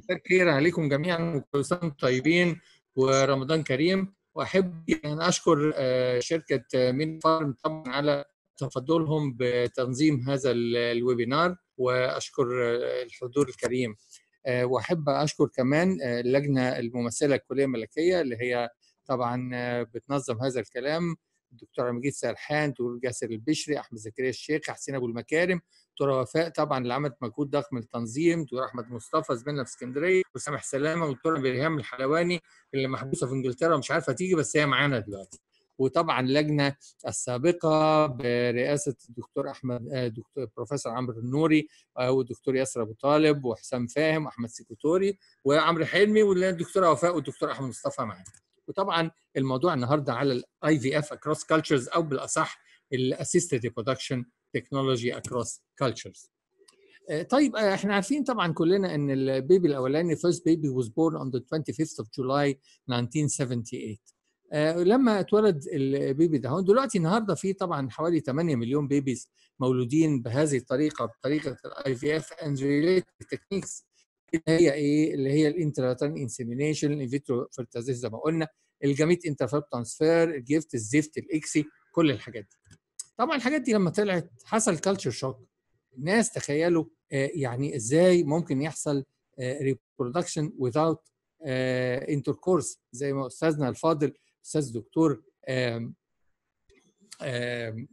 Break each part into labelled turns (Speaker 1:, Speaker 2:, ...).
Speaker 1: مساء الخير عليكم جميعا وكل سنه وانتم طيبين ورمضان كريم واحب ان اشكر شركه مين فارم طبعا على تفضلهم بتنظيم هذا الويبينار واشكر الحضور الكريم واحب اشكر كمان اللجنه الممثله الكليه الملكيه اللي هي طبعا بتنظم هذا الكلام الدكتور مجيد سرحان دكتور جاسر البشري احمد زكريا الشيخ حسين ابو المكارم دكتوره وفاء طبعا اللي عملت مجهود ضخم للتنظيم دكتور احمد مصطفى زميلنا في اسكندريه وسامح سلامه والدكتوره بريهام الحلواني اللي محبوسه في انجلترا ومش عارفه تيجي بس هي معانا دلوقتي وطبعا اللجنه السابقه برئاسه الدكتور احمد دكتور بروفيسور عمرو النوري والدكتور ياسر ابو طالب وحسام فاهم واحمد سيكوتوري وعمرو حلمي والدكتوره وفاء والدكتور احمد مصطفى معانا وطبعا الموضوع النهارده على الاي في اف اكروس كلتشرز او بالاصح الاسيستد ريبرودكشن تكنولوجي اكروس كلتشرز طيب احنا عارفين طبعا كلنا ان البيبي الاولاني first baby was born on the 25th of July 1978 لما اتولد البيبي ده دلوقتي النهارده في طبعا حوالي 8 مليون بيبيز مولودين بهذه الطريقه بطريقه الاي في اف اند ريليتد تكنيكس اللي هي ايه اللي هي الانتراتان انسيمينيشن الفيترو فيرتازيس زي ما قلنا الجاميت انترفيرت ترانسفير الجيفت الزفت الاكسي كل الحاجات دي طبعا الحاجات دي لما طلعت حصل كلتشر شوك الناس تخيلوا يعني ازاي ممكن يحصل ريبرودكشن without intercourse زي ما استاذنا الفاضل استاذ دكتور آم آم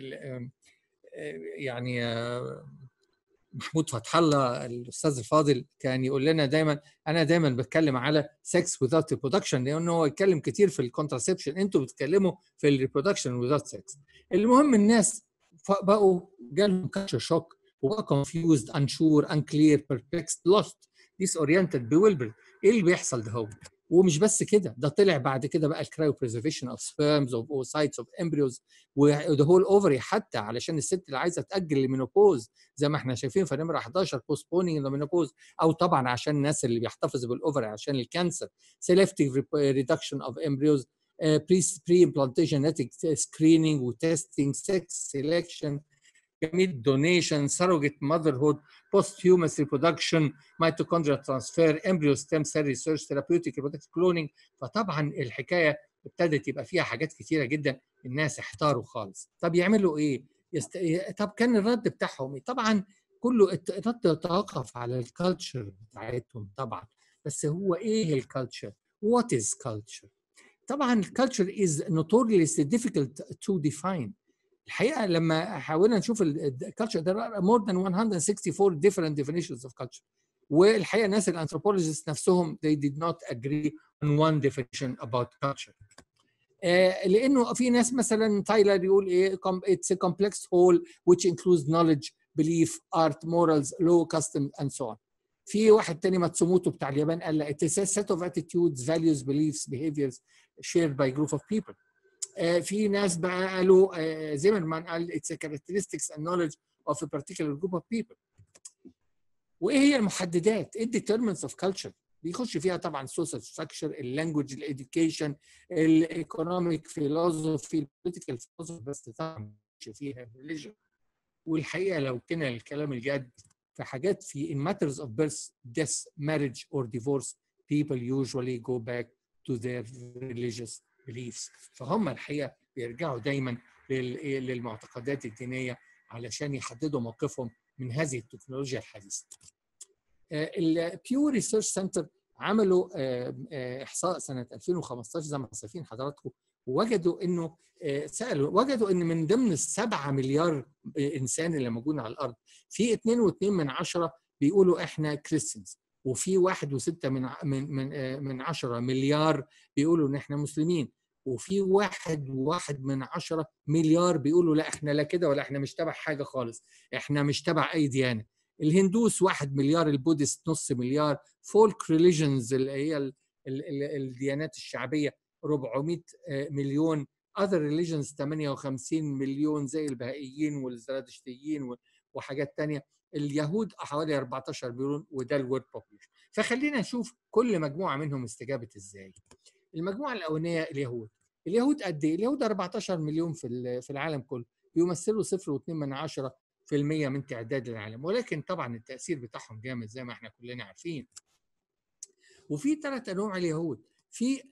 Speaker 1: يعني محمود فتح الله الاستاذ الفاضل كان يقول لنا دايما انا دايما بتكلم على سكس without reproduction لانه هو يتكلم كتير في الكونتراسبشن انتوا بتتكلموا في الريبرودكشن without sex المهم الناس بقوا جالهم كاتشر شوك وبقى confused unsure unclear perplexed lost disoriented bewildered ايه اللي بيحصل ده هو ومش بس كده ده طلع بعد كده بقى الكرايو بريزرفيشن اوف سبيرمز اوف اوسايتس اوف امبريوز وده هو الاوفري حتى علشان الست اللي عايزه تاجل المينوبوز زي ما احنا شايفين في نمره 11 بوستبونينج المينوبوز او طبعا عشان الناس اللي بيحتفظوا بالاوفري عشان الكانسر سيلكتيف ريدكشن اوف امبريوز بري بري امبلانتيشن سكريننج وتستنج سكس سيلكشن جميل دونيشن سروجيت ماذرهود بوست هيومس ريبرودكشن ميتوكوندريا ترانسفير امبريو ستيم سيل ريسيرش ثيرابيوتيك ريبرودكتيف كلونينج فطبعا الحكايه ابتدت يبقى فيها حاجات كثيره جدا الناس احتاروا خالص طب يعملوا ايه؟ يست... طب كان الرد بتاعهم ايه؟ طبعا كله الرد يتوقف على الكالتشر بتاعتهم طبعا بس هو ايه الكالتشر؟ وات از كالتشر؟ طبعا الكالتشر از notoriously difficult to define الحقيقه لما حاولنا نشوف الكالتشر there are more than 164 different definitions of culture والحقيقه الناس الانثروبولوجيست نفسهم they did not agree on one definition about culture آه لانه في ناس مثلا تايلر يقول ايه it's a complex whole which includes knowledge belief art morals law custom and so on في واحد تاني ماتسوموتو بتاع اليابان قال لا it is a set of attitudes values beliefs behaviors shared by group of people في ناس بقى قالوا زيمرمان قال it's a characteristics and knowledge of a particular group of people وايه هي المحددات؟ ايه determinants of culture؟ بيخش فيها طبعا social structure اللانجوج الاديوكيشن الايكونوميك فيلوسفي البوليتيكال فيلوسفي بس طبعا فيها religion والحقيقه لو كنا الكلام الجاد في حاجات في in matters of birth, death, marriage or divorce people usually go back to their religious beliefs فهم الحقيقه بيرجعوا دايما للمعتقدات الدينيه علشان يحددوا موقفهم من هذه التكنولوجيا الحديثه. البيو ريسيرش سنتر عملوا احصاء سنه 2015 زي ما شايفين حضراتكم ووجدوا انه سالوا وجدوا ان من ضمن السبعة مليار انسان اللي موجودين على الارض في 2.2 من عشرة بيقولوا احنا كريستيانز وفي واحد وستة من من من من عشرة مليار بيقولوا ان احنا مسلمين وفي واحد واحد من عشرة مليار بيقولوا لا احنا لا كده ولا احنا مش تبع حاجة خالص احنا مش تبع اي ديانة الهندوس واحد مليار البودست نص مليار فولك ريليجنز اللي هي ال ال ال الديانات الشعبية 400 مليون other religions 58 مليون زي البهائيين والزرادشتيين وحاجات تانية اليهود حوالي 14 مليون وده الورد بوبوليشن فخلينا نشوف كل مجموعه منهم استجابت ازاي المجموعه الاولانيه اليهود اليهود قد ايه اليهود 14 مليون في في العالم كله بيمثلوا 0.2 من 10 في المية من تعداد العالم ولكن طبعا التأثير بتاعهم جامد زي ما احنا كلنا عارفين وفي ثلاث انواع اليهود في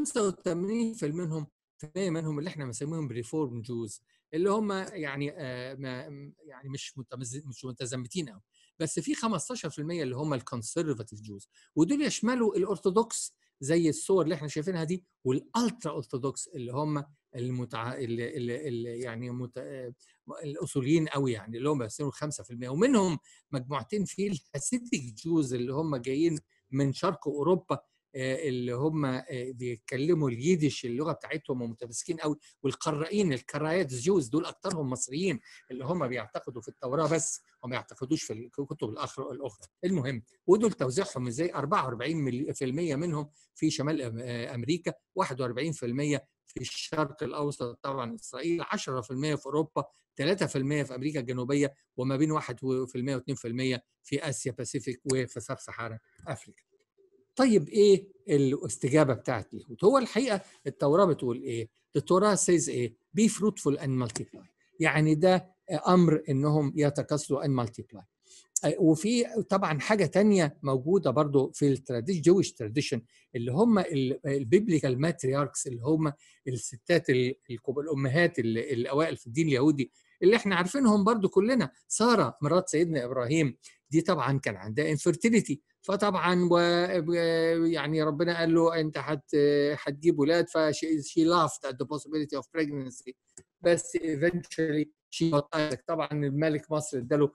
Speaker 1: 85% منهم منهم اللي احنا بنسميهم ريفورم جوز اللي هم يعني آه ما يعني مش مش متزمتين قوي بس في 15% اللي هم الكونسرفاتيف جوز ودول يشملوا الارثوذكس زي الصور اللي احنا شايفينها دي والالترا ارثوذكس اللي هم المتع... اللي, اللي, اللي يعني مت... الاصوليين قوي يعني اللي هم بيسموا 5% ومنهم مجموعتين في الهاسيتيك جوز اللي هم جايين من شرق اوروبا اللي هم بيتكلموا اليدش اللغه بتاعتهم ومتمسكين قوي والقراءين الكرايات جوز دول اكثرهم مصريين اللي هم بيعتقدوا في التوراه بس وما يعتقدوش في الكتب الاخرى الاخرى المهم ودول توزيعهم ازاي 44% منهم في شمال امريكا 41% في الشرق الاوسط طبعا اسرائيل 10% في اوروبا 3% في امريكا الجنوبيه وما بين 1% و2% في اسيا باسيفيك وفي سب صحارى افريقيا طيب ايه الاستجابه بتاعت اليهود هو الحقيقه التوراه بتقول ايه التوراه سيز ايه بي فروتفول اند مالتيبلاي يعني ده امر انهم يتكاثروا اند مالتيبلاي وفي طبعا حاجه تانية موجوده برضو في التراديشن جويش تراديشن اللي هم البيبليكال ماترياركس اللي هم الستات الامهات الاوائل في الدين اليهودي اللي احنا عارفينهم برضو كلنا ساره مرات سيدنا ابراهيم دي طبعا كان عندها انفيرتيليتي فطبعا و يعني ربنا قال له انت هت هتجيب ولاد فشي لافت at the possibility of pregnancy بس eventually شي طبعا الملك مصر اداله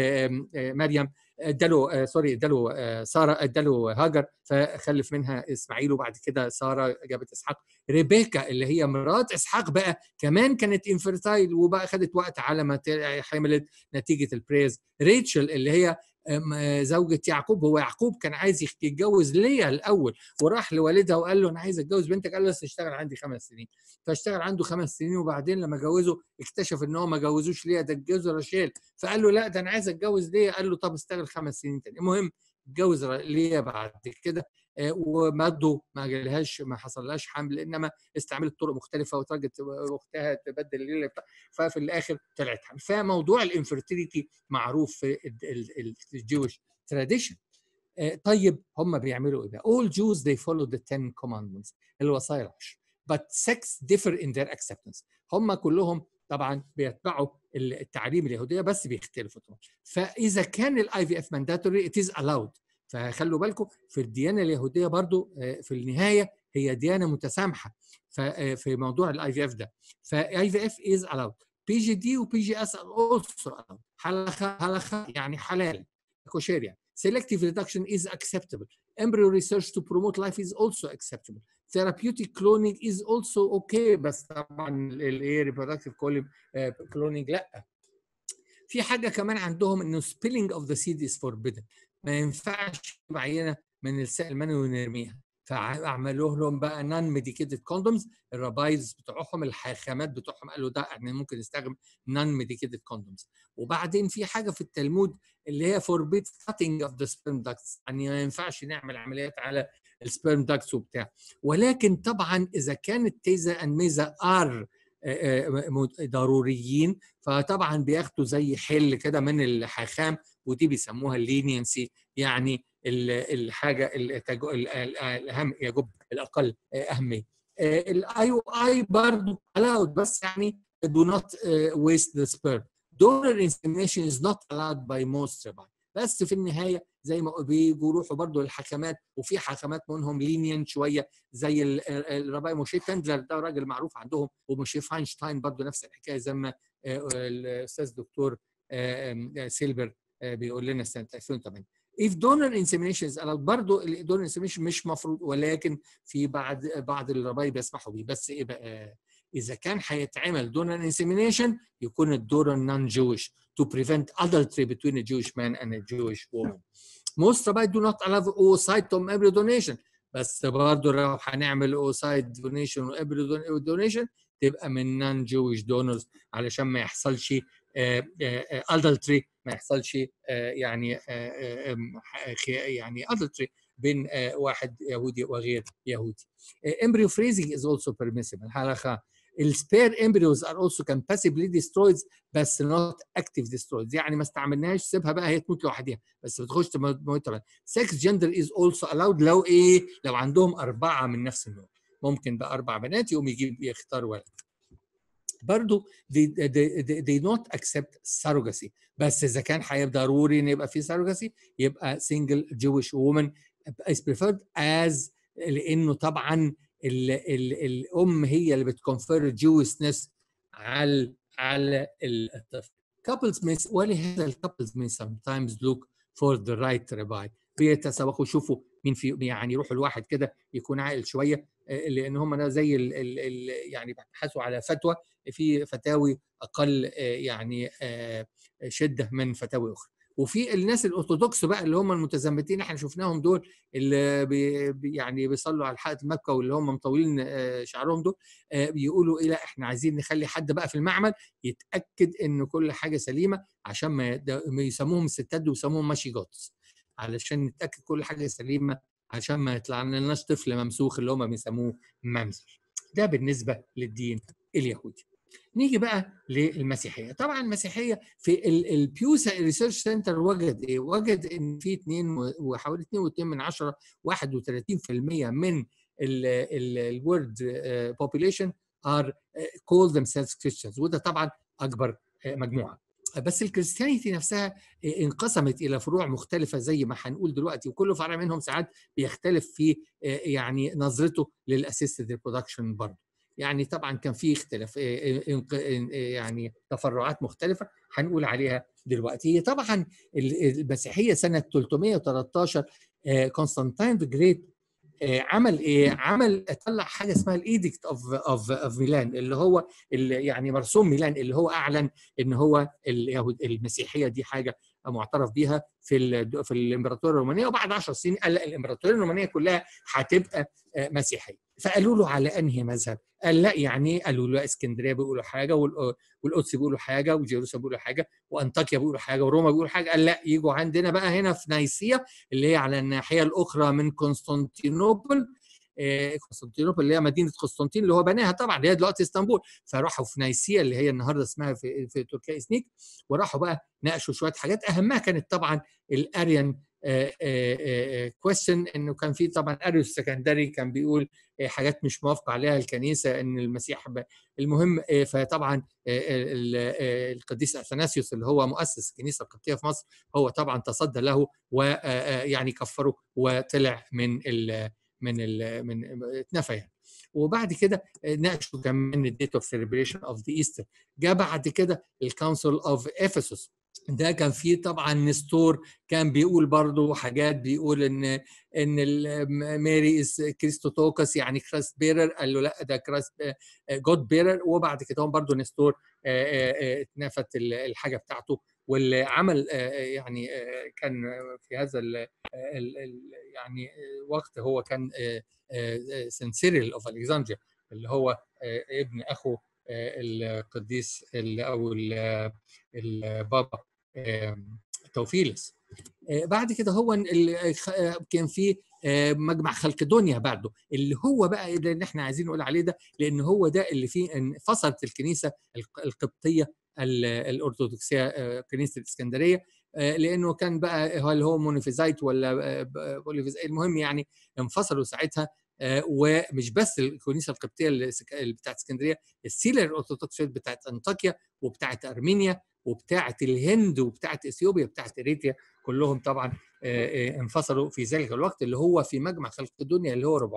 Speaker 1: مريم اداله سوري اداله ساره اداله هاجر فخلف منها اسماعيل وبعد كده ساره جابت اسحاق ريبيكا اللي هي مرات اسحاق بقى كمان كانت انفرتايل وبقى خدت وقت على ما حملت نتيجه البريز ريتشل اللي هي زوجة يعقوب هو يعقوب كان عايز يتجوز ليا الأول وراح لوالدها وقال له أنا عايز أتجوز بنتك قال له بس اشتغل عندي خمس سنين فاشتغل عنده خمس سنين وبعدين لما جوزه اكتشف إن هو ما جوزوش ليا ده اتجوز راشيل فقال له لا ده أنا عايز أتجوز ليا قال له طب اشتغل خمس سنين تاني المهم اتجوز ليا بعد كده ومادوا ما جالهاش ما حصلهاش حمل انما استعملت طرق مختلفه وترجت اختها تبدل الليله ففي الاخر طلعت حمل فموضوع الانفرتيليتي معروف في الجويش تراديشن طيب هم بيعملوا ايه بقى؟ all Jews they follow the ten commandments الوصايا العشر but sex differ in their acceptance هم كلهم طبعا بيتبعوا التعليم اليهوديه بس بيختلفوا طبعا فاذا كان الاي في اف مانداتوري it is allowed فخلوا بالكم في الديانه اليهوديه برضو في النهايه هي ديانه متسامحه في موضوع الاي في اف ده فاي في اف از الاود بي جي دي وبي جي اس اولسو الاود حلقه حلقه يعني حلال كوشير يعني selective reduction is acceptable embryo research to promote life is also acceptable therapeutic cloning is also okay بس طبعا الايه reproductive cloning لا في حاجه كمان عندهم انه spilling of the seed is forbidden ما ينفعش عينه من السائل المنوي ونرميها فعملوا لهم بقى نون ميديكيتد كوندومز الربايز بتوعهم الحاخامات بتوعهم قالوا ده احنا ممكن نستخدم نون ميديكيتد كوندومز وبعدين في حاجه في التلمود اللي هي فوربيد كاتنج اوف ذا سبيرم داكتس يعني ما ينفعش نعمل عمليات على السبيرم داكتس وبتاع ولكن طبعا اذا كانت تيزا اند ميزا ار ضروريين فطبعا بياخدوا زي حل كده من الحاخام ودي بيسموها اللينينسي يعني الحاجه الاهم يجب الاقل اهميه الاي او اي برضه allowed بس يعني do not waste the sperm donor insemination is not allowed by most rabbi بس في النهايه زي ما بيجوا يروحوا برضه للحكمات وفي حكمات منهم لينيان شويه زي الرباي موشي بندلر ده راجل معروف عندهم وموشي فاينشتاين برضه نفس الحكايه زي ما الاستاذ دكتور سيلبر بيقول لنا سنه 2008 if donor insemination is allowed برضه الدونر insemination مش مفروض ولكن في بعض بعض الربايب بيسمحوا بيه بس ايه بقى اذا كان هيتعمل donor insemination يكون الدونر non Jewish to prevent adultery between a Jewish man and a Jewish woman most rabbis do not allow oocyte to embryo donation بس برضه لو هنعمل oocyte donation و embryo donation تبقى من non Jewish donors علشان ما يحصلش adultery ما يحصلش يعني يعني adultery بين واحد يهودي وغير يهودي. embryo freezing is also permissible حلقه السبير امبريوز ار اولسو كان باسيفلي ديسترويد بس نوت اكتيف ديسترويد يعني ما استعملناهاش سيبها بقى هي تموت لوحدها بس بتخش تموتها سكس جندر از اولسو الاود لو ايه لو عندهم اربعه من نفس النوع ممكن بقى اربع بنات يقوم يجيب يختار ولد برضه they, they, they, they not accept surrogacy بس اذا كان هيبقى ضروري ان يبقى في surrogacy يبقى single Jewish woman is preferred as لانه طبعا ال ال الام هي اللي بتكونفير جويسنس على على الطفل couples may ولهذا الكابلز may sometimes look for the right rabbi بيتسابقوا يشوفوا مين في يعني يروحوا لواحد كده يكون عاقل شويه لان هم زي ال ال ال يعني بيبحثوا على فتوى في فتاوي اقل يعني شده من فتاوي اخرى وفي الناس الارثوذكس بقى اللي هم المتزمتين احنا شفناهم دول اللي بي يعني بيصلوا على حائط مكه واللي هم مطولين شعرهم دول بيقولوا ايه لا احنا عايزين نخلي حد بقى في المعمل يتاكد ان كل حاجه سليمه عشان ما يسموهم الستات دول يسموهم ماشي جوتس علشان نتاكد كل حاجه سليمه عشان ما يطلع لناش طفل ممسوخ اللي هم بيسموه ممزر ده بالنسبه للدين اليهودي نيجي بقى للمسيحيه طبعا المسيحيه في البيو ريسيرش سنتر وجد ايه وجد ان في 2 وحوالي 2.2 من 10 31% من الورد population are call themselves Christians وده طبعا اكبر مجموعه بس الكريستيانيتي نفسها انقسمت الى فروع مختلفه زي ما هنقول دلوقتي وكل فرع منهم ساعات بيختلف في يعني نظرته للاسيستد ريبرودكشن برضه يعني طبعا كان في اختلاف يعني تفرعات مختلفه هنقول عليها دلوقتي هي طبعا المسيحيه سنه 313 قسطنطين ذا جريت عمل ايه؟ عمل طلع حاجه اسمها الايديكت اوف اوف اوف ميلان اللي هو اللي يعني مرسوم ميلان اللي هو اعلن ان هو اليهود المسيحيه دي حاجه معترف بيها في في الامبراطوريه الرومانيه وبعد 10 سنين قال لا الامبراطوريه الرومانيه كلها هتبقى مسيحيه فقالوا له على انهي مذهب؟ قال لا يعني قالوا له اسكندريه بيقولوا حاجه والقدس بيقولوا حاجه وجيروسلم بيقولوا حاجه وانطاكيا بيقولوا حاجه وروما بيقولوا حاجه قال لا يجوا عندنا بقى هنا في نيسيا اللي هي على الناحيه الاخرى من قسطنطينوبل قسطنطينوبل اللي هي مدينه قسطنطين اللي هو بناها طبعا اللي هي دلوقتي اسطنبول فراحوا في نيسيا اللي هي النهارده اسمها في, في تركيا اسنيك وراحوا بقى ناقشوا شويه حاجات اهمها كانت طبعا الاريان كويستشن انه كان في طبعا اريوس سكندري كان بيقول حاجات مش موافقه عليها الكنيسه ان المسيح المهم فطبعا القديس اثناسيوس اللي هو مؤسس الكنيسه القبطيه في مصر هو طبعا تصدى له ويعني كفره وطلع من ال من ال من اتنفى يعني وبعد كده ناقشوا كمان الديت اوف سيلبريشن اوف ذا ايستر جاء بعد كده الكونسل اوف افسس ده كان فيه طبعا نستور كان بيقول برضه حاجات بيقول ان ان ماري از كريستوتوكس يعني كراست بيرر قال له لا ده كراست جود بيرر وبعد كده هم برضه نستور اتنفت الحاجه بتاعته واللي عمل يعني كان في هذا ال يعني وقت هو كان سنسيريل اوف الكسندريا اللي هو ابن اخو القديس او البابا توفيلس بعد كده هو كان في مجمع خلق دنيا بعده اللي هو بقى اللي احنا عايزين نقول عليه ده لان هو ده اللي فيه انفصلت الكنيسه القبطيه الارثوذكسيه كنيسه الاسكندريه لانه كان بقى هل هو مونوفيزايت ولا بوليفيزايت المهم يعني انفصلوا ساعتها ومش بس الكنيسه القبطيه اللي بتاعت اسكندريه السيلر الارثوذكس بتاعت انطاكيا وبتاعت ارمينيا وبتاعت الهند وبتاعت اثيوبيا بتاعت اريتريا كلهم طبعا انفصلوا في ذلك الوقت اللي هو في مجمع خلق الدنيا اللي هو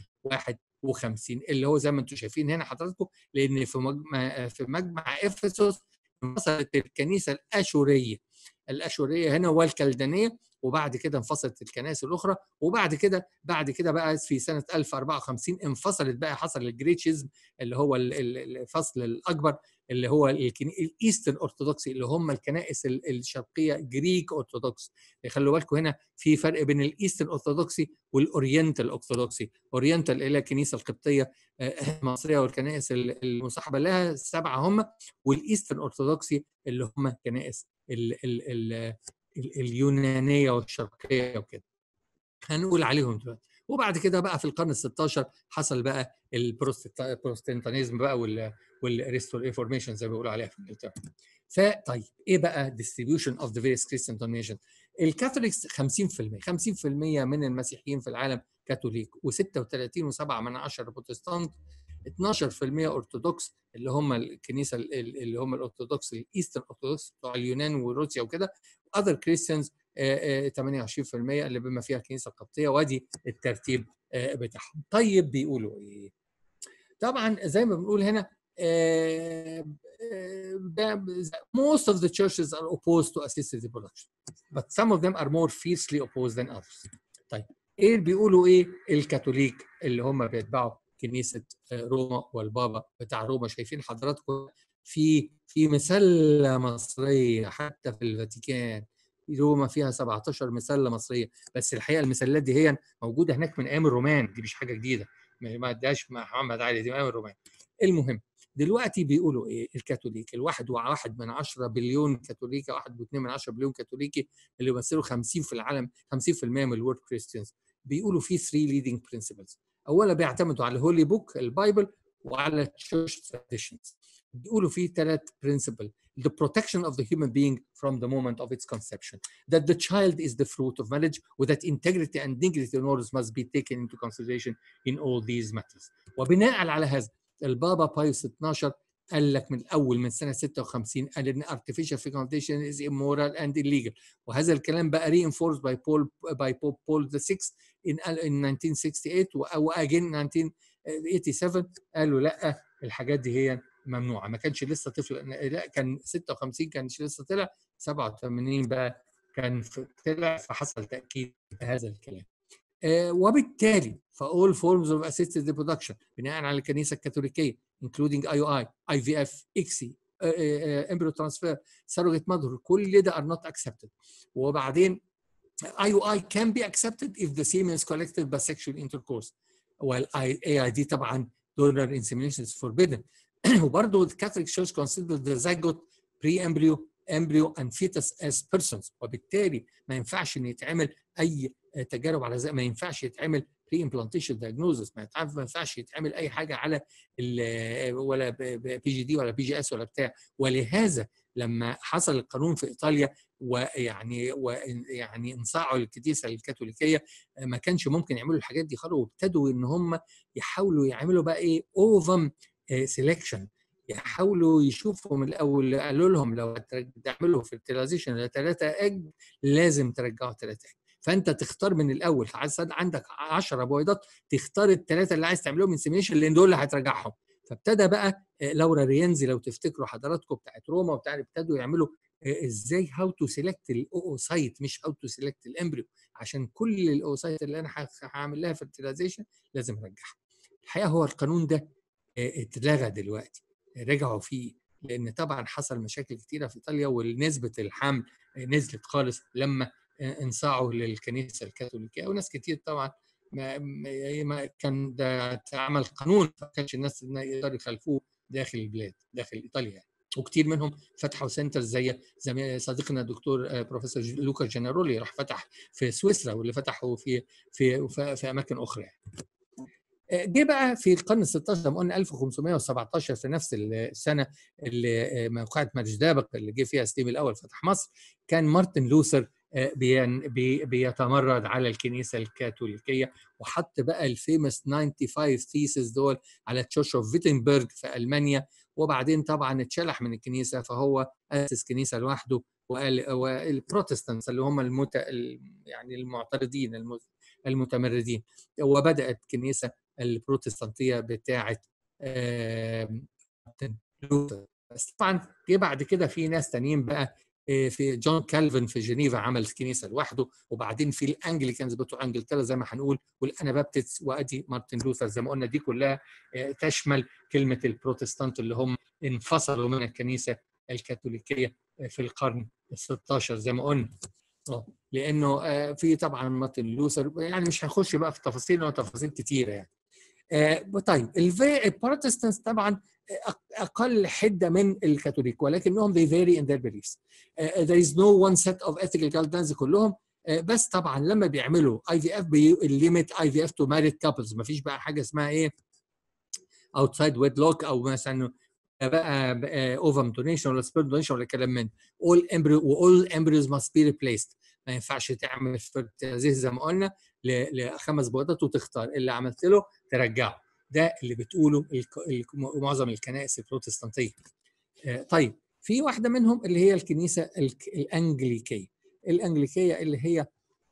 Speaker 1: 451 اللي هو زي ما انتم شايفين هنا حضراتكم لان في مجمع في مجمع افسس انفصلت الكنيسه الاشوريه الاشوريه هنا والكلدانيه وبعد كده انفصلت الكنائس الاخرى وبعد كده بعد كده بقى في سنه 1054 انفصلت بقى حصل الجريتشيزم اللي هو الفصل الاكبر اللي هو الايسترن ارثوذكسي اللي هم الكنائس الشرقيه جريك ارثوذكس خلوا بالكم هنا في فرق بين الايسترن ارثوذكسي والاورينتال ارثوذكسي اورينتال اللي الكنيسه القبطيه المصريه والكنائس المصاحبه لها سبعه هم والايسترن ارثوذكسي اللي هم كنائس ال ال ال اليونانيه والشرقيه وكده هنقول عليهم دلوقتي وبعد كده بقى في القرن ال 16 حصل بقى البروستنتانيزم بقى والريستور ايفورميشن زي ما بيقولوا عليها في انجلترا فطيب ايه بقى distribution of the various Christian denominations الكاثوليكس 50% 50% من المسيحيين في العالم كاثوليك و36.7 من عشرة بروتستانت 12% ارثوذكس اللي هم الكنيسه اللي هم الارثوذكس الايسترن ارثوذكس بتوع اليونان وروسيا وكده اذر كريستيانز 28% اللي بما فيها الكنيسه القبطيه وادي الترتيب بتاعهم طيب بيقولوا ايه طبعا زي ما بنقول هنا most of the churches are opposed to assisted reproduction but some of them are more fiercely opposed than others طيب ايه بيقولوا ايه الكاثوليك اللي هم بيتبعوا كنيسه روما والبابا بتاع روما شايفين حضراتكم في في مسله مصريه حتى في الفاتيكان روما فيها 17 مسله مصريه بس الحقيقه المسلات دي هي موجوده هناك من ايام الرومان دي مش حاجه جديده ما اداش مع محمد علي دي من ايام الرومان المهم دلوقتي بيقولوا ايه الكاثوليك الواحد وواحد من عشرة بليون كاثوليكي واحد واثنين من عشرة بليون كاثوليكي اللي يمثلوا 50 في العالم 50% من الورد كريستيانز بيقولوا في 3 ليدنج برنسبلز اولا بيعتمدوا على الهولي بوك البايبل وعلى تشيرش تراديشنز بيقولوا في ثلاث برنسبل the protection of the human being from the moment of its conception that the child is the fruit of marriage with that integrity and dignity and orders must be taken into consideration in all these matters وبناء على هذا البابا بايوس 12 قال لك من الاول من سنه 56 قال ان artificial fecundation is immoral and illegal وهذا الكلام بقى reinforced by Paul by Pope Paul VI in, in 1968 واجين 1987 قالوا لا الحاجات دي هي ممنوعه ما كانش لسه طفل لا كان 56 كانش لسه طلع 87 بقى كان طلع فحصل تاكيد هذا الكلام آه وبالتالي فاول فورمز اوف اسيستد ريبرودكشن بناء على الكنيسه الكاثوليكيه including IUI, IVF, ICSI, embryo transfer, surrogate mother كل ده are not accepted وبعدين IUI can be accepted if the semen is collected by sexual intercourse while AID طبعا donor insemination is forbidden وبرضه the Catholic Church considers the zygote pre-embryo embryo and fetus as persons وبالتالي ما ينفعش ان يتعمل اي تجارب على زي ما ينفعش يتعمل بري امبلانتيشن دايجنوزس ما ينفعش يتعمل اي حاجه على ولا بي جي دي ولا بي جي اس ولا بتاع ولهذا لما حصل القانون في ايطاليا ويعني ويعني انصاعوا الكنيسه الكاثوليكيه ما كانش ممكن يعملوا الحاجات دي خالص وابتدوا ان هم يحاولوا يعملوا بقى ايه اوفم سيلكشن يحاولوا يشوفوا من الاول قالوا لهم لو تعملوا فيرتيلايزيشن لثلاثه اج لازم ترجعوا ثلاثه اج فانت تختار من الاول عندك 10 بويضات تختار الثلاثه اللي عايز تعملهم انسيميشن لان دول اللي هترجعهم فابتدى بقى لورا ريانزي لو تفتكروا حضراتكم بتاعت روما وبتاع ابتدوا يعملوا ازاي هاو تو سيلكت الاوسايت مش هاو تو سيلكت الامبريو عشان كل الاوسايت اللي انا هعمل لها فيرتيلايزيشن لازم ارجعها الحقيقه هو القانون ده اتلغى دلوقتي رجعوا فيه لان طبعا حصل مشاكل كتيره في ايطاليا ونسبه الحمل نزلت خالص لما انصاعوا للكنيسه الكاثوليكيه وناس كتير طبعا ما, ما كان ده اتعمل قانون ما كانش الناس يقدروا يخالفوه داخل البلاد داخل ايطاليا يعني. وكتير منهم فتحوا سنتر زي زي صديقنا الدكتور بروفيسور لوكا جنرولي راح فتح في سويسرا واللي فتحوا في في في, في اماكن اخرى يعني. جه بقى في القرن ال 16 لما قلنا 1517 في نفس السنه اللي موقعة مجدابق اللي جه فيها ستيف الاول فتح مصر كان مارتن لوثر بي بيتمرد على الكنيسه الكاثوليكيه وحط بقى الفيمس 95 ثيسز دول على تشيرش اوف فيتنبرج في المانيا وبعدين طبعا اتشلح من الكنيسه فهو اسس كنيسه لوحده وقال والبروتستانتس اللي هم المت... يعني المعترضين المتمردين وبدات كنيسه البروتستانتيه بتاعه لوثر بس طبعا جه بعد كده في ناس تانيين بقى في جون كالفن في جنيفا عمل كنيسه لوحده وبعدين في الانجليكانز بتوع انجلترا زي ما هنقول والانابابتس وادي مارتن لوثر زي ما قلنا دي كلها تشمل كلمه البروتستانت اللي هم انفصلوا من الكنيسه الكاثوليكيه في القرن ال 16 زي ما قلنا لانه في طبعا مارتن لوثر يعني مش هنخش بقى في تفاصيل لانه تفاصيل كتيره يعني طيب البروتستانتس طبعا اقل حده من الكاثوليك ولكنهم they vary in their beliefs uh, there is no one set of ethical guidelines كلهم بس طبعا لما بيعملوا اي في اف بيليميت اي في اف تو ماريد كابلز ما فيش بقى حاجه اسمها ايه اوتسايد ويد لوك او مثلا بقى اوفم دونيشن ولا سبيرم دونيشن ولا كلام من اول امبريو واول امبريوز ماست بي ريبليسد ما ينفعش تعمل فرتيزيز زي ما قلنا لخمس بيضات وتختار اللي عملت له ترجعه ده اللي بتقوله معظم الكنائس البروتستانتيه طيب في واحده منهم اللي هي الكنيسه الانجليكيه الانجليكيه اللي هي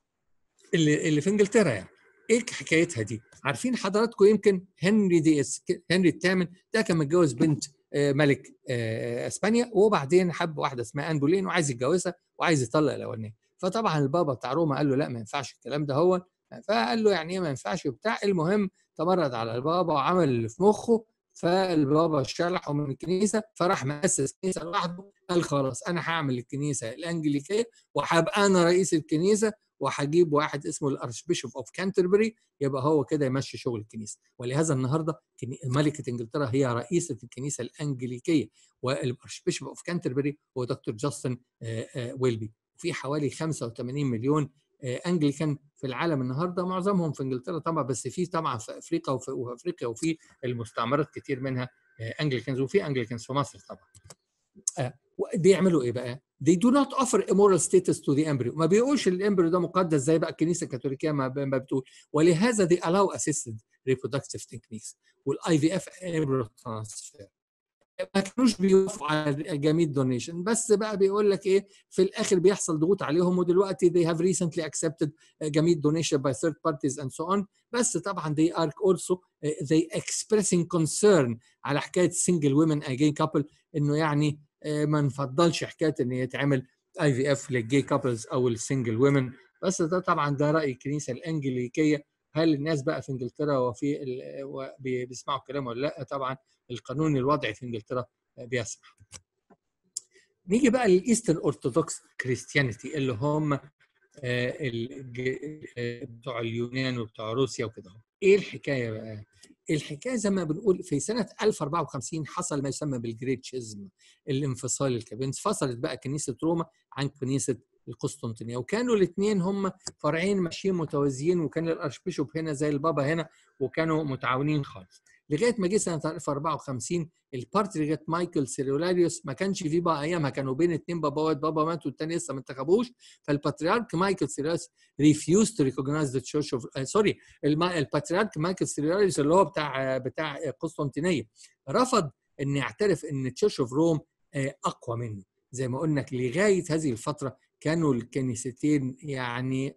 Speaker 1: اللي, اللي في انجلترا يعني ايه حكايتها دي عارفين حضراتكم يمكن هنري دي اس هنري الثامن ده كان متجوز بنت ملك اسبانيا وبعدين حب واحده اسمها ان بولين وعايز يتجوزها وعايز يطلق الاولانيه فطبعا البابا بتاع روما قال له لا ما ينفعش الكلام ده هو فقال له يعني ايه ما ينفعش وبتاع المهم تمرد على البابا وعمل اللي في مخه فالبابا شلحه من الكنيسه فراح مؤسس كنيسه لوحده قال خلاص انا هعمل الكنيسه الانجليكيه وهبقى انا رئيس الكنيسه وهجيب واحد اسمه الارشبيشوب اوف كانتربري يبقى هو كده يمشي شغل الكنيسه ولهذا النهارده ملكه انجلترا هي رئيسه الكنيسه الانجليكيه والارشبيشوب اوف كانتربري هو دكتور جاستن ويلبي في حوالي 85 مليون انجليكان في العالم النهارده معظمهم في انجلترا طبعا بس في طبعا في افريقيا وفي, وفي افريقيا وفي المستعمرات كتير منها انجليكانز وفي انجليكانز في مصر طبعا بيعملوا ايه بقى؟ they do not offer immoral status to the embryo ما بيقولش الامبريو ده مقدس زي بقى الكنيسه الكاثوليكيه ما بتقول ولهذا they allow assisted reproductive techniques والاي في اف embryo transfer ما كانوش بيوافقوا على جميد دونيشن بس بقى بيقول لك ايه في الاخر بيحصل ضغوط عليهم ودلوقتي they have recently accepted جميد donation by third parties and so on بس طبعا they are also they expressing concern على حكايه single women again couple انه يعني ما نفضلش حكايه ان يتعمل اي في اف للجي كابلز او السنجل وومن بس ده طبعا ده راي الكنيسه الانجليكيه هل الناس بقى في انجلترا وفي بيسمعوا الكلام ولا لا طبعا القانون الوضعي في انجلترا بيسمح نيجي بقى للايسترن اورثودوكس كريستيانيتي اللي هم بتوع اليونان وبتوع روسيا وكده ايه الحكايه بقى الحكايه زي ما بنقول في سنه 1054 حصل ما يسمى بالجريت شيزم الانفصال الكبير انفصلت بقى كنيسه روما عن كنيسه القسطنطينيه وكانوا الاثنين هم فرعين ماشيين متوازيين وكان الارشبيشوب هنا زي البابا هنا وكانوا متعاونين خالص لغايه ما جه سنه 1054 البارتريجت مايكل سيرولاريوس ما كانش فيه بقى ايامها كانوا بين اثنين باباوات بابا مات والثاني لسه ما انتخبوش فالباتريارك مايكل سيرولاريوس ريفيوز تو ريكوجنايز ذا تشيرش اوف سوري الباتريارك مايكل سيرولاريوس اللي هو بتاع بتاع قسطنطينيه رفض ان يعترف ان التشيرش اوف روم اقوى منه زي ما قلنا لغايه هذه الفتره كانوا الكنيستين يعني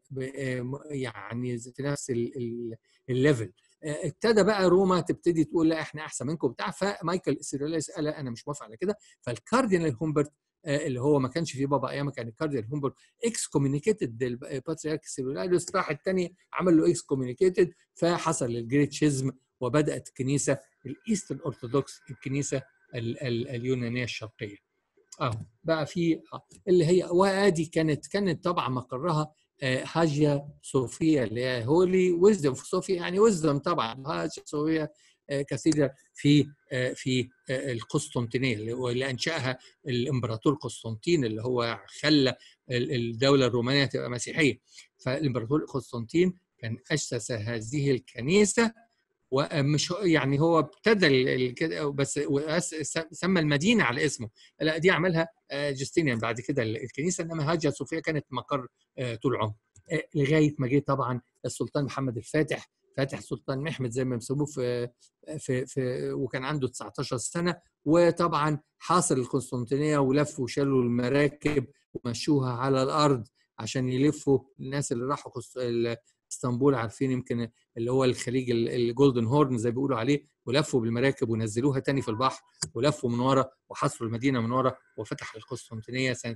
Speaker 1: يعني في نفس الليفل ابتدى بقى روما تبتدي تقول لا احنا احسن منكم بتاع فمايكل سيروليس قال انا مش موافق على كده فالكاردينال هومبرت اللي هو ما كانش فيه بابا ايام كان الكاردينال هومبرت اكس كوميونيكيتد الباتريارك سيرولاريوس راح الثاني عمل له اكس كوميونيكيتد فحصل الجريت شيزم وبدات الكنيسه الايسترن اورثودوكس الكنيسه ال ال اليونانيه الشرقيه اهو بقى في اللي هي وادي كانت كانت طبعا مقرها هاجيا صوفيا اللي هي هولي ويزدم في صوفيا يعني ويزدم طبعا هاجيا صوفيا كثيرة في في القسطنطينيه واللي انشاها الامبراطور قسطنطين اللي هو خلى الدوله الرومانيه تبقى مسيحيه فالامبراطور قسطنطين كان اسس هذه الكنيسه ومش يعني هو ابتدى بس سمى المدينه على اسمه لا دي عملها جستينيان بعد كده الكنيسه انما هاجيا صوفيا كانت مقر طول عمر لغايه ما جه طبعا السلطان محمد الفاتح فاتح سلطان محمد زي ما بيسموه في في في وكان عنده 19 سنه وطبعا حاصر القسطنطينيه ولفوا وشالوا المراكب ومشوها على الارض عشان يلفوا الناس اللي راحوا اسطنبول عارفين يمكن اللي هو الخليج الجولدن هورن زي بيقولوا عليه ولفوا بالمراكب ونزلوها تاني في البحر ولفوا من ورا وحصروا المدينه من ورا وفتح القسطنطينيه سنه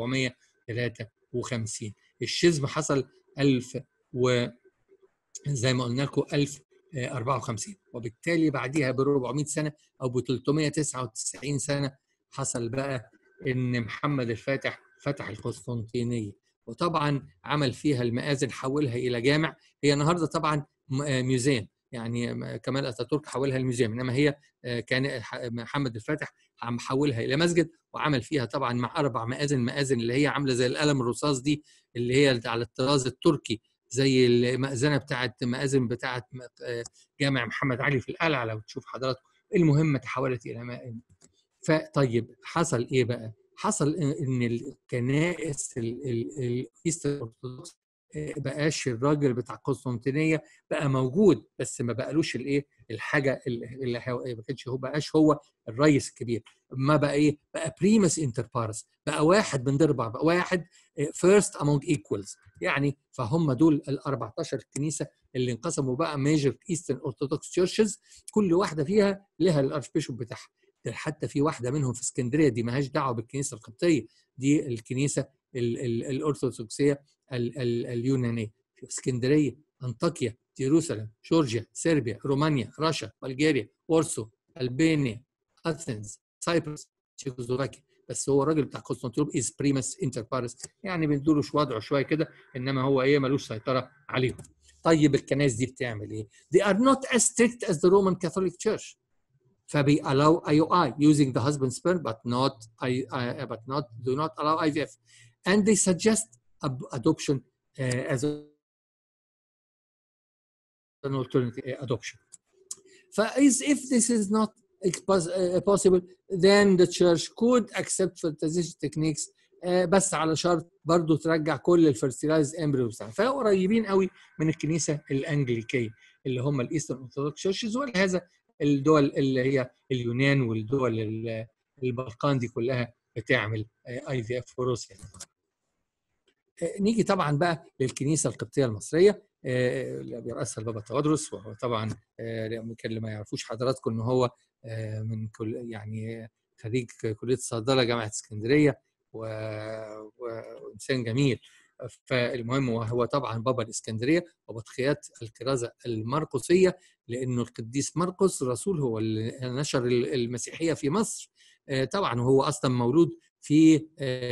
Speaker 1: 1453 الشزم حصل 1000 و زي ما قلنا لكم 1054 وبالتالي بعديها ب 400 سنه او ب 399 سنه حصل بقى ان محمد الفاتح فتح القسطنطينيه وطبعا عمل فيها المآذن حولها الى جامع هي النهارده طبعا ميوزيم يعني كمال اتاتورك حولها لميوزيم انما هي كان محمد الفاتح عم حولها الى مسجد وعمل فيها طبعا مع اربع مآذن المآذن اللي هي عامله زي القلم الرصاص دي اللي هي على الطراز التركي زي المأذنه بتاعت مآذن بتاعت جامع محمد علي في القلعه لو تشوف حضراتكم المهم تحولت الى ماء فطيب حصل ايه بقى؟ حصل ان الكنائس الايست الارثوذكس بقاش الراجل بتاع قسطنطينيه بقى موجود بس ما بقالوش الايه الحاجه اللي ما كانش هو بقاش هو الرئيس الكبير ما بقى ايه بقى بريمس انتر بارس بقى واحد من ضربة بقى واحد فيرست امونج ايكوالز يعني فهم دول ال 14 كنيسه اللي انقسموا بقى ميجر ايسترن اورثودوكس تشيرشز كل واحده فيها لها الارش بيشوب بتاعها ده حتى في واحده منهم في اسكندريه دي مالهاش دعوه بالكنيسه القبطيه دي الكنيسه الارثوذكسيه اليونانيه في اسكندريه انطاكيا يروشلم جورجيا صربيا رومانيا رشا بلغاريا وارسو البانيا اثينز سايبرس تشيكوسلوفاكيا بس هو الراجل بتاع قسطنطينوب از بريمس انتر بارس يعني بندوا له وضعه شويه كده انما هو ايه ملوش سيطره عليهم طيب الكنائس دي بتعمل ايه؟ They are not as strict as the Roman Catholic Church. فبي allow IOI using the husband sperm but not I, uh, but not do not allow IVF and they suggest adoption uh, as an alternative uh, adoption. فis if this is not possible then the church could accept fertilization techniques بس على شرط برضه ترجع كل الفرتيلايز امبريو بتاعها فقريبين قوي من الكنيسه الانجليكيه اللي هم الايسترن اورثودوكس تشيرشز ولهذا الدول اللي هي اليونان والدول البلقان دي كلها بتعمل اي في اف في روسيا نيجي طبعا بقى للكنيسه القبطيه المصريه اللي بيرأسها البابا تودرس وهو طبعا يمكن اللي ما يعرفوش حضراتكم ان هو من كل يعني خريج كليه الصيدله جامعه اسكندريه وانسان جميل فالمهم وهو طبعا بابا الاسكندريه وبطخيات الكرازه المرقسيه لانه القديس مرقس الرسول هو اللي نشر المسيحيه في مصر طبعا وهو اصلا مولود في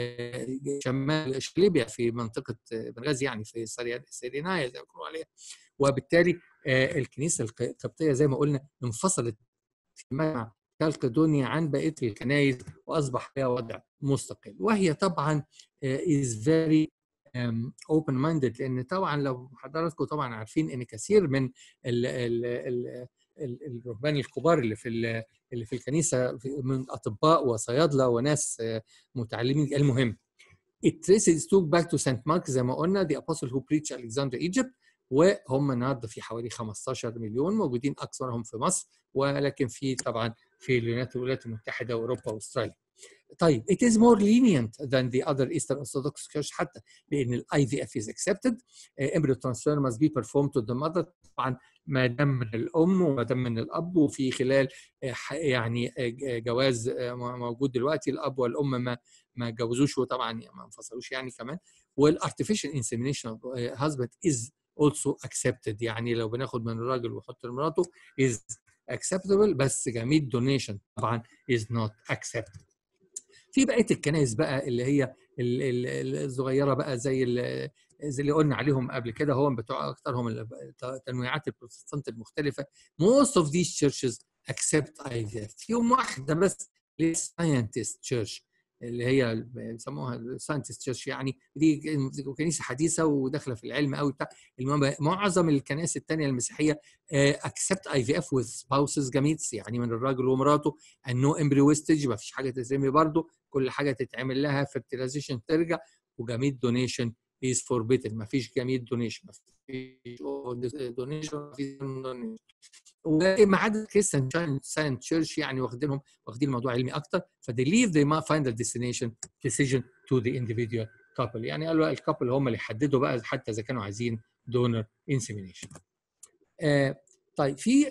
Speaker 1: شمال ليبيا في منطقه بنغازي يعني في سيرينايا زي ما بيقولوا عليها وبالتالي الكنيسه القبطيه زي ما قلنا انفصلت في مجمع كالقدونيا عن بقيه الكنائس واصبح لها وضع مستقل وهي طبعا is very اوبن um, مايندد لان طبعا لو حضراتكم طبعا عارفين ان كثير من ال ال ال الرهبان الكبار اللي في اللي في الكنيسه من اطباء وصيادله وناس متعلمين المهم It traces took back to Saint Mark زي ما قلنا the apostle who preached Alexander Egypt وهم النهارده في حوالي 15 مليون موجودين اكثرهم في مصر ولكن في طبعا في الولايات المتحده واوروبا واستراليا. طيب it is more lenient than the other Eastern Orthodox Church حتى لان ال IVF is accepted uh, embryo transfer must be performed to the mother طبعا ما دام من الام وما دام من الاب وفي خلال يعني جواز موجود دلوقتي الاب والام ما ما اتجوزوش وطبعا ما انفصلوش يعني كمان والارتفيشال انسيمينيشن husband is also accepted يعني لو بناخد من الراجل ونحط لمراته is acceptable بس جميل دونيشن طبعا is not accepted في بقيه الكنائس بقى اللي هي الصغيره بقى زي زي اللي قلنا عليهم قبل كده هم بتوع اكثرهم تنويعات البروتستانت المختلفه most of these churches accept IVF فيهم واحده بس ساينتست تشيرش اللي هي بيسموها ساينتست تشيرش يعني دي كنيسه حديثه وداخله في العلم قوي بتاع المهم معظم الكنائس الثانيه المسيحيه اكسبت اي في اف وذ سباوسز جاميتس يعني من الراجل ومراته انو امبريو ويستج ما فيش حاجه تترمي برضه كل حاجه تتعمل لها فيرتيلايزيشن ترجع وجاميت دونيشن از فوربيتن ما فيش جاميت دونيشن ما فيش دونيشن ما فيش دونيشن وما عدا كريستيان ساين تشيرش يعني واخدينهم واخدين الموضوع علمي اكتر فدي ليف they might find the destination decision to the individual couple يعني قالوا الكابل هم اللي يحددوا بقى حتى اذا كانوا عايزين دونر انسيمينيشن آه طيب في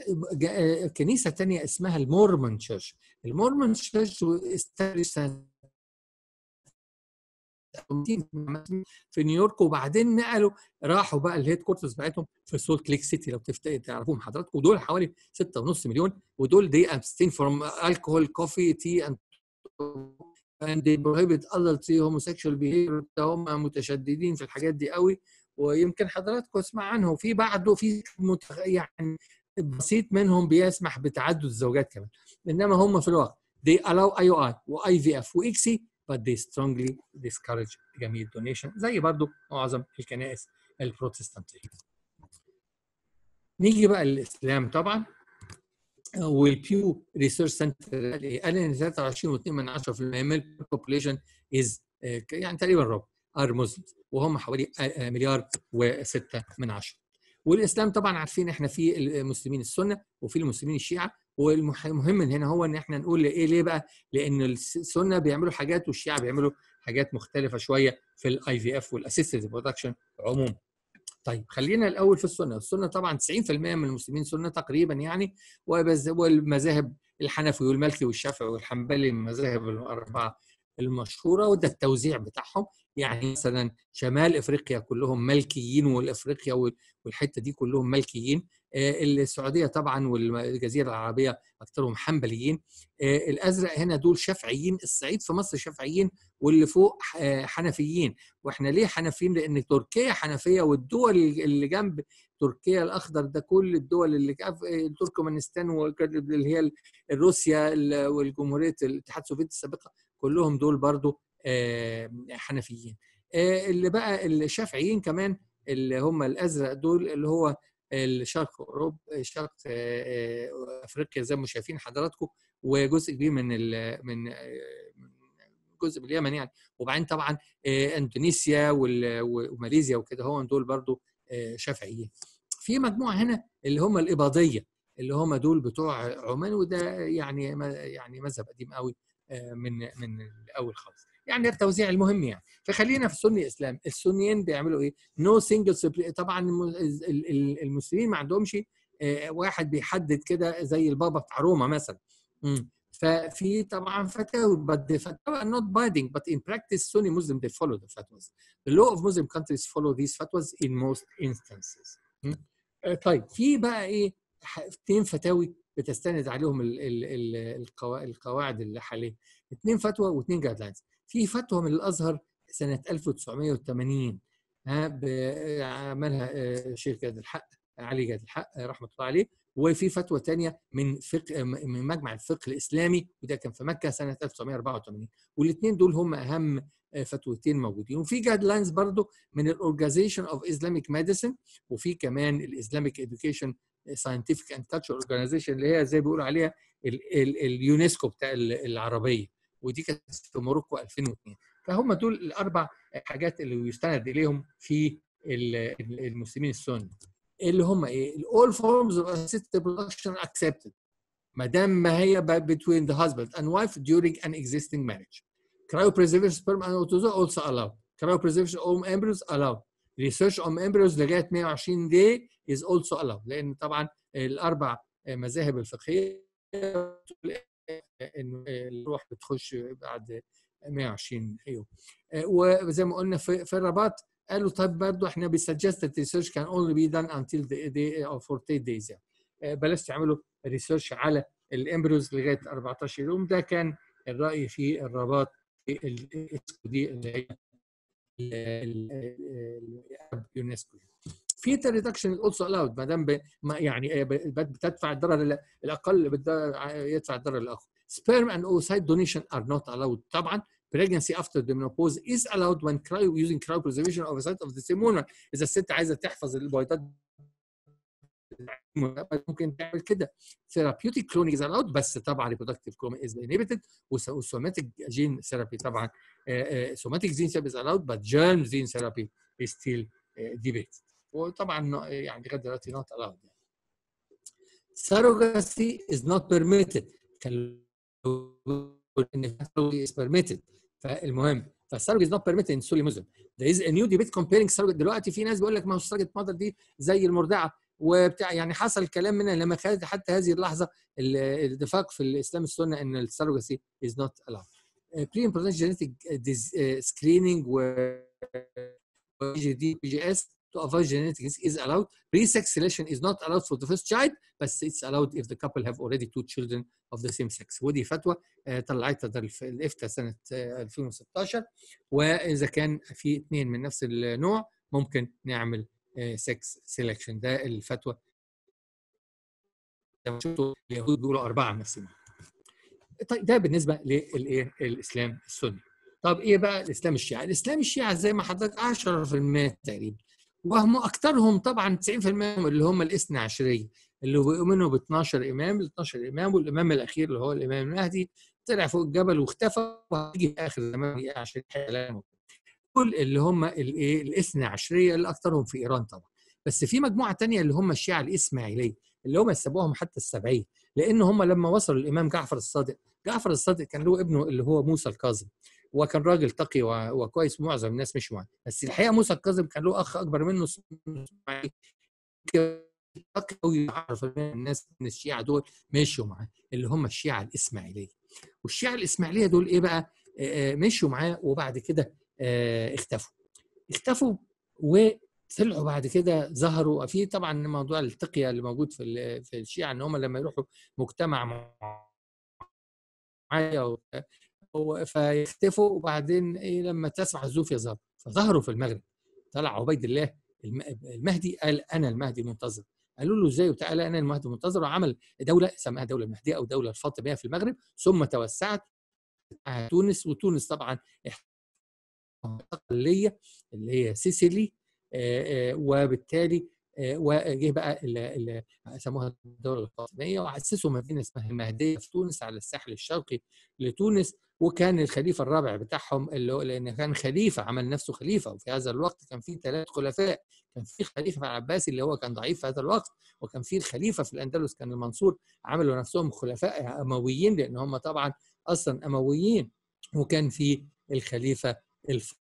Speaker 1: كنيسه ثانيه اسمها المورمون تشيرش المورمون تشيرش في نيويورك وبعدين نقلوا راحوا بقى الهيد كورترز بتاعتهم في سولت ليك سيتي لو تعرفوهم حضراتكم ودول حوالي 6.5 مليون ودول دي abstain from alcohol coffee tea and and they prohibit adultery homosexual behavior هم متشددين في الحاجات دي قوي ويمكن حضراتكم اسمع عنهم في بعده في متخ... يعني بسيط منهم بيسمح بتعدد الزوجات كمان انما هم في الواقع they allow IOI و IVF و ICSI but they strongly discourage جميع donation زي برضو معظم الكنائس البروتستانتية نيجي بقى للإسلام طبعا والبيو ريسيرش سنتر قال ان 23.2 من 10% من البوبوليشن از يعني تقريبا ربع ار مسلمز وهم حوالي مليار و6 من 10 والاسلام طبعا عارفين احنا في المسلمين السنه وفي المسلمين الشيعه والمهم هنا هو ان احنا نقول ايه ليه بقى؟ لان السنه بيعملوا حاجات والشيعه بيعملوا حاجات مختلفه شويه في الاي في اف والاسيستد برودكشن عموما. طيب خلينا الاول في السنه، السنه طبعا 90% من المسلمين سنه تقريبا يعني والمذاهب الحنفي والمالكي والشافعي والحنبلي المذاهب الاربعه المشهوره وده التوزيع بتاعهم يعني مثلا شمال افريقيا كلهم ملكيين والافريقيا والحته دي كلهم ملكيين السعوديه طبعا والجزيره العربيه اكثرهم حنبليين الازرق هنا دول شافعيين الصعيد في مصر شافعيين واللي فوق حنفيين واحنا ليه حنفيين لان تركيا حنفيه والدول اللي جنب تركيا الاخضر ده كل الدول اللي تركمانستان اللي هي روسيا والجمهوريه الاتحاد السوفيتي السابقه كلهم دول برضو حنفيين اللي بقى الشافعيين كمان اللي هم الازرق دول اللي هو الشرق اوروبا شرق افريقيا زي ما شايفين حضراتكم وجزء كبير من من جزء من اليمن يعني وبعدين طبعا اندونيسيا وماليزيا وكده هم دول برضو شافعيين في مجموعه هنا اللي هم الاباضيه اللي هم دول بتوع عمان وده يعني يعني مذهب قديم قوي من من الاول خالص يعني ده التوزيع المهم يعني فخلينا في السني اسلام السنيين بيعملوا ايه نو سنجل طبعا المسلمين ما عندهمش واحد بيحدد كده زي البابا بتاع روما مثلا ففي طبعا فتاوى but the fatwa are not binding but in practice Sunni Muslim they follow the fatwas the law of Muslim countries follow these fatwas in most instances طيب في بقى ايه اثنين فتاوي بتستند عليهم ال ال ال القواعد اللي حاليا اثنين فتوى واثنين جايد لاينز في فتوى من الازهر سنه 1980 ها عملها شيخ جاد الحق علي جاد الحق رحمه الله عليه وفي فتوى ثانيه من فقه من مجمع الفقه الاسلامي وده كان في مكه سنه 1984 والاثنين دول هم اهم فتوتين موجودين وفي جايد لاينز برضه من الاورجنايزيشن اوف اسلاميك ميديسن وفي كمان الاسلاميك اديوكيشن ساينتفك اند كالتشر اورجانيزيشن اللي هي زي بيقولوا عليها اليونسكو بتاع العربيه ودي كانت في موروكو 2002 فهم دول الاربع حاجات اللي يستند اليهم في المسلمين السنه اللي هم ايه؟ all forms of assisted reproduction accepted ما دام ما هي between the husband and wife during an existing marriage. Cryopreservation sperm and autozoa also allowed. Cryopreservation of embryos allowed. Research on embryos لغايه 120 day is also allowed لان طبعا الاربع مذاهب الفقهيه انه الروح بتخش بعد 120 يوم وزي ما قلنا في, في الرباط قالوا طيب برضه احنا بيسجست ريسيرش كان اونلي بي دان انتل دي او 48 دايز يعني بلاش تعملوا ريسيرش على الامبريوز لغايه 14 يوم ده كان الراي في الرباط دي اللي هي اليونسكو في ريدكشن اولسو الاود ما دام يعني بتدفع الضرر الاقل يدفع الضرر الاخر sperm and oocyte donation are not allowed طبعا pregnancy after the menopause is allowed when cryo using cryopreservation of a site of the same woman اذا الست عايزه تحفظ البويضات ممكن تعمل كده therapeutic cloning is allowed بس طبعا reproductive cloning is inhibited وsomatic gene therapy طبعا somatic gene therapy is allowed but germ gene therapy is still debated وطبعا يعني لغايه دلوقتي not allowed surrogacy is not permitted كان ان is permitted فالمهم فالسرج is not permitted in Sunni Muslim. There is a new debate comparing surrogate دلوقتي في ناس بيقول لك ما هو surrogate mother دي زي المرضعه وبتاع يعني حصل كلام منها لما كانت حتى هذه اللحظه الاتفاق في الاسلام السنه ان السرجسي is not allowed. Pre and post genetic screening و جي دي بي جي اس to avoid genetics is allowed. Pre-sex selection is not allowed for the first child, but it's allowed if the couple have already two children of the same sex. ودي فتوى طلعتها الافتاء سنه 2016 واذا كان في اثنين من نفس النوع ممكن نعمل sex selection ده الفتوى زي ما شفتوا اليهود بيقولوا اربعه من نفس النوع. طيب ده بالنسبه للايه الاسلام السني. طب ايه بقى الاسلام الشيعي؟ الاسلام الشيعي زي ما حضرتك 10% تقريبا وهم اكثرهم طبعا 90% اللي هم الاثنى عشريه اللي بيؤمنوا ب 12 امام ال 12 امام والامام الاخير اللي هو الامام المهدي طلع فوق الجبل واختفى وهيجي في اخر الزمان عشان كلامه دول اللي هم الايه الاثنى عشريه اللي اكثرهم في ايران طبعا بس في مجموعه تانية اللي هم الشيعه الاسماعيليه اللي هم يسبوهم حتى السبعيه لان هم لما وصلوا الامام جعفر الصادق جعفر الصادق كان له ابنه اللي هو موسى الكاظم وكان راجل تقي وكويس معظم الناس مشوا معاه بس الحقيقه موسى الكاظم كان له اخ اكبر منه اسماعيل قوي الناس من الشيعه دول مشوا معاه اللي هم الشيعه الاسماعيليه والشيعه الاسماعيليه دول ايه بقى مشوا معاه وبعد كده اختفوا اختفوا وطلعوا بعد كده ظهروا في طبعا موضوع التقيه اللي موجود في في الشيعه ان هم لما يروحوا مجتمع معايا فيختفوا وبعدين إيه لما تسمع الزوف يظهر فظهروا في المغرب طلع عبيد الله المهدي قال انا المهدي منتظر قالوا له ازاي وتعالى انا المهدي منتظر وعمل دوله سماها دوله المهديه او دوله الفاطميه في المغرب ثم توسعت تونس وتونس طبعا اقليه اللي هي سيسيلي وبالتالي وجه بقى اللي سموها الدوله الفاطميه واسسوا مدينه اسمها المهديه في تونس على الساحل الشرقي لتونس وكان الخليفه الرابع بتاعهم اللي هو لان كان خليفه عمل نفسه خليفه وفي هذا الوقت كان في ثلاث خلفاء كان في خليفه العباسي اللي هو كان ضعيف في هذا الوقت وكان في الخليفه في الاندلس كان المنصور عملوا نفسهم خلفاء امويين لان هم طبعا اصلا امويين وكان في الخليفه الفاطمي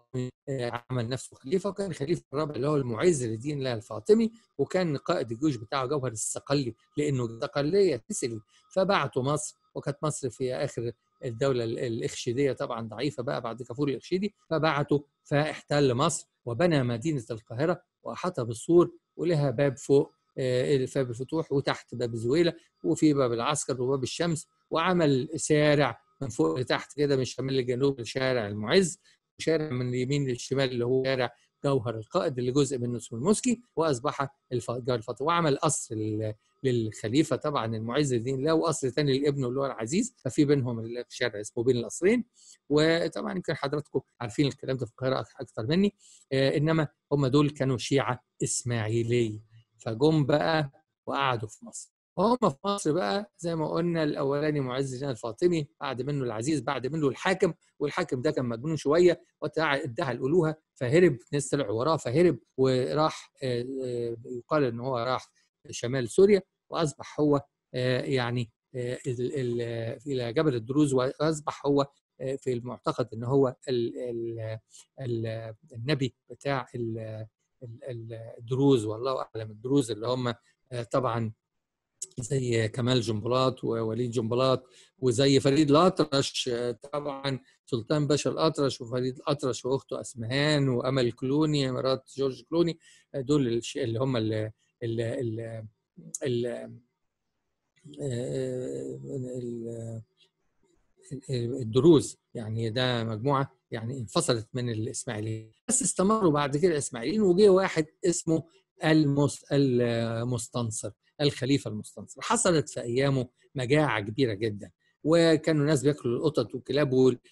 Speaker 1: عمل نفسه خليفه وكان الخليفه الرابع اللي هو المعز لدين الله الفاطمي وكان قائد الجيوش بتاعه جوهر الصقلي لانه الصقليه تسلي فبعتوا مصر وكانت مصر في اخر الدوله الاخشيديه طبعا ضعيفه بقى بعد كفور الاخشيدي فبعتوا فاحتل مصر وبنى مدينه القاهره واحاطها بالسور ولها باب فوق باب الفتوح وتحت باب زويله وفي باب العسكر وباب الشمس وعمل شارع من فوق لتحت كده من الشمال للجنوب لشارع المعز وشارع من اليمين للشمال اللي هو شارع جوهر القائد اللي جزء منه اسمه المسكي واصبح جوهر الفاطمي وعمل قصر للخليفه طبعا المعز الدين الله وقصر ثاني لابنه اللي هو العزيز ففي بينهم الشارع اسمه بين القصرين وطبعا يمكن حضراتكم عارفين الكلام ده في القاهره اكثر مني انما هم دول كانوا شيعه اسماعيليه فجم بقى وقعدوا في مصر وهم في مصر بقى زي ما قلنا الاولاني معز الدين الفاطمي بعد منه العزيز بعد منه الحاكم والحاكم ده كان مجنون شويه ادعى الالوهه فهرب ناس طلعوا وراه فهرب وراح يقال ان هو راح شمال سوريا واصبح هو يعني الى جبل الدروز واصبح هو في المعتقد ان هو ال ال ال النبي بتاع الدروز والله اعلم الدروز اللي هم طبعا زي كمال جنبلاط ووليد جنبلاط وزي فريد الأطرش طبعا سلطان باشا الأطرش وفريد الأطرش وأخته أسمهان وأمل كلوني مرات جورج كلوني دول اللي هم ال ال ال ال الدروز يعني ده مجموعه يعني انفصلت من الاسماعيليين بس استمروا بعد كده الاسماعيليين وجه واحد اسمه المستنصر الخليفه المستنصر حصلت في ايامه مجاعه كبيره جدا وكانوا الناس بياكلوا القطط والكلاب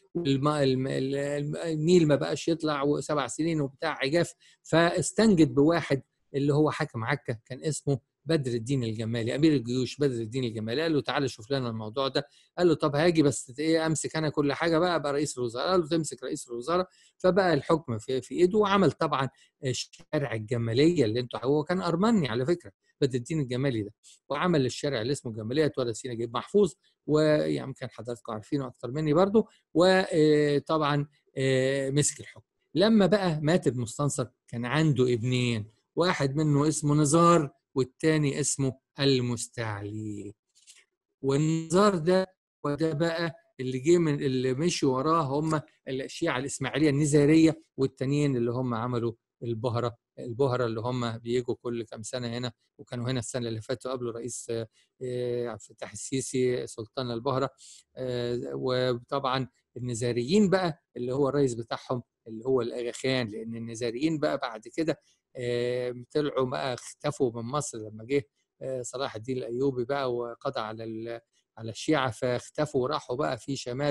Speaker 1: والنيل ما بقاش يطلع وسبع سنين وبتاع عجاف فاستنجد بواحد اللي هو حاكم عكا كان اسمه بدر الدين الجمالي امير الجيوش بدر الدين الجمالي قال له تعالى شوف لنا الموضوع ده قال له طب هاجي بس ايه امسك انا كل حاجه بقى ابقى رئيس الوزراء قال له تمسك رئيس الوزراء فبقى الحكم في, في ايده وعمل طبعا شارع الجماليه اللي انتوا هو كان ارمني على فكره بدر الدين الجمالي ده وعمل الشارع اللي اسمه الجماليه اتولد سينا جيب محفوظ ويمكن حضراتكم عارفينه اكتر مني برضه وطبعا مسك الحكم لما بقى مات المستنصر كان عنده ابنين واحد منه اسمه نزار والتاني اسمه المستعلي والنزار ده وده بقى اللي جه من اللي مشوا وراه هم الشيعة الإسماعيلية النزارية والتانيين اللي هم عملوا البهرة البهرة اللي هم بيجوا كل كام سنة هنا وكانوا هنا السنة اللي فاتوا قبلوا رئيس عبد الفتاح السيسي سلطان البهرة وطبعا النزاريين بقى اللي هو الرئيس بتاعهم اللي هو الأغاخان لأن النزاريين بقى بعد كده طلعوا بقى اختفوا من مصر لما جه صلاح الدين الايوبي بقى وقضى على على الشيعه فاختفوا وراحوا بقى في شمال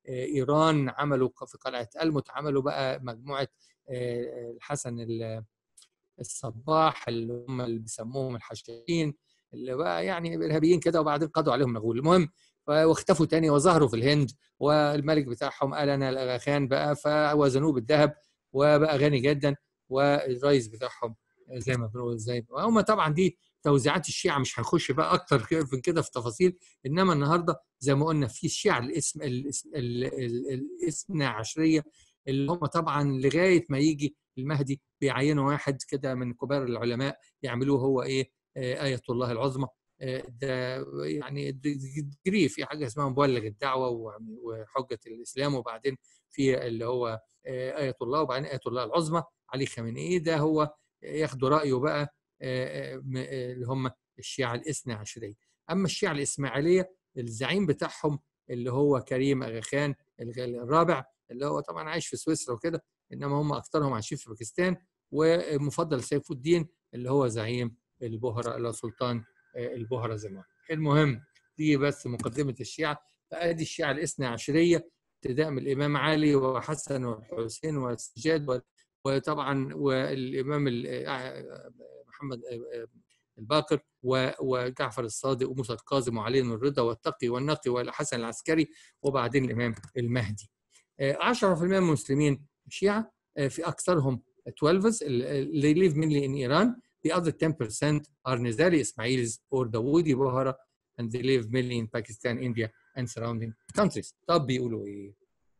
Speaker 1: ايران عملوا في قلعه الموت عملوا بقى مجموعه الحسن الصباح اللي هم اللي بيسموهم الحشاشين اللي بقى يعني ارهابيين كده وبعدين قضوا عليهم مغول المهم واختفوا تاني وظهروا في الهند والملك بتاعهم قال انا الاغا خان بقى فوزنوه بالذهب وبقى غني جدا والرئيس بتاعهم زي ما بنقول زي هم طبعا دي توزيعات الشيعة مش هنخش بقى اكتر من كده في تفاصيل انما النهارده زي ما قلنا في الشيعة الاسم الاسم الاثنى عشريه اللي هم طبعا لغايه ما يجي المهدي بيعينوا واحد كده من كبار العلماء يعملوه هو ايه آية الله العظمى ده يعني ديجري في حاجه اسمها مبلغ الدعوه وحجه الاسلام وبعدين في اللي هو ايه الله وبعدين ايه الله العظمى علي خامنئي ده هو ياخدوا رايه بقى اللي هم الشيعه الاثنى عشريه اما الشيعه الاسماعيليه الزعيم بتاعهم اللي هو كريم اغا خان الرابع اللي هو طبعا عايش في سويسرا وكده انما هم اكثرهم عايشين في باكستان ومفضل سيف الدين اللي هو زعيم البهرة اللي هو سلطان البهرة زمان المهم دي بس مقدمة الشيعة فأدي الشيعة الاثنى عشرية ابتداء من الإمام علي وحسن والحسين والسجاد وطبعا والإمام محمد الباقر وجعفر الصادق وموسى الكاظم وعلي بن الرضا والتقي والنقي والحسن العسكري وبعدين الإمام المهدي 10% من المسلمين شيعة في أكثرهم 12 they live mainly in Iran The other 10% are Nizari Ismailis or Dawoodi Bohara and they live mainly in Pakistan, India and surrounding countries. طب بيقولوا ايه؟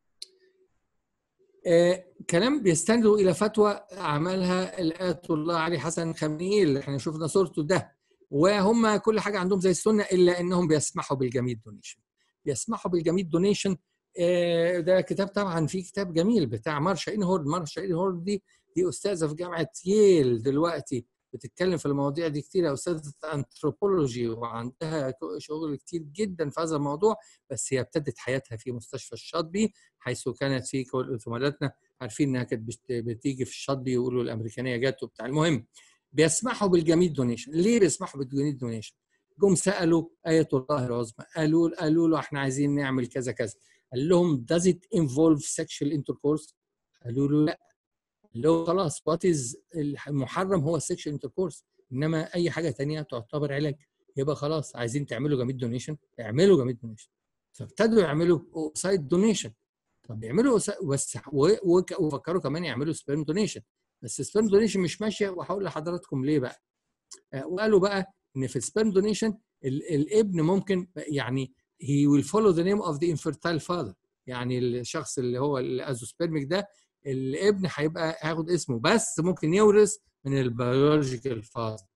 Speaker 1: آه كلام بيستندوا الى فتوى عملها الايه الله علي حسن خامنئي اللي احنا شفنا صورته ده وهم كل حاجه عندهم زي السنه الا انهم بيسمحوا بالجميد دونيشن بيسمحوا بالجميد دونيشن آه ده كتاب طبعا في كتاب جميل بتاع مارشا انهورد مارشا انهورد دي دي استاذه في جامعه ييل دلوقتي بتتكلم في المواضيع دي كتير استاذه انثروبولوجي وعندها شغل كتير جدا في هذا الموضوع بس هي ابتدت حياتها في مستشفى الشاطبي حيث كانت في كل زملاتنا عارفين انها كانت بتيجي في الشاطبي يقولوا الامريكانيه جت وبتاع المهم بيسمحوا بالجميد دونيشن ليه بيسمحوا بالجميد دونيشن جم سالوا ايه الله العظمى قالوا قالوا له احنا عايزين نعمل كذا كذا قال لهم does it involve sexual intercourse قالوا له لا لو خلاص وات از المحرم هو السكشن انتركورس انما اي حاجه ثانيه تعتبر علاج يبقى خلاص عايزين تعملوا جميد دونيشن اعملوا جميد دونيشن فابتدوا يعملوا اوسايد دونيشن طب يعملوا بس وفكروا كمان يعملوا سبيرم دونيشن بس السبيرم دونيشن مش ماشيه وهقول لحضراتكم ليه بقى وقالوا بقى ان في السبيرم دونيشن الابن ممكن يعني he will follow the name of the infertile father يعني الشخص اللي هو الازوسبيرميك ده الابن هيبقى هياخد اسمه بس ممكن يورث من البيولوجيكال فاذر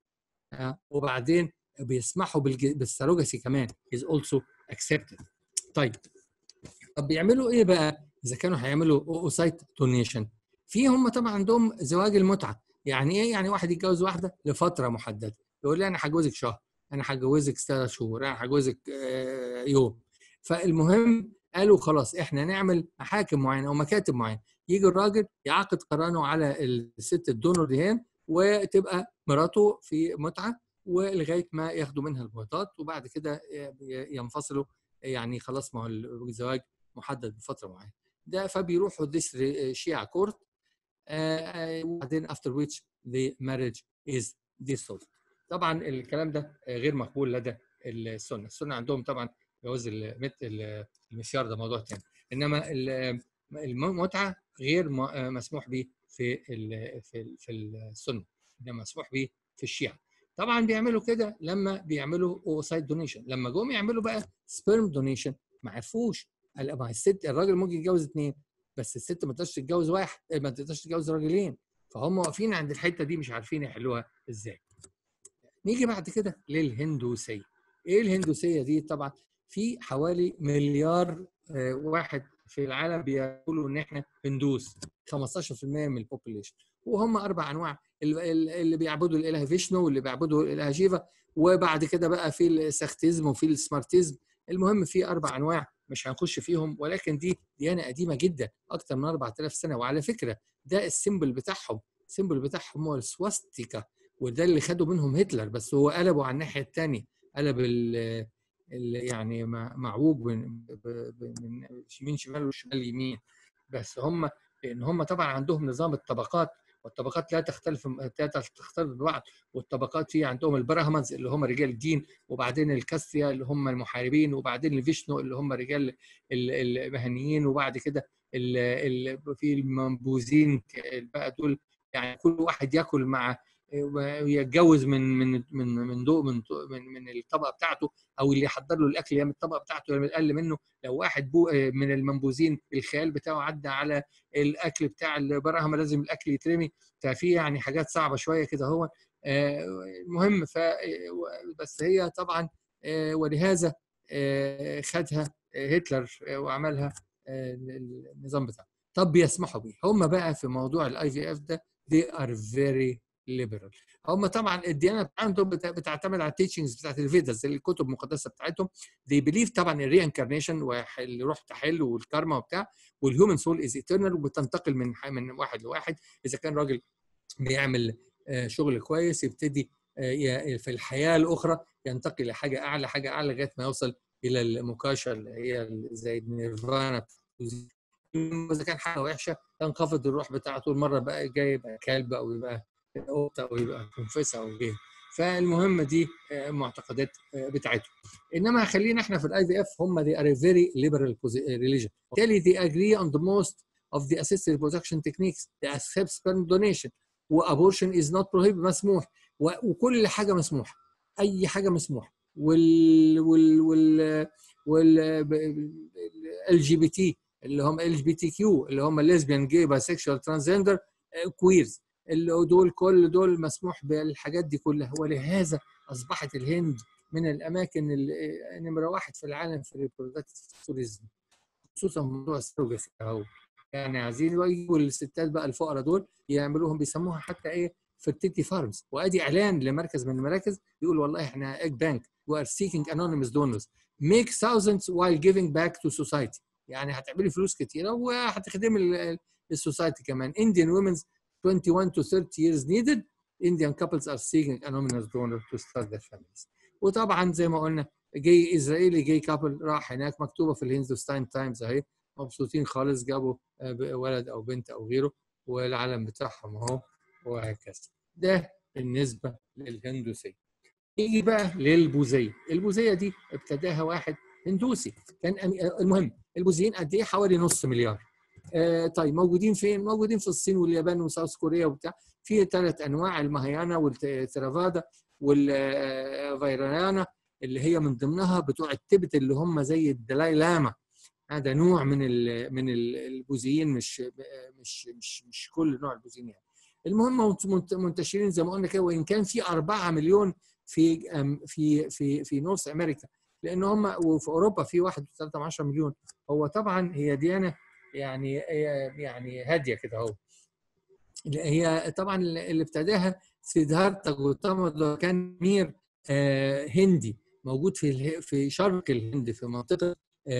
Speaker 1: وبعدين بيسمحوا بالسروجسي كمان is also accepted طيب طب بيعملوا ايه بقى اذا كانوا هيعملوا اوسايت دونيشن في هم طبعا عندهم زواج المتعه يعني ايه يعني واحد يتجوز واحده لفتره محدده يقول لي انا هجوزك شهر انا هجوزك ثلاث شهور انا هجوزك يوم فالمهم قالوا خلاص احنا نعمل محاكم معينه او مكاتب معينه يجي الراجل يعقد قرانه على الست الدونور دهان وتبقى مراته في متعه ولغايه ما ياخدوا منها البويضات وبعد كده ينفصلوا يعني خلاص ما هو الزواج محدد بفتره معينه ده فبيروحوا ديس شيعة كورت وبعدين after which the marriage is dissolved طبعا الكلام ده غير مقبول لدى السنه السنه عندهم طبعا جواز المسيار ده موضوع تاني انما المتعه غير مسموح به في في في السنه انما مسموح به في الشيعه طبعا بيعملوا كده لما بيعملوا اوسايد دونيشن لما جم يعملوا بقى سبيرم دونيشن ما عرفوش ما الست الراجل ممكن يتجوز اثنين بس الست ما تقدرش تتجوز واحد ما تقدرش تتجوز راجلين فهم واقفين عند الحته دي مش عارفين يحلوها ازاي نيجي بعد كده للهندوسيه ايه الهندوسيه دي طبعا في حوالي مليار واحد في العالم بيقولوا ان احنا هندوس 15% من البوبوليشن وهم اربع انواع اللي بيعبدوا الاله فيشنو واللي بيعبدوا الاله شيفا وبعد كده بقى في السختيزم وفي السمارتيزم المهم في اربع انواع مش هنخش فيهم ولكن دي ديانه قديمه جدا اكتر من 4000 سنه وعلى فكره ده السيمبل بتاعهم السيمبل بتاعهم هو السواستيكا وده اللي خدوا منهم هتلر بس هو قلبوا على الناحيه الثانيه قلب اللي يعني معوج من من يمين شمال وشمال يمين بس هم لان هم طبعا عندهم نظام الطبقات والطبقات لا تختلف لا تختلف ببعض والطبقات في عندهم البراهمانز اللي هم رجال الدين وبعدين الكاستيا اللي هم المحاربين وبعدين الفيشنو اللي هم رجال المهنيين وبعد كده في المنبوذين بقى دول يعني كل واحد ياكل مع ويتجوز من من من من دو من من, من الطبقه بتاعته او اللي يحضر له الاكل يا من الطبقه بتاعته يا من اقل منه لو واحد بو من المنبوذين الخيال بتاعه عدى على الاكل بتاع البراهمه لازم الاكل يترمي ففي يعني حاجات صعبه شويه كده هو المهم ف بس هي طبعا ولهذا خدها هتلر وعملها النظام بتاعه طب بيسمحوا بيه هم بقى في موضوع الاي في اف ده they are very ليبرال هم طبعا الديانه عندهم بتعتمد على التيتشنجز بتاعت الفيداز الكتب المقدسه بتاعتهم they believe طبعا الري انكارنيشن والروح تحل والكارما وبتاع والهيومن سول از ايترنال وبتنتقل من من واحد لواحد اذا كان راجل بيعمل شغل كويس يبتدي في الحياه الاخرى ينتقل لحاجه اعلى حاجه اعلى لغايه ما يوصل الى المكاشة اللي هي زي النيرفانا اذا كان حاجه وحشه تنخفض الروح بتاعته المره بقى جاي يبقى كلب او يبقى قطه او يبقى كنفسه او غيره فالمهم دي معتقدات بتاعتهم انما خلينا احنا في الاي في اف هم they are a very liberal religion بالتالي they agree on the most of the assisted reproduction techniques they accept sperm donation وابورشن is not prohibited مسموح وكل حاجه مسموحه اي حاجه مسموحه وال وال وال وال ال جي بي تي اللي هم ال جي بي تي كيو اللي هم ليزبيان جي بايسكشوال ترانسجندر كويرز اللي دول كل دول مسموح بالحاجات دي كلها ولهذا اصبحت الهند من الاماكن اللي نمره واحد في العالم في الريبرودكتيف توريزم خصوصا موضوع السروجاسي اهو يعني عايزين يجوا الستات بقى الفقراء دول يعملوهم بيسموها حتى ايه فيرتيتي فارمز وادي اعلان لمركز من المراكز يقول والله احنا ايج بانك we are seeking anonymous donors make thousands while giving back to society يعني هتعملي فلوس كتيره وهتخدمي السوسايتي كمان Indian women's 21 to 30 years needed Indian couples are seeking anonymous donor to start their families وطبعا زي ما قلنا جاي اسرائيلي جاي كابل راح هناك مكتوبه في الهندوستان تايمز اهي مبسوطين خالص جابوا ولد او بنت او غيره والعلم بتاعهم اهو وهكذا ده بالنسبه للهندوسيه نيجي بقى للبوذيه البوذيه دي ابتداها واحد هندوسي كان المهم البوذيين قد ايه حوالي نص مليار آه طيب موجودين فين موجودين في الصين واليابان وساوث كوريا وبتاع في ثلاث انواع المهيانا والثرافادا والفيرانا اللي هي من ضمنها بتوع التبت اللي هم زي الدلاي لاما هذا نوع من ال من البوذيين مش مش مش مش كل نوع البوذيين يعني المهم منتشرين زي ما قلنا كده وان كان في 4 مليون في في في في نورث امريكا لان هم وفي اوروبا في 1.3 مليون هو طبعا هي ديانه يعني يعني هاديه كده اهو هي طبعا اللي ابتداها سيدهارتا جوتاما كان مير هندي موجود في في شرق الهند في منطقه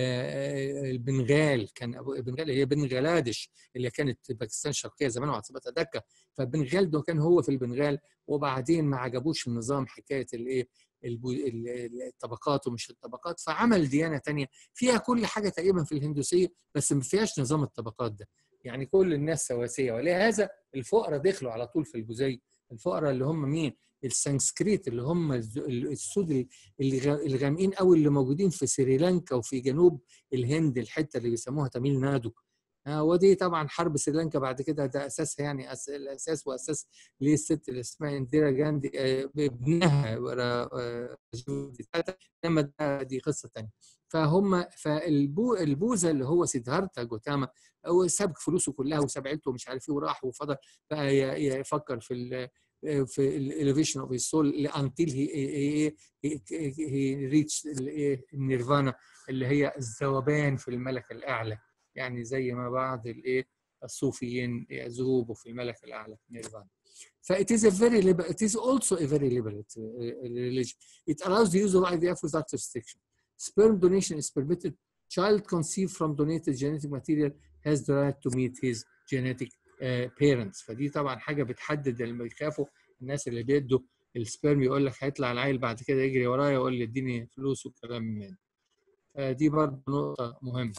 Speaker 1: البنغال كان البنغال هي بنغلاديش اللي كانت باكستان الشرقيه زمان وعاصمتها دكه فالبنغال ده كان هو في البنغال وبعدين ما عجبوش النظام حكايه الايه الطبقات ومش الطبقات فعمل ديانه تانية فيها كل حاجه تقريبا في الهندوسيه بس ما فيهاش نظام الطبقات ده يعني كل الناس سواسيه ولهذا الفقراء دخلوا على طول في البوذيه الفقراء اللي هم مين السانسكريت اللي هم السود الغامقين قوي اللي موجودين في سريلانكا وفي جنوب الهند الحته اللي بيسموها تاميل نادو آه ودي طبعا حرب سريلانكا بعد كده ده اساسها يعني أس... الاساس واساس للست اللي اسمها انديرا جاندي آه بابنها آه انما دي قصه ثانيه فهم فالبو البوذا اللي هو سيدهارتا جوتاما هو ساب فلوسه كلها وساب عيلته ومش عارف ايه وراح وفضل بقى يفكر في ال في الاليفيشن اوف السول انتل هي هي ريتش النيرفانا اللي هي الذوبان في الملك الاعلى يعني زي ما بعض الايه الصوفيين يذوبوا في الملك الاعلى نيرفانا ف it is a very liberal, it is also a very liberal religion. It allows the use of IVF without restriction. Sperm donation is permitted. Child conceived from donated genetic material has the right to meet his genetic بيرنتس فدي طبعا حاجه بتحدد اللي بيخافوا الناس اللي بيدوا السبرم يقول لك هيطلع العيل بعد كده يجري ورايا ويقول لي اديني فلوس وكلام من فدي برضه نقطه مهمه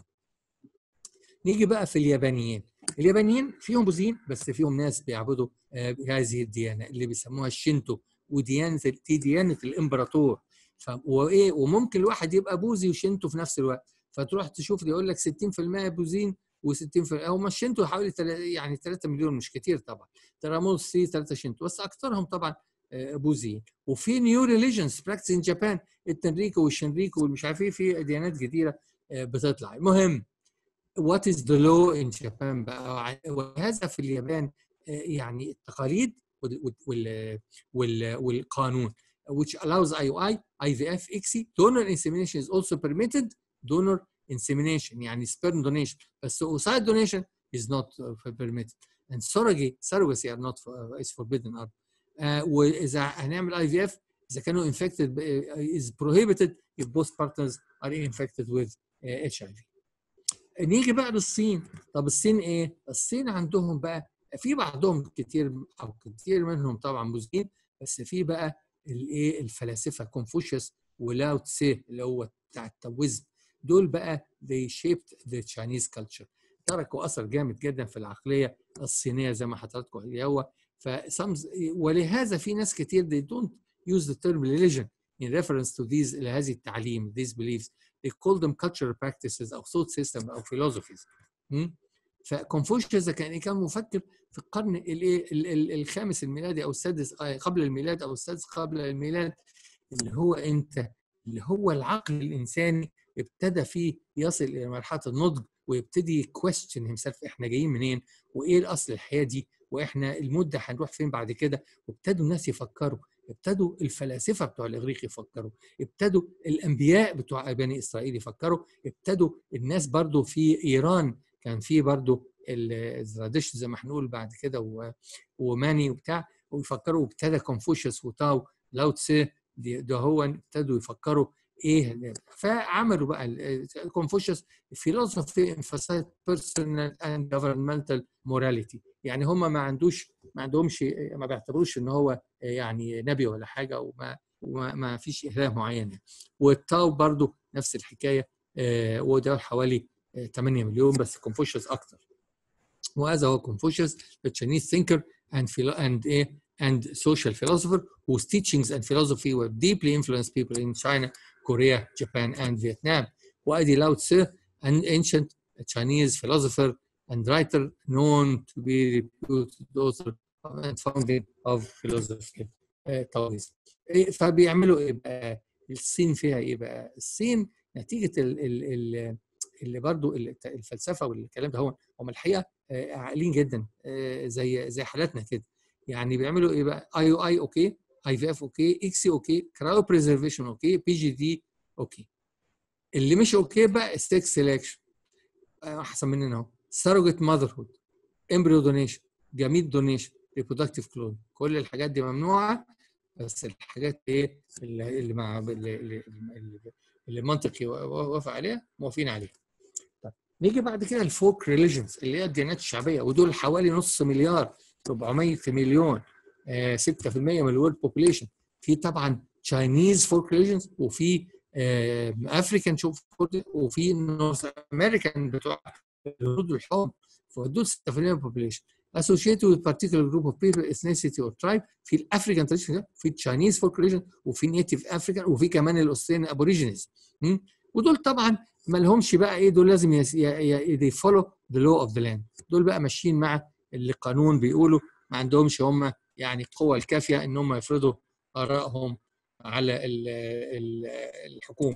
Speaker 1: نيجي بقى في اليابانيين اليابانيين فيهم بوذيين بس فيهم ناس بيعبدوا هذه الديانه اللي بيسموها الشينتو وديانه دي ديانه الامبراطور وايه وممكن الواحد يبقى بوذي وشينتو في نفس الوقت فتروح تشوف يقول لك 60% بوذيين و60% هم الشينتو حوالي يعني 3 مليون مش كتير طبعا تراموس سي 3 شينتو بس اكثرهم طبعا بوذيين وفي نيو ريليجنز براكتس ان جابان التنريكو والشنريكو والمش عارف ايه في ديانات كتيره بتطلع المهم وات از ذا لو ان جابان بقى وهذا في اليابان يعني التقاليد وال وال والقانون which allows IUI, IVF, ICSI. Donor insemination is also permitted. Donor insemination يعني sperm donation بس oocyte donation is not permitted. And surrogacy, surrogacy are not uh, is forbidden. Uh, وإذا هنعمل IVF إذا كانوا infected uh, is prohibited if both partners are infected with uh, HIV. نيجي بقى للصين طب الصين ايه الصين عندهم بقى في بعضهم كتير او كتير منهم طبعا مزين بس في بقى الايه الفلاسفه كونفوشيوس ولاو تسي اللي هو بتاع التاويزم دول بقى they shaped the Chinese culture تركوا اثر جامد جدا في العقليه الصينيه زي ما حضراتكم اللي هو ف ولهذا في ناس كتير they don't use the term religion in reference to these لهذه التعليم these beliefs they call them cultural practices او thought system او philosophies فكونفوشيوس كان كان مفكر في القرن الايه الخامس الميلادي او السادس قبل الميلاد او السادس قبل الميلاد اللي هو انت اللي هو العقل الانساني ابتدى فيه يصل الى مرحله النضج ويبتدي كويستشن هيمسيلف احنا جايين منين وايه الاصل الحياه دي واحنا المده هنروح فين بعد كده وابتدوا الناس يفكروا ابتدوا الفلاسفه بتوع الاغريق يفكروا ابتدوا الانبياء بتوع بني اسرائيل يفكروا ابتدوا الناس برضو في ايران كان في برضو الزرادشت زي ما هنقول بعد كده وماني وبتاع ويفكروا وابتدى كونفوشيوس وتاو لاو تسي ده هو ابتدوا يفكروا ايه فعملوا بقى كونفوشيوس philosophy emphasized personal and governmental morality يعني هم ما عندوش ما عندهمش ما بيعتبروش ان هو يعني نبي ولا حاجه وما وما ما فيش اله معين والتاو برضو نفس الحكايه وده حوالي 8 مليون بس كونفوشيوس اكتر وهذا هو كونفوشيوس the Chinese thinker and and ايه and social philosopher whose teachings and philosophy were deeply influenced people in China, Korea, Japan, and Vietnam. وأدي Lao Tzu, an ancient Chinese philosopher and writer known to be reputed author and founding of philosophy Taoism. فبيعملوا ايه بقى؟ الصين فيها ايه بقى؟ الصين نتيجه ال ال ال اللي برضو الفلسفه والكلام ده هو هم الحقيقه عاقلين جدا زي زي حالاتنا كده يعني بيعملوا ايه بقى؟ اي او اي اوكي اي في اف اوكي اكسي اوكي كرايو بريزرفيشن اوكي بي جي دي اوكي اللي مش اوكي بقى ستيك سيلكشن احسن مننا اهو ساروجيت ماذر هود امبريو دونيشن جميد دونيشن ريبرودكتيف كلون كل الحاجات دي ممنوعه بس الحاجات ايه اللي اللي مع اللي, اللي, اللي منطقي وافق عليها موافقين عليها طيب نيجي بعد كده الفوك ريليجنز اللي هي الديانات الشعبيه ودول حوالي نص مليار 400 مليون آه 6% من الورد بوبوليشن في طبعا تشاينيز فوك ريليجنز وفي افريكان شوف وفي نورث امريكان بتوع الهنود والحوم فدول 6% من البوبوليشن associated with particular group of people ethnicity or tribe في الافريكان تراديشن في تشاينيز فوك ريليجن وفي نيتيف افريكان وفي كمان الاوستراليان ابوريجينيز ودول طبعا ما لهمش بقى ايه دول لازم they follow the law of the land دول بقى ماشيين مع اللي القانون بيقولوا ما عندهمش هم يعني القوه الكافيه ان هم يفرضوا ارائهم على ال ال الحكومه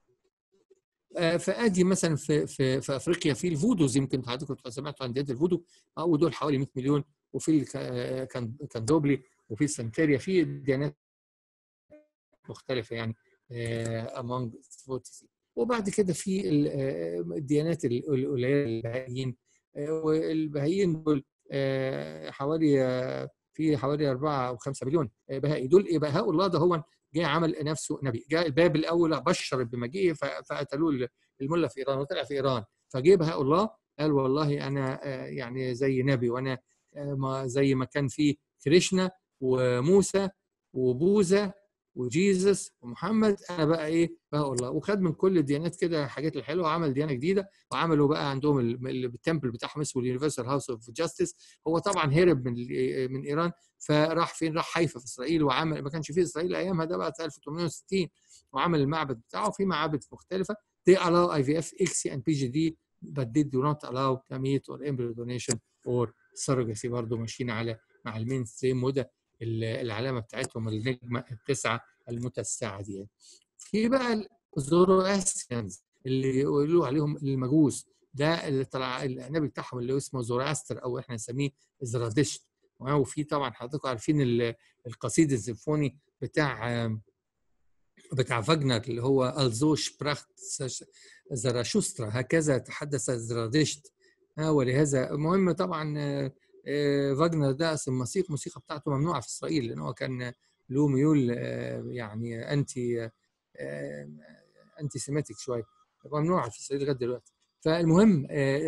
Speaker 1: فادي مثلا في في في افريقيا في الفودوز يمكن حضرتك سمعتوا عن ديانه الفودو ودول حوالي 100 مليون وفي كان كان دوبلي وفي السنتيريا في ديانات مختلفه يعني among وبعد كده في الديانات القليله البهائيين والبهائيين دول حوالي في حوالي 4 او 5 مليون بهائي دول ايه بهاء الله ده هو جاء عمل نفسه نبي جاء الباب الاول بشر بمجيئه فقتلوه المله في ايران وطلع في ايران فجه بهاء الله قال والله انا يعني زي نبي وانا زي ما كان في كريشنا وموسى وبوذا وجيزس ومحمد انا بقى ايه بقى الله وخد من كل الديانات كده الحاجات الحلوه وعمل ديانه جديده وعملوا بقى عندهم التمبل بتاعهم اسمه اليونيفرسال هاوس اوف جاستس هو طبعا هرب من من ايران فراح فين راح حيفا في اسرائيل وعمل ما كانش في اسرائيل ايامها ده بقى 1860 وعمل المعبد بتاعه في معابد مختلفه they allow IVF, ICSI and PGD but they do not allow gamete or embryo donation or surrogacy برضه ماشيين على مع المين ستريم وده العلامه بتاعتهم النجمه التسعه المتسعه دي في بقى الزوروستريانز اللي يقولوا عليهم المجوس ده اللي طلع النبي بتاعهم اللي اسمه زوراستر او احنا نسميه زرادشت وفي طبعا حضراتكم عارفين القصيد السيمفوني بتاع بتاع فاجنر اللي هو الزوش براخت زراشوسترا هكذا تحدث زرادشت ولهذا مهم طبعا فاجنر ده اصل الموسيقى الموسيقى بتاعته ممنوعه في اسرائيل لان هو كان له ميول يعني انتي انتي سيماتيك شويه ممنوعه في اسرائيل لغايه دلوقتي فالمهم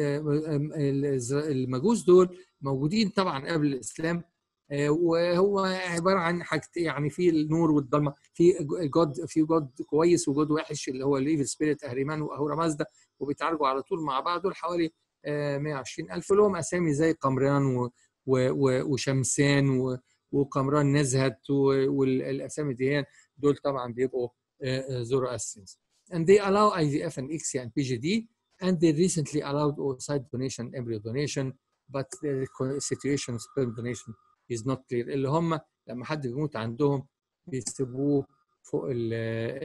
Speaker 1: المجوس دول موجودين طبعا قبل الاسلام وهو عباره عن حاجت يعني في النور والضلمه في جود في جود كويس وجود وحش اللي هو الايفل سبيريت اهريمان واهورا مازدا وبيتعالجوا على طول مع بعض دول حوالي 120000 لهم اسامي زي قمران و و وشمسان وقمران نزهت والاسامي دي دول طبعا بيبقوا زورو اسينز and they allow IVF and ICSI and PGD and they recently allowed oocyte donation embryo donation but the situation of sperm donation is not clear اللي هم لما حد بيموت عندهم بيسيبوه فوق ال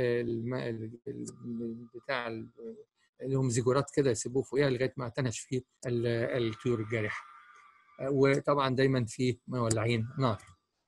Speaker 1: ال بتاع اللي هم زيجورات كده يسيبوه فوقيها لغايه ما تنهش فيه الطيور الجارحه وطبعا دايما في مولعين نار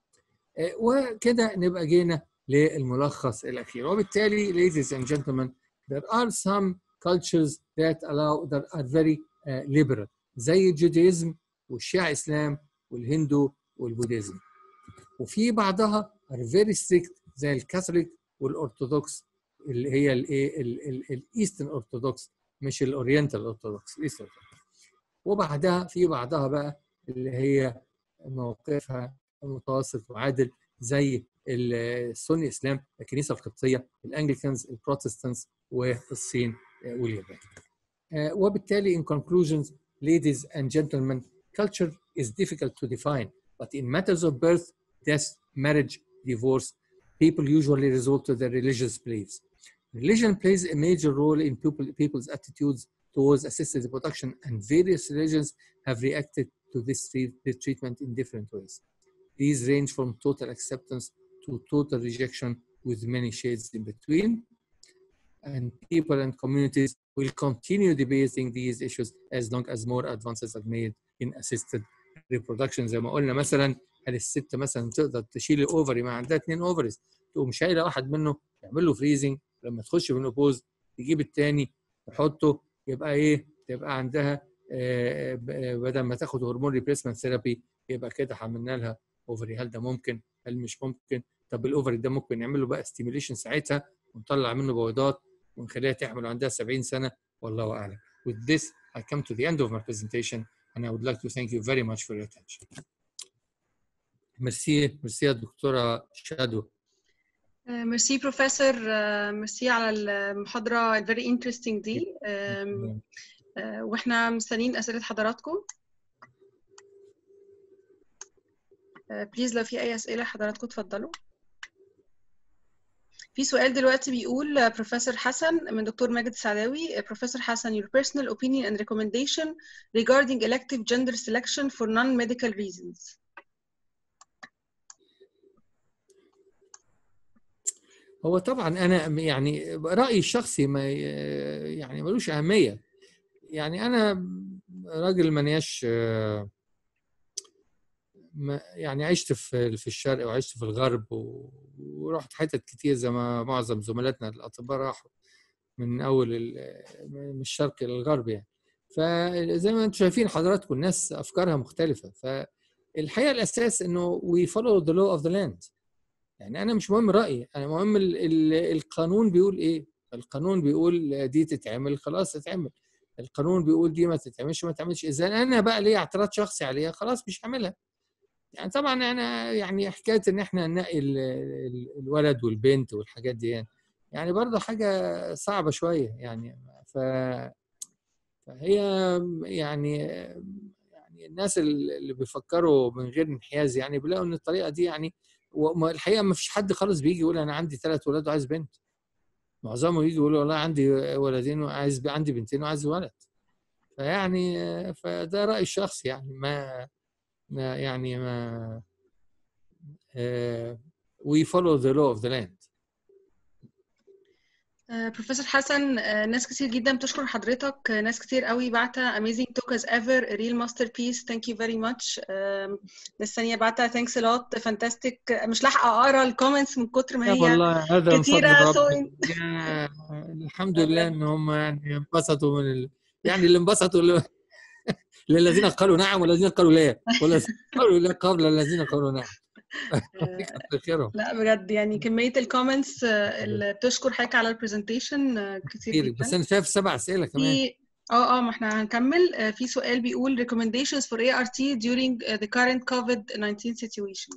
Speaker 1: وكده نبقى جينا للملخص الاخير وبالتالي ladies and gentlemen there are some cultures that allow that are very uh, liberal زي الجوديزم والشيعة اسلام والهندو والبوديزم وفي بعضها are very strict زي الكاثوليك والارثوذكس اللي هي الايه الايسترن ارثوذكس مش الاورينتال ارثوذكس الايسترن وبعدها في بعضها بقى اللي هي موقفها متوسط وعادل زي السني اسلام الكنيسه القبطيه الانجليكانز البروتستانتس والصين واليابان وبالتالي in conclusions ladies and gentlemen culture is difficult to define but in matters of birth death marriage divorce people usually resort to their religious beliefs religion plays a major role in people, people's attitudes towards assisted reproduction and various religions have reacted to this treatment in different ways these range from total acceptance to total rejection with many shades in between. And people and communities will continue debating these issues as long as more advances are made in assisted reproduction زي ما قلنا مثلا هل الست مثلا تقدر تشيل الاوفري ما عندها اثنين اوفريز تقوم شايله واحد منه تعمل له فريزنج لما تخش في النوبوز تجيب الثاني تحطه يبقى ايه تبقى عندها بدل ما تاخد هرمون ريبليسمنت ثيرابي يبقى كده عملنا لها اوفري هل ده ممكن هل مش ممكن طب الاوفري ده ممكن نعمل له بقى ستيميليشن ساعتها ونطلع منه بويضات ونخليها تحمل عندها 70 سنه والله اعلم with this I come to the end of my presentation and I would like to thank you very much for your attention ميرسي ميرسي يا دكتوره شادو
Speaker 2: ميرسي بروفيسور ميرسي على المحاضره الفيري انترستنج دي واحنا مستنيين اسئله حضراتكم بليز لو في اي اسئله حضراتكم اتفضلوا في سؤال دلوقتي بيقول بروفيسور حسن من دكتور ماجد السعداوي بروفيسور حسن your personal opinion and recommendation regarding elective gender selection for non-medical reasons
Speaker 1: هو طبعا انا يعني رايي الشخصي ما يعني ملوش اهميه يعني انا راجل مانياش يعني عشت في في الشرق وعشت في الغرب ورحت حتت كتير زي ما معظم زملاتنا الاطباء راحوا من اول من الشرق الى الغرب يعني فزي ما انتم شايفين حضراتكم الناس افكارها مختلفه فالحقيقه الاساس انه we follow the law of the land يعني انا مش مهم رايي انا مهم ال ال القانون بيقول ايه القانون بيقول دي تتعمل خلاص تتعمل القانون بيقول دي ما تتعملش ما تتعملش اذا انا بقى ليا اعتراض شخصي عليها خلاص مش هعملها يعني طبعا انا يعني حكايه ان احنا ننقي الولد والبنت والحاجات دي يعني, يعني برضه حاجه صعبه شويه يعني ف فهي يعني يعني الناس اللي بيفكروا من غير انحياز يعني بيلاقوا ان الطريقه دي يعني الحقيقه ما فيش حد خالص بيجي يقول انا عندي ثلاث ولاد وعايز بنت معظمهم يجي يقول والله عندي ولدين وعايز عندي بنتين وعايز ولد فيعني فده رايي الشخصي يعني ما ما يعني ما uh, we follow the law of the land
Speaker 2: بروفيسور حسن ناس كتير جدا بتشكر حضرتك ناس كتير قوي بعتها amazing talk as ever a real masterpiece thank you very much ناس ثانيه بعتها thanks a lot fantastic مش لاحقه اقرا الكومنتس من كتر ما هي
Speaker 1: والله هذا
Speaker 2: كتيره
Speaker 1: so الحمد لله ان هم يعني انبسطوا من ال... يعني اللي انبسطوا اللي... للذين قالوا نعم والذين قالوا لا والذين قالوا لا قبل الذين قالوا نعم خيرهم
Speaker 2: لا بجد يعني كميه الكومنتس اللي بتشكر حضرتك على البرزنتيشن كتير
Speaker 1: كتير
Speaker 2: جدا
Speaker 1: بس انا شايف سبع اسئله كمان
Speaker 2: في اه اه ما احنا هنكمل في سؤال بيقول recommendations for ART during the current COVID-19 situation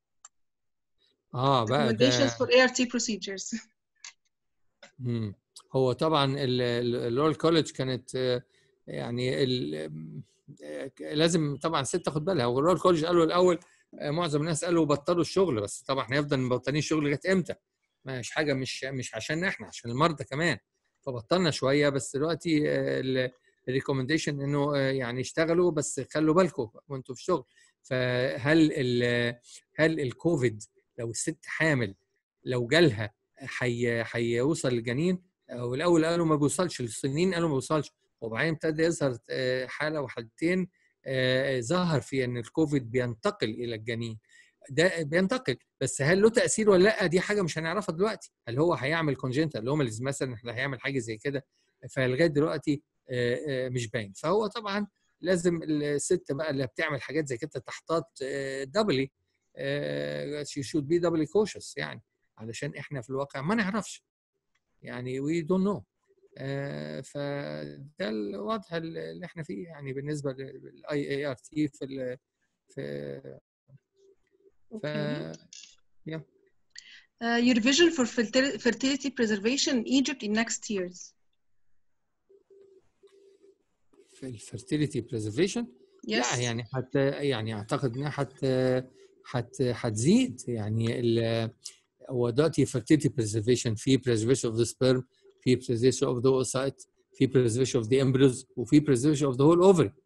Speaker 1: اه بقى
Speaker 2: recommendations
Speaker 1: ده
Speaker 2: for ART procedures
Speaker 1: مم. هو طبعا اللورال كولج كانت يعني ال... لازم طبعا الست تاخد بالها هو الرول كولج قالوا الاول معظم الناس قالوا بطلوا الشغل بس طبعا هنفضل مبطلين الشغل لغايه امتى؟ مش حاجه مش مش عشان احنا عشان المرضى كمان فبطلنا شويه بس دلوقتي الريكومنديشن انه يعني اشتغلوا بس خلوا بالكم وانتوا في الشغل فهل ال هل الكوفيد لو الست حامل لو جالها هيوصل للجنين او الاول قالوا ما بيوصلش السنين قالوا ما بيوصلش وبعدين ابتدى يظهر حاله وحالتين ظهر في ان الكوفيد بينتقل الى الجنين ده بينتقل بس هل له تاثير ولا لا دي حاجه مش هنعرفها دلوقتي هل هو هيعمل كونجنتال هوملز مثلا هيعمل حاجه زي كده فلغايه دلوقتي مش باين فهو طبعا لازم الست بقى اللي بتعمل حاجات زي كده تحتاط دبلي شي شود بي دبلي كوشس يعني علشان احنا في الواقع ما نعرفش يعني وي دونت نو فده الوضع اللي احنا فيه يعني بالنسبه للاي اي ار تي في ال في ف
Speaker 2: yeah. Uh, your vision for fertility preservation in Egypt in next years.
Speaker 1: في الفيرتيليتي بريزرفيشن
Speaker 2: Yes.
Speaker 1: لا يعني حتى يعني اعتقد انها حت حت هتزيد يعني ال هو دلوقتي fertility preservation في preservation of the sperm في preservation of the oocyte في preservation of the embryos وفي preservation of the whole ovary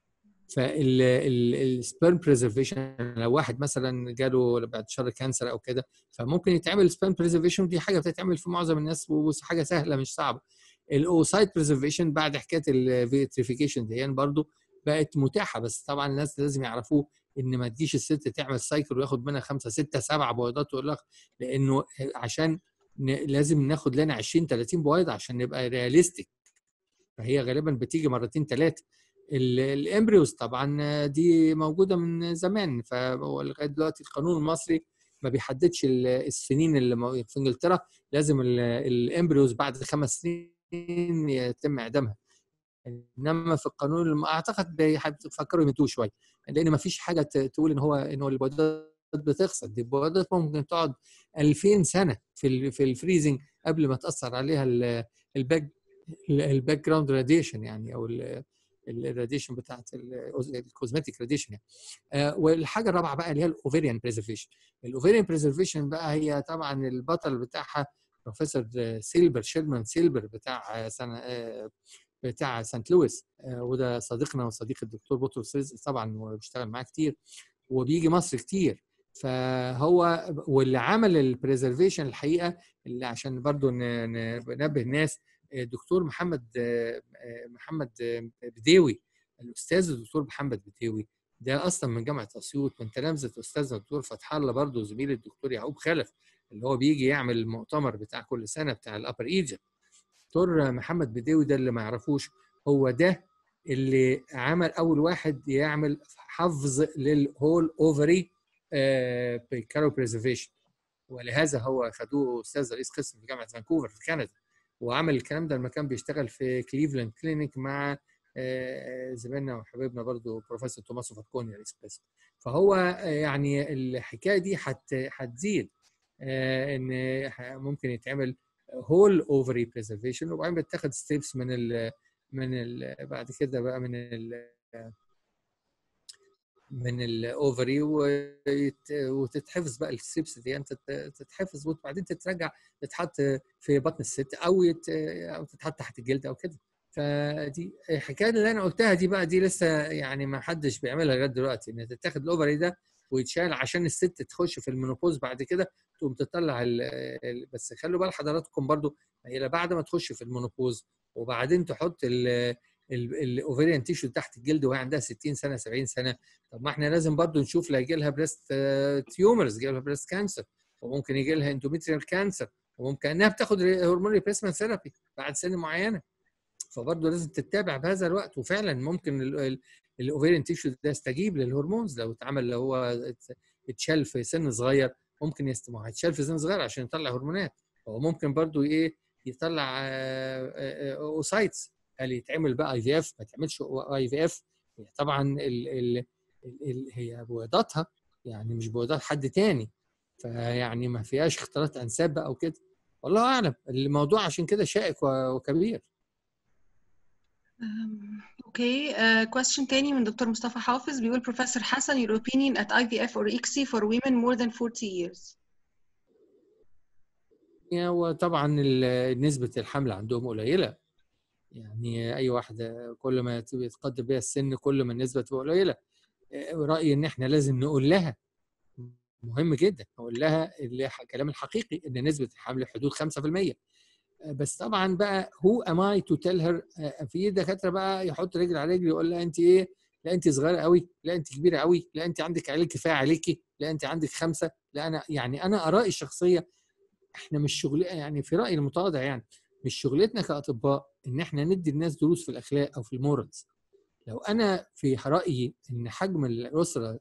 Speaker 1: فالسبيرم بريزرفيشن لو واحد مثلا جاله بعد شر كانسر او كده فممكن يتعمل سبيرم بريزرفيشن دي حاجه بتتعمل في معظم الناس وحاجه سهله مش صعبه الاوسايت بريزرفيشن بعد حكايه الفيتريفيكيشن دي يعني برضو بقت متاحه بس طبعا الناس لازم يعرفوه ان ما تجيش الست تعمل سايكل وياخد منها خمسه سته سبعه بويضات ويقول لك لانه عشان لازم ناخد لنا 20 30 بويضه عشان نبقى رياليستيك فهي غالبا بتيجي مرتين ثلاثه الامبريوس طبعا دي موجوده من زمان فلغايه دلوقتي القانون المصري ما بيحددش السنين اللي في انجلترا لازم الامبريوس بعد خمس سنين يتم اعدامها انما في القانون اعتقد بيفكروا يمدوه شويه لان ما فيش حاجه تقول ان هو ان هو البويضات بتخسر دي البويضات ممكن تقعد 2000 سنه في في الفريزنج قبل ما تاثر عليها الباك الباك جراوند راديشن يعني او الراديشن بتاعت الكوزمتيك راديشن يعني. آه والحاجه الرابعه بقى اللي هي الاوفيريان بريزرفيشن الاوفيريان بريزرفيشن بقى هي طبعا البطل بتاعها بروفيسور سيلبر شيرمان سيلبر بتاع سنه آه بتاع سانت لويس آه وده صديقنا وصديق الدكتور بطرس رزق طبعا وبيشتغل معاه كتير وبيجي مصر كتير فهو واللي عمل البريزرفيشن الحقيقه اللي عشان برضو ننبه الناس الدكتور محمد محمد بديوي الاستاذ الدكتور محمد بديوي ده اصلا من جامعه اسيوط من تلامذه استاذنا الدكتور فتح الله برضه زميل الدكتور يعقوب خلف اللي هو بيجي يعمل المؤتمر بتاع كل سنه بتاع الابر ايجيبت دكتور محمد بديوي ده اللي ما يعرفوش هو ده اللي عمل اول واحد يعمل حفظ للهول اوفري بكارو بريزرفيشن ولهذا هو خدوه استاذ رئيس قسم في جامعه فانكوفر في كندا وعمل الكلام ده لما كان بيشتغل في كليفلاند كلينيك مع زميلنا وحبيبنا برضو بروفيسور توماسو فاتكوني رئيس قسم فهو يعني الحكايه دي هتزيد ان ممكن يتعمل هول اوفري بريزرفيشن وبعدين بتاخد ستيبس من ال من ال بعد كده بقى من ال من الاوفري وتتحفظ بقى الستيبس دي انت تتحفظ وبعدين تترجع تتحط في بطن الست او او تتحط تحت الجلد او كده فدي الحكايه اللي انا قلتها دي بقى دي لسه يعني ما حدش بيعملها لغايه دلوقتي ان تتاخد الاوفري ده ويتشال عشان الست تخش في المينوبوز بعد كده تقوم تطلع ال ال بس خلوا بال حضراتكم برضو هي بعد ما تخش في المينوبوز وبعدين تحط الاوفريان تيشو تحت الجلد وهي عندها 60 سنه 70 سنه طب ما احنا لازم برضو نشوف لا يجي لها بريست تيومرز يجي لها بريست كانسر وممكن يجي لها اندوميتريال كانسر وممكن انها بتاخد هرمون ريبليسمنت ثيرابي بعد سن معينه فبرضه لازم تتابع بهذا الوقت وفعلا ممكن الاوفيريان تيشو ده يستجيب للهرمونز لو اتعمل لو هو اتشال في سن صغير ممكن يستمع هيتشال في سن صغير عشان يطلع هرمونات هو ممكن برضه ايه يطلع اوسايتس هل يتعمل بقى اي في اف ما تعملش اي في اف طبعا ال ال ال هي بويضاتها يعني مش بويضات حد تاني فيعني ما فيهاش اختلاط انساب بقى وكده والله اعلم الموضوع عشان كده شائك وكبير
Speaker 2: اوكي uh, question تاني من دكتور مصطفى حافظ بيقول بروفيسور حسن your opinion at IVF or ICSI for women more than 40 years
Speaker 1: هو طبعا نسبة الحمل عندهم قليلة يعني أي واحدة كل ما يتقدم بها السن كل ما النسبة تبقى قليلة رأيي إن إحنا لازم نقول لها مهم جدا نقول لها الكلام الحقيقي إن نسبة الحمل حدود 5% بس طبعا بقى هو ام اي تو تيل هير في دكاتره بقى يحط رجل على رجل يقول لها انت ايه لا انت صغيره قوي لا انت كبيره قوي لا انت عندك علاج كفايه عليكي لا انت عندك خمسه لا انا يعني انا ارائي الشخصيه احنا مش شغل يعني في رايي المتواضع يعني مش شغلتنا كاطباء ان احنا ندي الناس دروس في الاخلاق او في المورالز لو انا في رايي ان حجم الاسره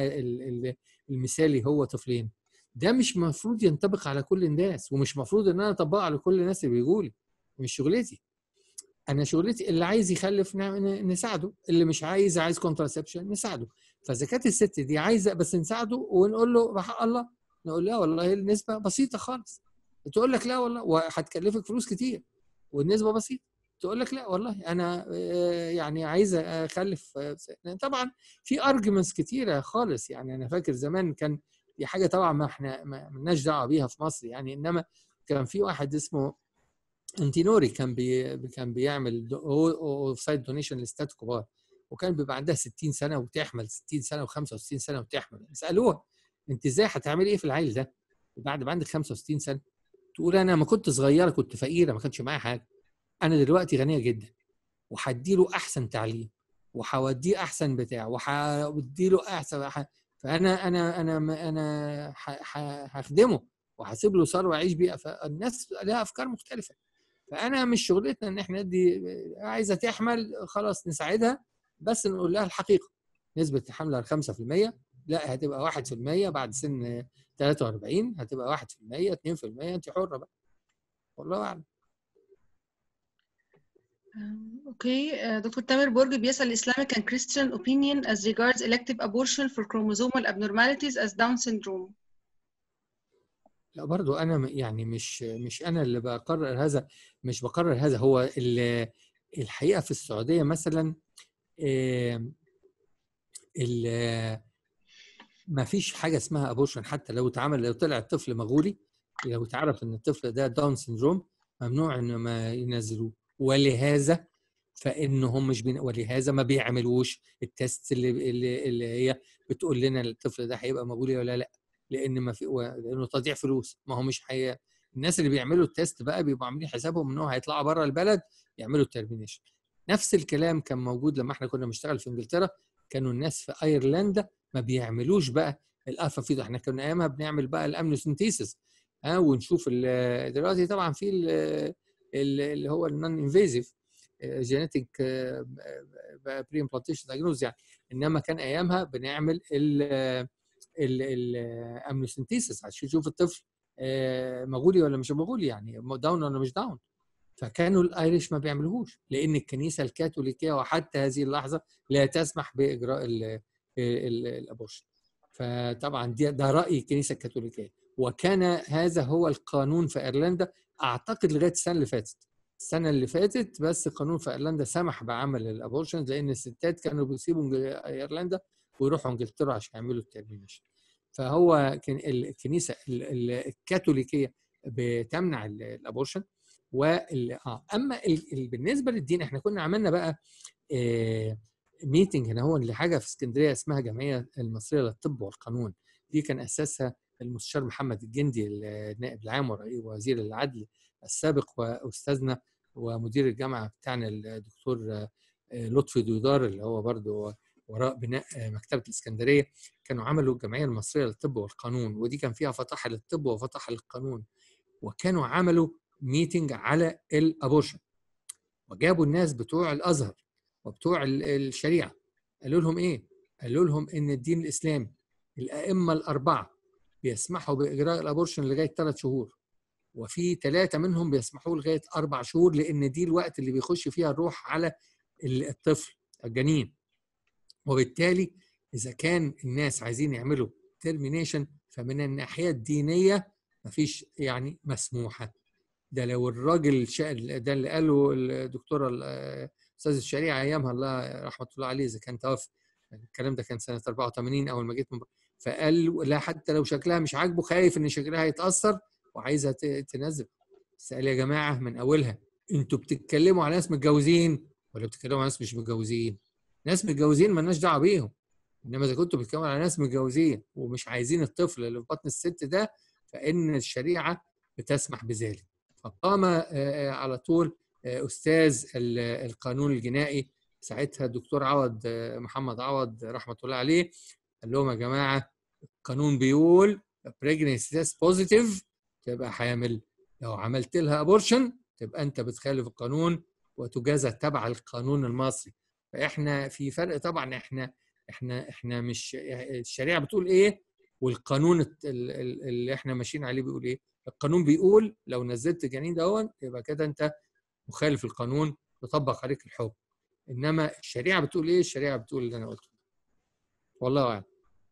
Speaker 1: المثالي هو طفلين ده مش مفروض ينطبق على كل الناس ومش مفروض ان انا اطبقه على كل الناس اللي بيجوا لي مش شغلتي انا شغلتي اللي عايز يخلف نساعده اللي مش عايز عايز كونتراسبشن نساعده فاذا كانت الست دي عايزه بس نساعده ونقول له بحق الله نقول لها والله النسبه بسيطه خالص تقول لك لا والله وهتكلفك فلوس كتير والنسبه بسيطه تقول لك لا والله انا يعني عايزه اخلف طبعا في ارجيومنتس كتيره خالص يعني انا فاكر زمان كان دي حاجه طبعا ما احنا ما لناش دعوه بيها في مصر يعني انما كان في واحد اسمه انتينوري كان بي كان بيعمل اوف سايد دونيشن لستات كبار وكان بيبقى عندها 60 سنه وتحمل 60 سنه و65 سنه وتحمل سالوها انت ازاي هتعملي ايه في العيل ده بعد ما عندك 65 سنه تقول انا ما كنت صغيره كنت فقيره ما كانش معايا حاجه انا دلوقتي غنيه جدا وهديله احسن تعليم وهوديه احسن بتاع وهديله احسن فانا انا انا انا هخدمه وهسيب له ثروه يعيش بيها فالناس لها افكار مختلفه فانا مش شغلتنا ان احنا ندي عايزه تحمل خلاص نساعدها بس نقول لها الحقيقه نسبه الحمل 5% لا هتبقى 1% بعد سن 43 هتبقى 1% 2% انت حره بقى والله اعلم
Speaker 2: اوكي دكتور تامر برج بيسال Islamic and Christian opinion as regards elective abortion for chromosomal abnormalities as Down syndrome.
Speaker 1: لا برضو انا يعني مش مش انا اللي بقرر هذا مش بقرر هذا هو الحقيقه في السعوديه مثلا ما فيش حاجه اسمها ابورشن حتى لو اتعمل لو طلع الطفل مغولي لو اتعرف ان الطفل ده داون سندروم ممنوع انه ما ينزلوه ولهذا فانهم مش بين ولهذا ما بيعملوش التست اللي اللي, اللي هي بتقول لنا الطفل ده هيبقى مقبول ولا لا لان ما في لانه تضييع فلوس ما هو مش حي... الناس اللي بيعملوا التست بقى بيبقوا عاملين حسابهم ان هو هيطلعوا بره البلد يعملوا الترمينيشن نفس الكلام كان موجود لما احنا كنا بنشتغل في انجلترا كانوا الناس في ايرلندا ما بيعملوش بقى الالفا فيتو احنا كنا ايامها بنعمل بقى الامنوسنتيسيس ها ونشوف دلوقتي طبعا في اللي هو النون انفيزيف جينيتك بري امبلانتيشن دايجنوز يعني انما كان ايامها بنعمل الامنوسنتيسيس عشان نشوف الطفل مغولي ولا مش مغولي يعني داون ولا مش داون فكانوا الايريش ما بيعملوهوش لان الكنيسه الكاثوليكيه وحتى هذه اللحظه لا تسمح باجراء الابورشن فطبعا دي ده راي الكنيسه الكاثوليكيه وكان هذا هو القانون في ايرلندا اعتقد لغايه السنه اللي فاتت السنه اللي فاتت بس القانون في ايرلندا سمح بعمل الابورشن لان الستات كانوا بيسيبوا ايرلندا ويروحوا انجلترا عشان يعملوا الترمينيشن فهو كان الكنيسه الكاثوليكيه بتمنع الابورشن وال... اه اما ال... ال... بالنسبه للدين احنا كنا عملنا بقى آه ميتنج هنا هو لحاجه في اسكندريه اسمها جمعيه المصريه للطب والقانون دي كان اساسها المستشار محمد الجندي النائب العام ووزير العدل السابق واستاذنا ومدير الجامعه بتاعنا الدكتور لطفي دودار اللي هو برضه وراء بناء مكتبه الاسكندريه كانوا عملوا الجمعيه المصريه للطب والقانون ودي كان فيها فطاحه للطب وفطاحه للقانون وكانوا عملوا ميتنج على الابورشن وجابوا الناس بتوع الازهر وبتوع الشريعه قالوا لهم ايه؟ قالوا لهم ان الدين الاسلامي الائمه الاربعه بيسمحوا باجراء الابورشن لغايه ثلاث شهور وفي ثلاثه منهم بيسمحوا لغايه اربع شهور لان دي الوقت اللي بيخش فيها الروح على الطفل الجنين وبالتالي اذا كان الناس عايزين يعملوا ترمينيشن فمن الناحيه الدينيه مفيش يعني مسموحه ده لو الراجل ده اللي قاله الدكتوره استاذ الشريعه ايامها الله رحمه الله عليه اذا كان توفى الكلام ده كان سنه 84 اول ما جيت فقال لا حتى لو شكلها مش عاجبه خايف ان شكلها يتاثر وعايزها تنزل بس قال يا جماعه من اولها انتوا بتتكلموا على ناس متجوزين ولا بتتكلموا على ناس مش متجوزين؟ ناس متجوزين مالناش دعوه بيهم انما اذا كنتوا بتتكلموا على ناس متجوزين ومش عايزين الطفل اللي في بطن الست ده فان الشريعه بتسمح بذلك فقام على طول استاذ القانون الجنائي ساعتها الدكتور عوض محمد عوض رحمه الله عليه قال لهم يا جماعه القانون بيقول pregnancy test positive تبقى حامل لو عملت لها ابورشن تبقى انت بتخالف القانون وتجازى تبع القانون المصري فاحنا في فرق طبعا احنا احنا احنا مش الشريعه بتقول ايه والقانون اللي احنا ماشيين عليه بيقول ايه القانون بيقول لو نزلت الجنين ده يبقى كده انت مخالف القانون يطبق عليك الحكم انما الشريعه بتقول ايه الشريعه بتقول اللي انا قلته والله اعلم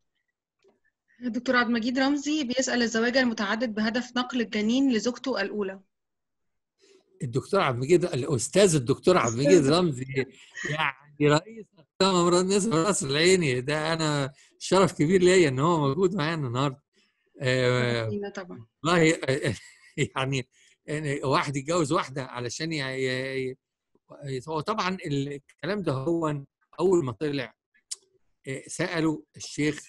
Speaker 2: دكتور عبد المجيد رمزي بيسأل الزواج المتعدد بهدف نقل الجنين لزوجته الأولى
Speaker 1: الدكتور عبد المجيد الاستاذ الدكتور عبد المجيد رمزي يعني رئيس اقسام امراض النساء راس العيني ده انا شرف كبير ليا ان هو موجود معانا النهارده
Speaker 2: آه طبعا
Speaker 1: والله يعني واحد يتجوز واحده علشان يعني هو طبعا الكلام ده هو اول ما طلع سالوا الشيخ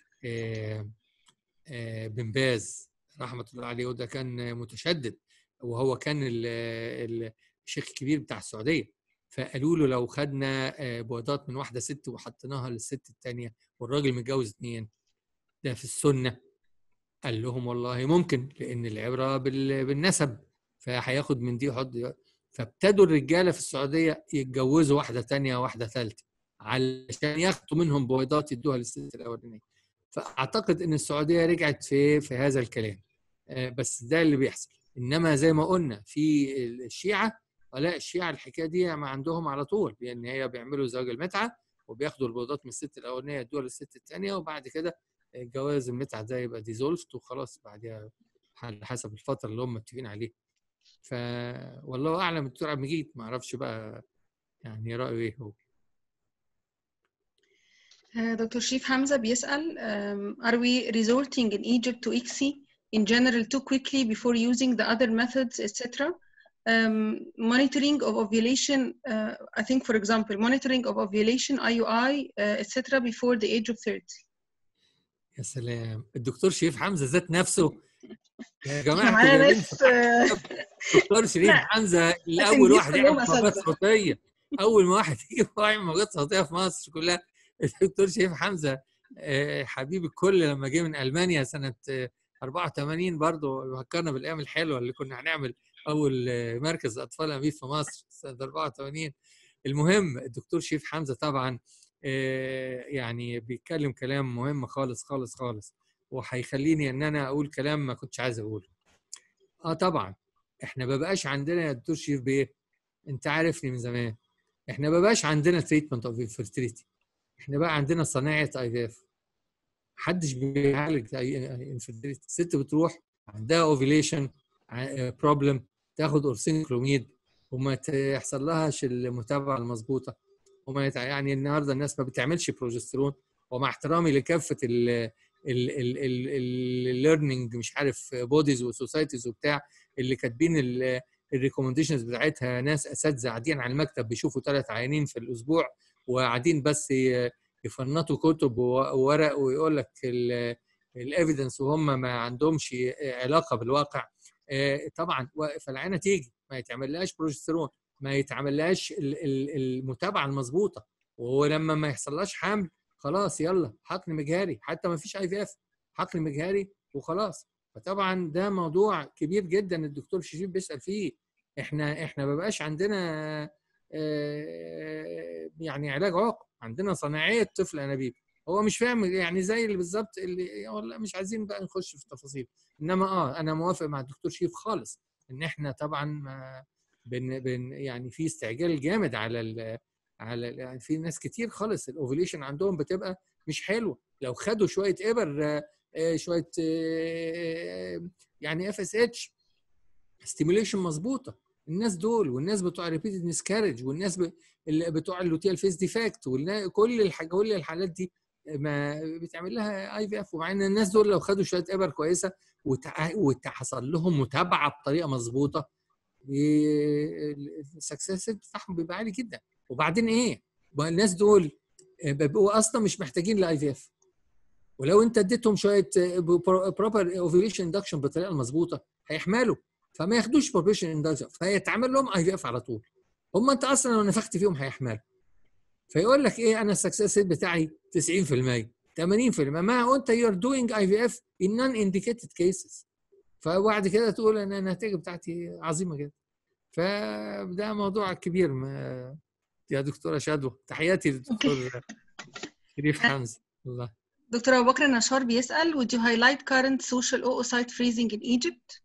Speaker 1: بن باز رحمه الله عليه وده كان متشدد وهو كان الشيخ الكبير بتاع السعوديه فقالوا له لو خدنا بويضات من واحده ست وحطيناها للست الثانيه والراجل متجوز اثنين ده في السنه قال لهم والله ممكن لان العبره بالنسب فهياخد من دي يحط فابتدوا الرجاله في السعوديه يتجوزوا واحده ثانيه وواحده ثالثه علشان ياخدوا منهم بويضات يدوها للست الاولانيه فاعتقد ان السعوديه رجعت في في هذا الكلام بس ده اللي بيحصل انما زي ما قلنا في الشيعه ولا الشيعه الحكايه دي ما عندهم على طول لان هي بيعملوا زواج المتعه وبياخدوا البيضات من الست الاولانيه يدوها للست الثانيه وبعد كده جواز المتعه ده يبقى ديزولفت وخلاص بعدها على حسب الفتره اللي هم متفقين عليها ف والله اعلم الدكتور عبد المجيد ما اعرفش بقى يعني رايه ايه هو
Speaker 2: دكتور شريف حمزة بيسأل um, Are we resorting in Egypt to ICSI in general too quickly before using the other methods etc. Um, monitoring of ovulation uh, I think for example monitoring of ovulation IUI uh, etc before the age of 30
Speaker 1: يا سلام الدكتور شريف حمزة ذات نفسه يا جماعة
Speaker 2: معانا ناس
Speaker 1: دكتور شريف حمزة الأول واحد يعمل موجات صوتية أول ما واحد يعمل موجات صوتية في مصر كلها الدكتور شريف حمزه حبيب الكل لما جه من المانيا سنه 84 برضه فكرنا بالايام الحلوه اللي كنا هنعمل اول مركز اطفال انابيب في مصر سنه 84 المهم الدكتور شريف حمزه طبعا يعني بيتكلم كلام مهم خالص خالص خالص وهيخليني ان انا اقول كلام ما كنتش عايز اقوله اه طبعا احنا ما بقاش عندنا يا دكتور شريف بايه انت عارفني من زمان احنا ما بقاش عندنا تريتمنت اوف انفيرتيليتي احنا بقى عندنا صناعه اي في اف محدش بيعالج انفيرتيليتي الست بتروح عندها اوفيليشن بروبلم تاخد اورسينكلوميد وما يحصل لهاش المتابعه المظبوطه وما يتع... يعني النهارده الناس ما بتعملش بروجسترون ومع احترامي لكافه ال الليرنينج مش عارف بوديز وسوسايتيز وبتاع اللي كاتبين الريكومنديشنز بتاعتها ناس اساتذه قاعدين على المكتب بيشوفوا ثلاث عيانين في الاسبوع وقاعدين بس يفنطوا كتب وورق ويقول لك الايفيدنس وهم ما عندهمش علاقه بالواقع طبعا فالعينه تيجي ما يتعملهاش بروجسترون ما يتعملهاش المتابعه المظبوطه ولما ما يحصلهاش حمل خلاص يلا حقن مجهري حتى ما فيش اي في اف حقن مجهري وخلاص فطبعا ده موضوع كبير جدا الدكتور شريف بيسال فيه احنا احنا ما بقاش عندنا يعني علاج عقم عندنا صناعيه طفل انابيب هو مش فاهم يعني زي اللي بالظبط اللي والله مش عايزين بقى نخش في التفاصيل انما اه انا موافق مع الدكتور شريف خالص ان احنا طبعا بن بن يعني في استعجال جامد على ال على يعني في ناس كتير خالص الاوفيليشن عندهم بتبقى مش حلوه لو خدوا شويه ابر شويه يعني اف اس اتش ستيميوليشن مظبوطه الناس دول والناس بتوع ريبيتد مسكارج والناس اللي بتوع اللوتيال فيس ديفكت كل الحاجه كل الحالات دي ما بيتعمل لها اي في اف ومع ان الناس دول لو خدوا شويه ابر كويسه وحصل لهم متابعه بطريقه مظبوطه السكسس بتاعهم بيبقى عالي جدا وبعدين ايه؟ الناس دول بيبقوا اصلا مش محتاجين لاي في اف ولو انت اديتهم شويه بروبر اوفيليشن اندكشن بالطريقه المظبوطه هيحملوا فما ياخدوش بروبيشن اندكشن فيتعمل لهم اي في اف على طول هم انت اصلا لو نفخت فيهم هيحملوا فيقول لك ايه انا السكسس ريت بتاعي 90% 80% ما هو انت يو ار دوينج اي في اف ان نون انديكيتد كيسز فبعد كده تقول ان النتائج بتاعتي عظيمه جدا فده موضوع كبير ما يا دكتوره شادوه تحياتي للدكتور شريف حمزه الله
Speaker 2: دكتور ابو بكر نشار بيسال would you highlight current social oocyte freezing in Egypt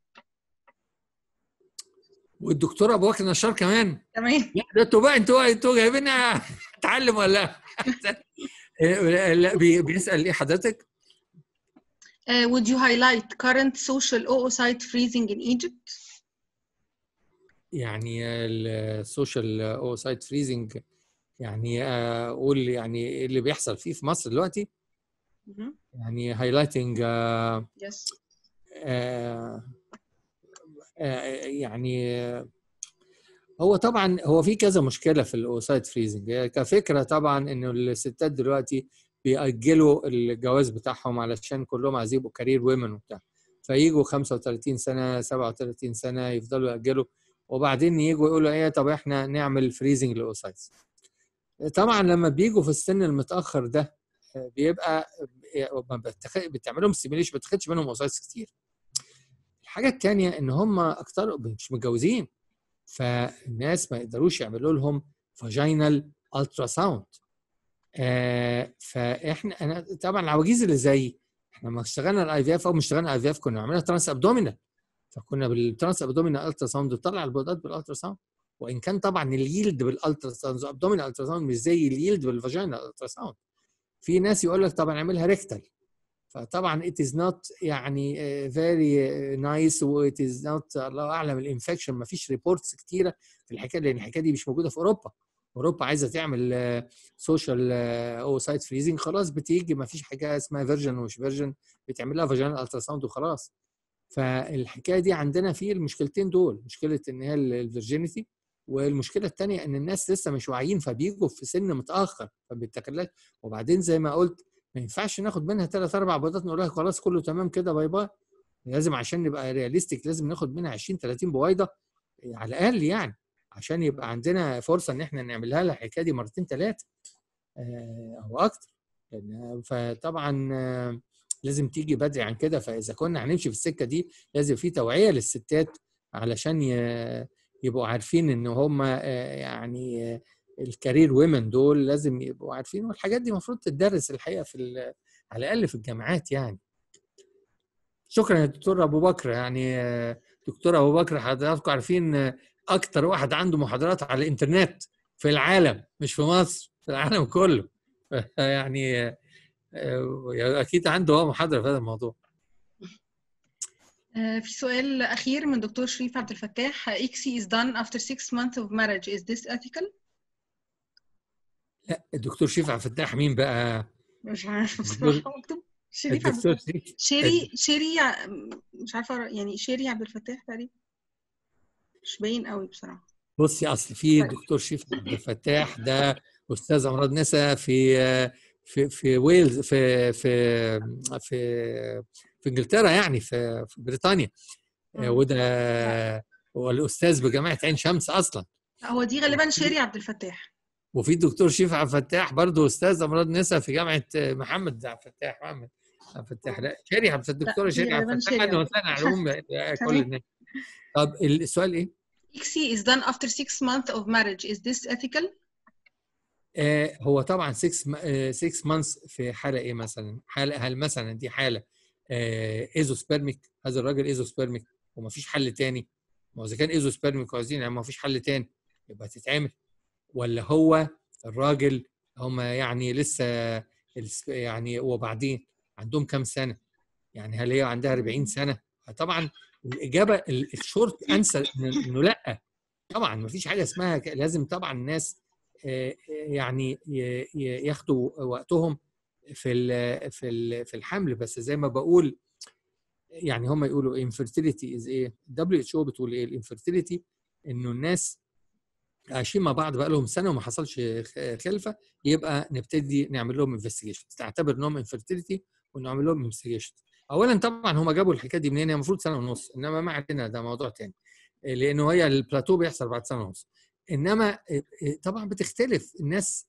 Speaker 1: والدكتور ابو بكر نشار كمان
Speaker 2: تمام
Speaker 1: لا ده انتوا بقى انتوا انتوا جايبين اتعلم ولا لا بيسال ايه حضرتك؟
Speaker 2: Uh, would you highlight current social oocyte freezing in Egypt?
Speaker 1: يعني السوشيال اوسايت فريزنج يعني اقول يعني ايه اللي بيحصل فيه في مصر دلوقتي يعني هايلايتنج
Speaker 2: yes.
Speaker 1: يعني هو طبعا هو في كذا مشكله في الاوسايت فريزنج كفكره طبعا انه الستات دلوقتي بيأجلوا الجواز بتاعهم علشان كلهم عايزين يبقوا كارير ويمن وبتاع فيجوا 35 سنه 37 سنه يفضلوا يأجلوا وبعدين يجوا يقولوا ايه طب احنا نعمل فريزنج لاوسايتس طبعا لما بيجوا في السن المتاخر ده بيبقى بتعمل لهم ستيميليشن ما بتاخدش منهم اوسايتس كتير الحاجه الثانيه ان هم اكتر مش متجوزين فالناس ما يقدروش يعملوا لهم فاجينال الترا ساوند آه فاحنا انا طبعا العواجيز اللي زي احنا لما اشتغلنا الاي في اف او مش اشتغلنا اي في اف كنا عملنا ترانس ابدومينال فكنا بالترانس ابدومينال الترا ساوند بنطلع البيضات بالالترا ساوند وان كان طبعا اليلد بالالترا ساوند ابدومينال الترا ساوند مش زي اليلد بالفاجينا الترا ساوند في ناس يقول لك طبعا اعملها ريكتال فطبعا it is not يعني فيري نايس و it is not الله اعلم الانفكشن ما فيش ريبورتس كتيره في الحكايه لان الحكايه دي مش موجوده في اوروبا اوروبا عايزه تعمل سوشيال او سايت فريزنج خلاص بتيجي ما فيش حاجه اسمها فيرجن ومش فيرجن بتعمل لها فاجينال الترا ساوند وخلاص فالحكايه دي عندنا في المشكلتين دول مشكله ان هي الفيرجينيتي والمشكله الثانيه ان الناس لسه مش واعيين فبيجوا في سن متاخر فبيتكلم وبعدين زي ما قلت ما ينفعش ناخد منها ثلاث اربع بيضات نقول لها خلاص كله تمام كده باي باي لازم عشان نبقى رياليستيك لازم ناخد منها 20 30 بويضه على الاقل يعني عشان يبقى عندنا فرصه ان احنا نعملها لها الحكايه دي مرتين ثلاثه او اكتر فطبعا لازم تيجي بدري عن كده فاذا كنا هنمشي في السكه دي لازم في توعيه للستات علشان يبقوا عارفين ان هم يعني الكارير ويمن دول لازم يبقوا عارفين والحاجات دي المفروض تدرس الحقيقه في على الاقل في الجامعات يعني شكرا يا دكتور ابو بكر يعني دكتور ابو بكر حضراتكم عارفين اكتر واحد عنده محاضرات على الانترنت في العالم مش في مصر في العالم كله يعني اكيد عنده هو محاضره في هذا الموضوع
Speaker 2: في سؤال اخير من دكتور شريف عبد الفتاح ICSI is done after six months of marriage is this ethical
Speaker 1: لا الدكتور شريف عبد الفتاح مين بقى
Speaker 2: مش عارفه بصراحه مكتوب شريف عبد
Speaker 1: الدكتور
Speaker 2: الفتاح
Speaker 1: شريف
Speaker 2: شيري شيري مش عارفه يعني شيري عبد الفتاح تقريبا مش باين قوي بصراحه
Speaker 1: بصي اصل في دكتور شريف عبد الفتاح ده استاذ امراض نساء في في في ويلز في في في في انجلترا يعني في في بريطانيا وده هو الاستاذ بجامعه عين شمس اصلا
Speaker 2: هو دي غالبا شيري عبد الفتاح
Speaker 1: وفي الدكتور شريف عبد الفتاح برضه استاذ امراض نساء في جامعه محمد عبد الفتاح محمد عبد الفتاح لا شيري عبد الفتاح الدكتوره شيري عبد الفتاح انا وسهلا علوم كل الناس طب السؤال ايه؟
Speaker 2: ICSI is done after six months of marriage is this ethical
Speaker 1: آه هو طبعا 6 6 مانثs في حاله ايه مثلا؟ حاله هل مثلا دي حاله آه ايزوسبيرميك هذا الراجل ايزوسبيرميك وما فيش حل تاني ما هو اذا كان ايزوسبيرميك وعايزين يعني ما فيش حل تاني يبقى تتعمل ولا هو الراجل هم يعني لسه يعني وبعدين عندهم كام سنه؟ يعني هل هي عندها 40 سنه؟ طبعا الاجابه الشورت انسر انه لا طبعا ما فيش حاجه اسمها لازم طبعا الناس يعني ياخدوا وقتهم في في في الحمل بس زي ما بقول يعني هم يقولوا انفيرتيليتي از ايه دبليو اتش او بتقول ايه الانفيرتيليتي انه الناس عايشين مع بعض بقى لهم سنه وما حصلش خلفه يبقى نبتدي نعمل لهم انفستيجيشن تعتبر انهم انفيرتيليتي ونعمل لهم انفستيجيشن اولا طبعا هم جابوا الحكايه دي منين هي المفروض سنه ونص انما ما علينا ده موضوع تاني لانه هي البلاتو بيحصل بعد سنه ونص انما طبعا بتختلف الناس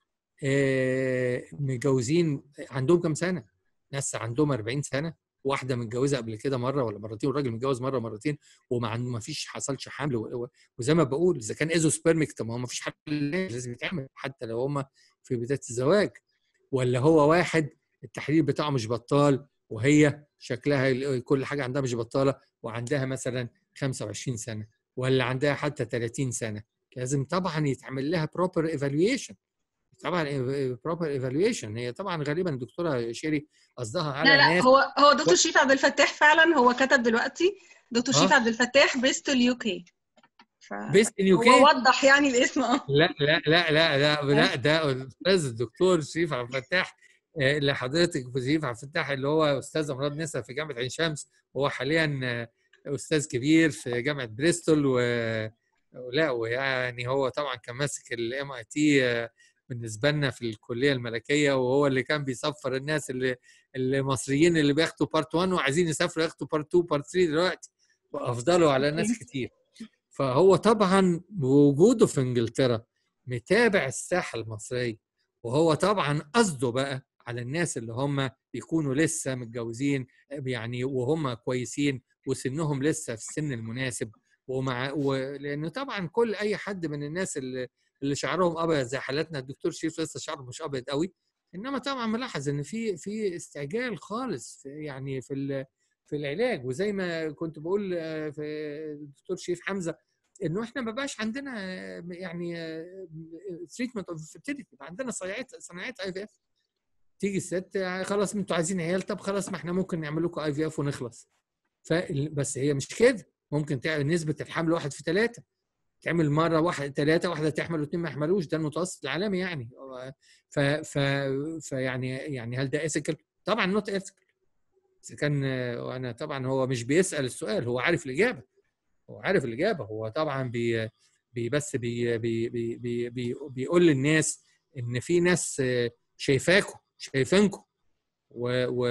Speaker 1: متجوزين عندهم كام سنه ناس عندهم 40 سنه واحده متجوزه قبل كده مره ولا مرتين والراجل متجوز مره مرتين وما ما فيش حصلش حمل وزي ما بقول اذا كان ايزوسبيرميك طب ما هو ما فيش حل لازم يتعمل حتى لو هم في بدايه الزواج ولا هو واحد التحليل بتاعه مش بطال وهي شكلها كل حاجه عندها مش بطاله وعندها مثلا 25 سنه ولا عندها حتى 30 سنه لازم طبعا يتعمل لها بروبر ايفالويشن طبعا بروبر ايفالويشن هي طبعا غالبا الدكتوره شيري قصدها على
Speaker 2: لا لا
Speaker 1: ناس
Speaker 2: هو هو دكتور شريف عبد الفتاح فعلا هو كتب دلوقتي دكتور شريف عبد الفتاح بريستول يو كي
Speaker 1: بيست ان يو كي
Speaker 2: هو وضح يعني الاسم اه
Speaker 1: لا لا لا لا لا لا ده الاستاذ الدكتور شريف عبد الفتاح اللي حضرتك شريف عبد الفتاح اللي هو استاذ امراض نساء في جامعه عين شمس وهو حاليا استاذ كبير في جامعه بريستول و لا ويعني هو طبعا كان ماسك الام اي تي بالنسبه لنا في الكليه الملكيه وهو اللي كان بيسفر الناس اللي المصريين اللي بياخدوا بارت 1 وعايزين يسافروا ياخدوا بارت 2 بارت 3 دلوقتي وافضلوا على ناس كتير فهو طبعا بوجوده في انجلترا متابع الساحه المصريه وهو طبعا قصده بقى على الناس اللي هم بيكونوا لسه متجوزين يعني وهم كويسين وسنهم لسه في السن المناسب ومع ولانه طبعا كل اي حد من الناس اللي اللي شعرهم ابيض زي حالتنا الدكتور شريف لسه شعره مش ابيض قوي انما طبعا ملاحظ ان في في استعجال خالص في يعني في في العلاج وزي ما كنت بقول في الدكتور شريف حمزه انه احنا ما بقاش عندنا يعني تريتمنت اوف فيرتيليتي عندنا صناعات صناعات اي في اف تيجي الست خلاص انتوا عايزين عيال طب خلاص ما احنا ممكن نعمل لكم اي في اف ونخلص بس هي مش كده ممكن تعمل نسبه الحمل واحد في ثلاثه تعمل مره واحد ثلاثه واحده تحمل واثنين ما يحملوش ده المتوسط العالمي يعني ف ف فيعني يعني هل ده ايثيكال؟ طبعا نوت ايثيكال اذا كان وانا طبعا هو مش بيسال السؤال هو عارف الاجابه هو عارف الاجابه هو طبعا بي بي بس بي بي بي بي بي بيقول للناس ان في ناس شايفاكم شايفينكم و, و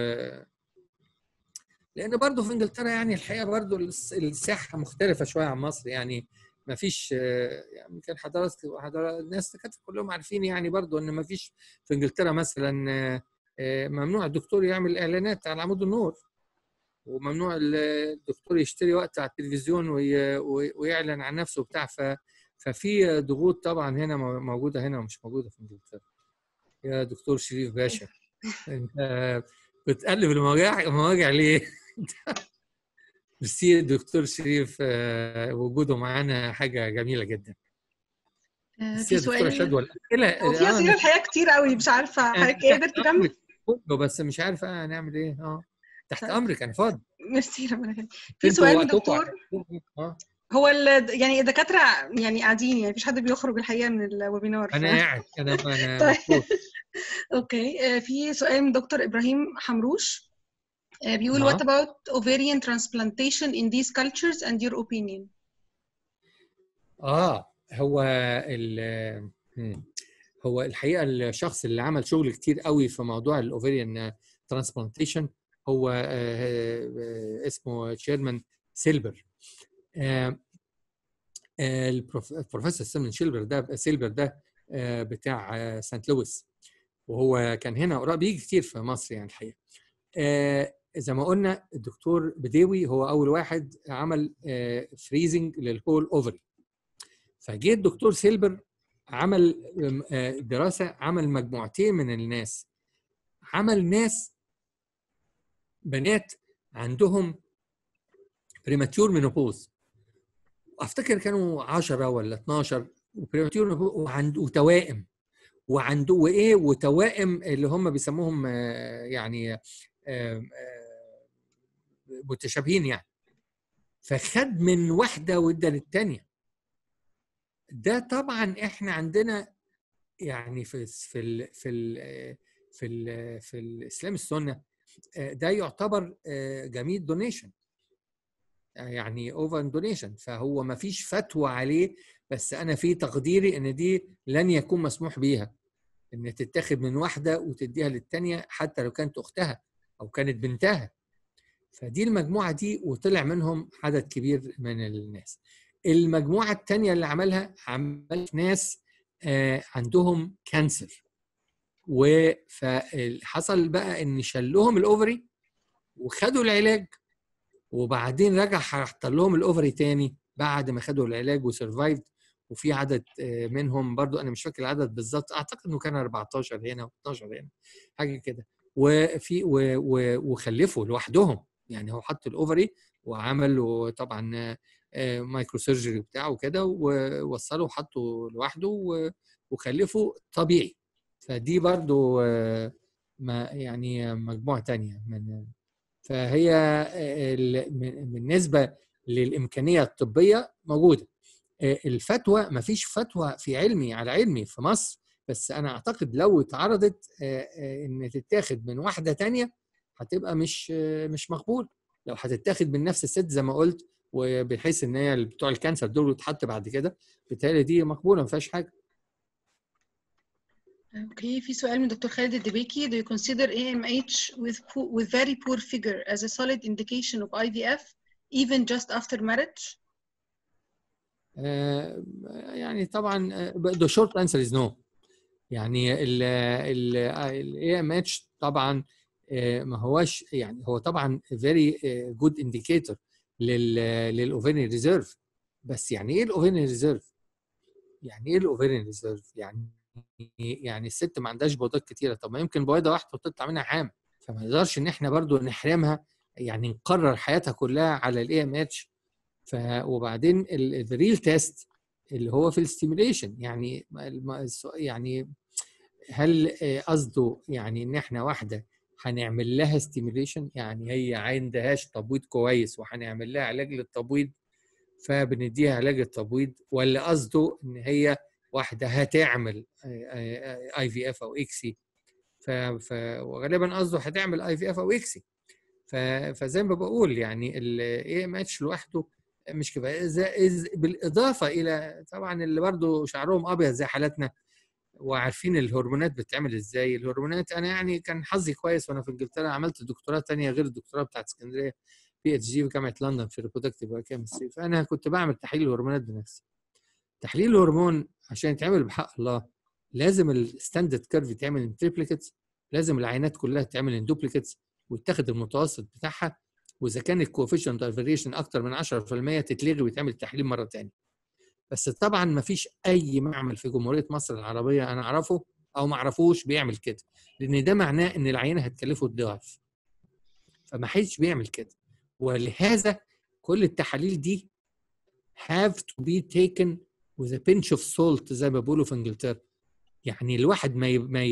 Speaker 1: لان برضه في انجلترا يعني الحقيقه برضه الساحه مختلفه شويه عن مصر يعني ما فيش يعني يمكن حضرات حضرات الناس الدكاتره كلهم عارفين يعني برضو ان ما فيش في انجلترا مثلا ممنوع الدكتور يعمل اعلانات على عمود النور وممنوع الدكتور يشتري وقت على التلفزيون ويعلن عن نفسه وبتاع ففي ضغوط طبعا هنا موجوده هنا ومش موجوده في انجلترا يا دكتور شريف باشا انت بتقلب المواجع المواجع ليه؟ ميرسي دكتور شريف وجوده معانا حاجه جميله جدا
Speaker 2: في سؤال
Speaker 1: شدوى
Speaker 2: هو في اسئله الحقيقه كتير قوي مش عارفه حضرتك قادر تكمل
Speaker 1: كله بس مش عارف انا هنعمل ايه اه تحت امرك انا فاضي
Speaker 2: ميرسي ربنا يخليك في
Speaker 1: انتوا
Speaker 2: سؤال من
Speaker 1: وقتكم
Speaker 2: دكتور
Speaker 1: على- اه
Speaker 2: هو ال- يعني الدكاتره يعني قاعدين يعني مفيش حد بيخرج الحقيقه من الويبينار
Speaker 1: انا
Speaker 2: ف-
Speaker 1: قاعد انا انا
Speaker 2: طيب.
Speaker 1: مبسوط
Speaker 2: اوكي آه، في سؤال من دكتور ابراهيم حمروش آه، بيقول
Speaker 1: نعم.
Speaker 2: what about ovarian transplantation in these cultures and your opinion
Speaker 1: اه هو ال مم. هو الحقيقه الشخص اللي عمل شغل كتير قوي في موضوع الاوفيريان ترانسبلانتيشن هو آه، آه، اسمه تشيرمان سيلبر آه، آه، البروف- البروفيسور سيمون شيلبر ده سيلبر ده آه، بتاع آه، سانت لويس وهو كان هنا قريب بيجي كتير في مصر يعني الحقيقه آه، زي ما قلنا الدكتور بديوي هو اول واحد عمل فريزنج للهول اوفري فجه الدكتور سيلبر عمل آه، دراسه عمل مجموعتين من الناس عمل ناس بنات عندهم بريماتيور مينوبوز افتكر كانوا 10 ولا 12 وبريماتيور وعند وتوائم وعنده وايه وتوائم اللي هم بيسموهم آه، يعني آه، آه، متشابهين يعني فخد من واحده وادى للثانيه ده طبعا احنا عندنا يعني في في ال في ال في ال في الاسلام السنه آه، ده يعتبر آه، جميل دونيشن يعني اوفر دونيشن فهو ما فيش فتوى عليه بس انا في تقديري ان دي لن يكون مسموح بيها ان تتاخد من واحده وتديها للتانيه حتى لو كانت اختها او كانت بنتها فدي المجموعه دي وطلع منهم عدد كبير من الناس المجموعه التانيه اللي عملها عملت ناس آه، عندهم كانسر وفحصل بقى ان شلهم الاوفري وخدوا العلاج وبعدين رجع حط لهم الاوفري تاني بعد ما خدوا العلاج وسرفايفد وفي عدد آه، منهم برضو انا مش فاكر العدد بالظبط اعتقد انه كان 14 هنا و12 هنا حاجه كده وفي و- و- وخلفوا لوحدهم يعني هو حط الاوفري وعمل طبعا مايكرو سيرجري بتاعه كده ووصله وحطه لوحده و- وخلفه طبيعي فدي برضو آه، ما يعني مجموعه تانية من فهي ال- من- بالنسبه للامكانيه الطبيه موجوده آه، الفتوى ما فيش فتوى في علمي على علمي في مصر بس انا اعتقد لو اتعرضت آه، آه، ان تتاخد من واحده تانية هتبقى مش آه، مش مقبول لو هتتاخد من نفس الست زي ما قلت وبحيث ان هي بتوع الكانسر دول يتحط بعد كده بالتالي دي مقبوله ما فيهاش حاجه
Speaker 2: اوكي في سؤال من دكتور خالد الدبيكي do you consider AMH with poor, with very poor figure as a solid indication of IVF even just after marriage
Speaker 1: آه، يعني طبعا the short answer is no يعني ال ال ال AMH طبعا آه، ما هوش يعني هو طبعا very آه، good indicator لل للاوفيرين ريزيرف بس يعني ايه الاوفيرين ريزيرف؟ يعني ايه الاوفيرين ريزيرف؟ يعني يعني الست ما عندهاش بويضات كتيره طب ما يمكن بويضه واحده وتطلع منها حامل فما نقدرش ان احنا برضو نحرمها يعني نقرر حياتها كلها على الاي ام اتش ف وبعدين الريل تيست اللي هو في الستيميوليشن يعني الم- الس- يعني هل آه، قصده يعني ان احنا واحده هنعمل لها ستيميوليشن يعني هي عندهاش تبويض كويس وهنعمل لها علاج للتبويض فبنديها علاج التبويض ولا قصده ان هي واحده هتعمل اي في اف او اكسي ف... ف... وغالبا قصده هتعمل اي في اف او اكسي ف... فزي ما بقول يعني الاي ام اتش لوحده مش كفايه إذا- إذ- بالاضافه الى طبعا اللي برضو شعرهم ابيض زي حالتنا وعارفين الهرمونات بتتعمل ازاي الهرمونات انا يعني كان حظي كويس وانا في انجلترا عملت دكتوراه تانية غير الدكتوراه بتاعت اسكندريه بي اتش جي في جامعه لندن في ريبرودكتيف بايوكيمستري فانا كنت بعمل تحليل الهرمونات بنفسي تحليل الهرمون عشان يتعمل بحق الله لازم الستاندرد كيرف يتعمل ان تريبليكتس لازم العينات كلها تتعمل ان دوبليكتس ويتاخد المتوسط بتاعها واذا كان الكوفيشنت فاريشن اكتر من 10% تتلغي ويتعمل التحليل مره ثانيه بس طبعا ما فيش اي معمل في جمهوريه مصر العربيه انا اعرفه او ما اعرفوش بيعمل كده لان ده معناه ان العينه هتكلفه الضعف فما حدش بيعمل كده ولهذا كل التحاليل دي have to be taken with a pinch of salt زي ما بيقولوا في انجلترا يعني الواحد ما ي... ما ي...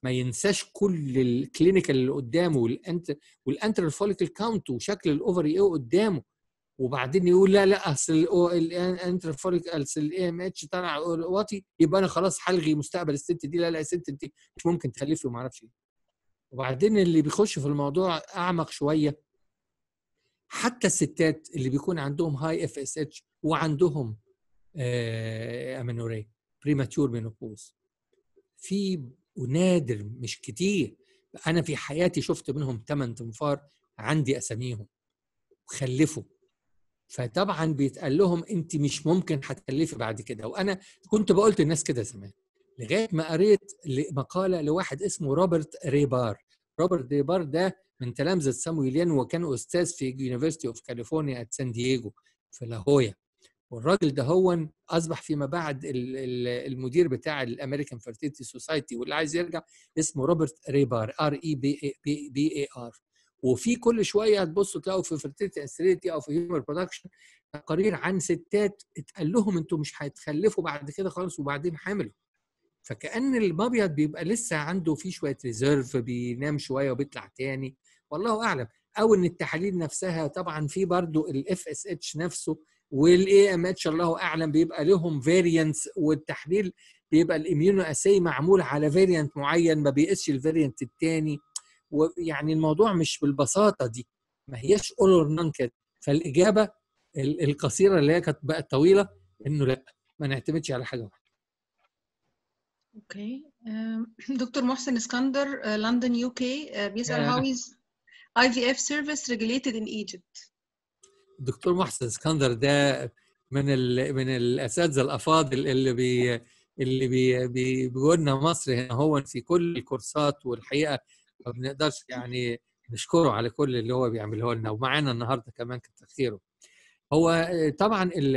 Speaker 1: ما ينساش كل الكلينيكال اللي قدامه والانت والانترال فوليكل كاونت وشكل الاوفري ايه قدامه وبعدين يقول لا لا اصل الانترال فوليكل اصل الاي ام اتش طلع واطي يبقى انا خلاص هلغي مستقبل الست دي لا لا يا ست انت مش ممكن تخلفي وما اعرفش ايه وبعدين اللي بيخش في الموضوع اعمق شويه حتى الستات اللي بيكون عندهم هاي اف اس اتش وعندهم امينوري بريماتور مينوبوز في ونادر مش كتير انا في حياتي شفت منهم 8 تنفار عندي اساميهم وخلفوا فطبعا بيتقال لهم انت مش ممكن هتخلفي بعد كده وانا كنت بقولت للناس كده زمان لغايه ما قريت مقاله لواحد اسمه روبرت ريبار روبرت ريبار ده من تلامذه سامويليان وكان استاذ في يونيفرستي اوف كاليفورنيا ات سان دييجو في لاهويا والراجل ده هو اصبح فيما بعد المدير بتاع الامريكان فيرتيلتي سوسايتي واللي عايز يرجع اسمه روبرت ريبار ار اي بي بي اي ار وفي كل شويه تبصوا تلاقوا في فيرتيلتي اسريتي او في هيومن برودكشن تقارير عن ستات اتقال لهم انتوا مش هتخلفوا بعد كده خالص وبعدين حاملوا فكأن المبيض بيبقى لسه عنده فيه شويه ريزيرف بينام شويه وبيطلع تاني والله اعلم او ان التحاليل نفسها طبعا في برضو الاف اس اتش نفسه والاي ام اتش الله اعلم بيبقى لهم فاريانتس والتحليل بيبقى الاميونو اسي معمول على فاريانت معين ما بيقيسش الفاريانت الثاني ويعني الموضوع مش بالبساطه دي ما هياش اول اور نان كده فالاجابه القصيره اللي هي كانت بقت طويله انه لا ما نعتمدش على حاجه واحده
Speaker 2: اوكي دكتور محسن اسكندر لندن يو كي بيسال هاو از IVF service regulated in Egypt
Speaker 1: الدكتور محسن اسكندر ده من ال... من الاساتذه الافاضل اللي بي اللي بي بيجوا لنا مصر هنا هو في كل الكورسات والحقيقه ما بنقدرش يعني نشكره على كل اللي هو بيعمله لنا ومعانا النهارده كمان كتر خيره. هو طبعا ال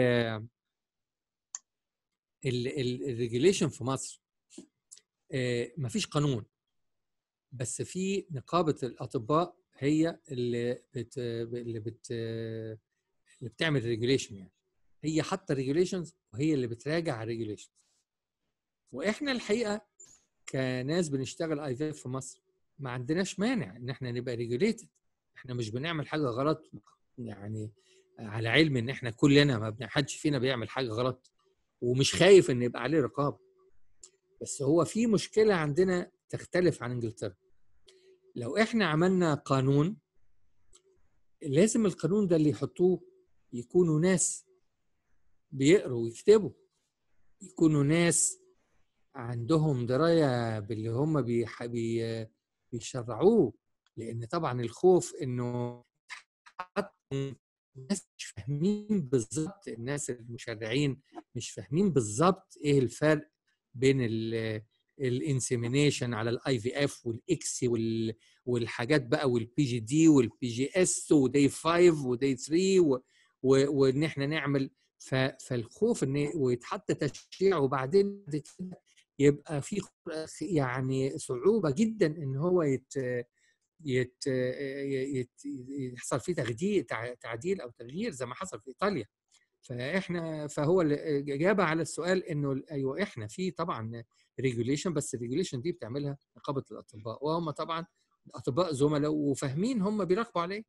Speaker 1: الريجيليشن في مصر ما فيش قانون بس في نقابه الاطباء هي اللي بت اللي بت اللي بتعمل ريجوليشن يعني هي حاطه ريجوليشنز وهي اللي بتراجع الريجوليشنز واحنا الحقيقه كناس بنشتغل اي في في مصر ما عندناش مانع ان احنا نبقى ريجوليتد احنا مش بنعمل حاجه غلط يعني على علم ان احنا كلنا ما حدش فينا بيعمل حاجه غلط ومش خايف ان يبقى عليه رقابه بس هو في مشكله عندنا تختلف عن انجلترا لو احنا عملنا قانون لازم القانون ده اللي يحطوه يكونوا ناس بيقروا ويكتبوا يكونوا ناس عندهم درايه باللي هم بيح... بي... بيشرعوه لان طبعا الخوف انه الناس مش فاهمين بالظبط الناس المشرعين مش فاهمين بالظبط ايه الفرق بين ال الانسيمينيشن على الاي في اف والاكس وال والحاجات بقى والبي جي دي والبي جي اس وداي 5 وداي 3 و... و... وان احنا نعمل ف... فالخوف ان ويتحط تشريع وبعدين يبقى في يعني صعوبه جدا ان هو يت... يت... يت... يحصل فيه تغيير تعديل او تغيير زي ما حصل في ايطاليا فاحنا فهو الاجابه على السؤال انه ايوه احنا في طبعا ريجوليشن بس الريجوليشن دي بتعملها نقابه الاطباء وهم طبعا اطباء زملاء وفاهمين هم بيراقبوا عليه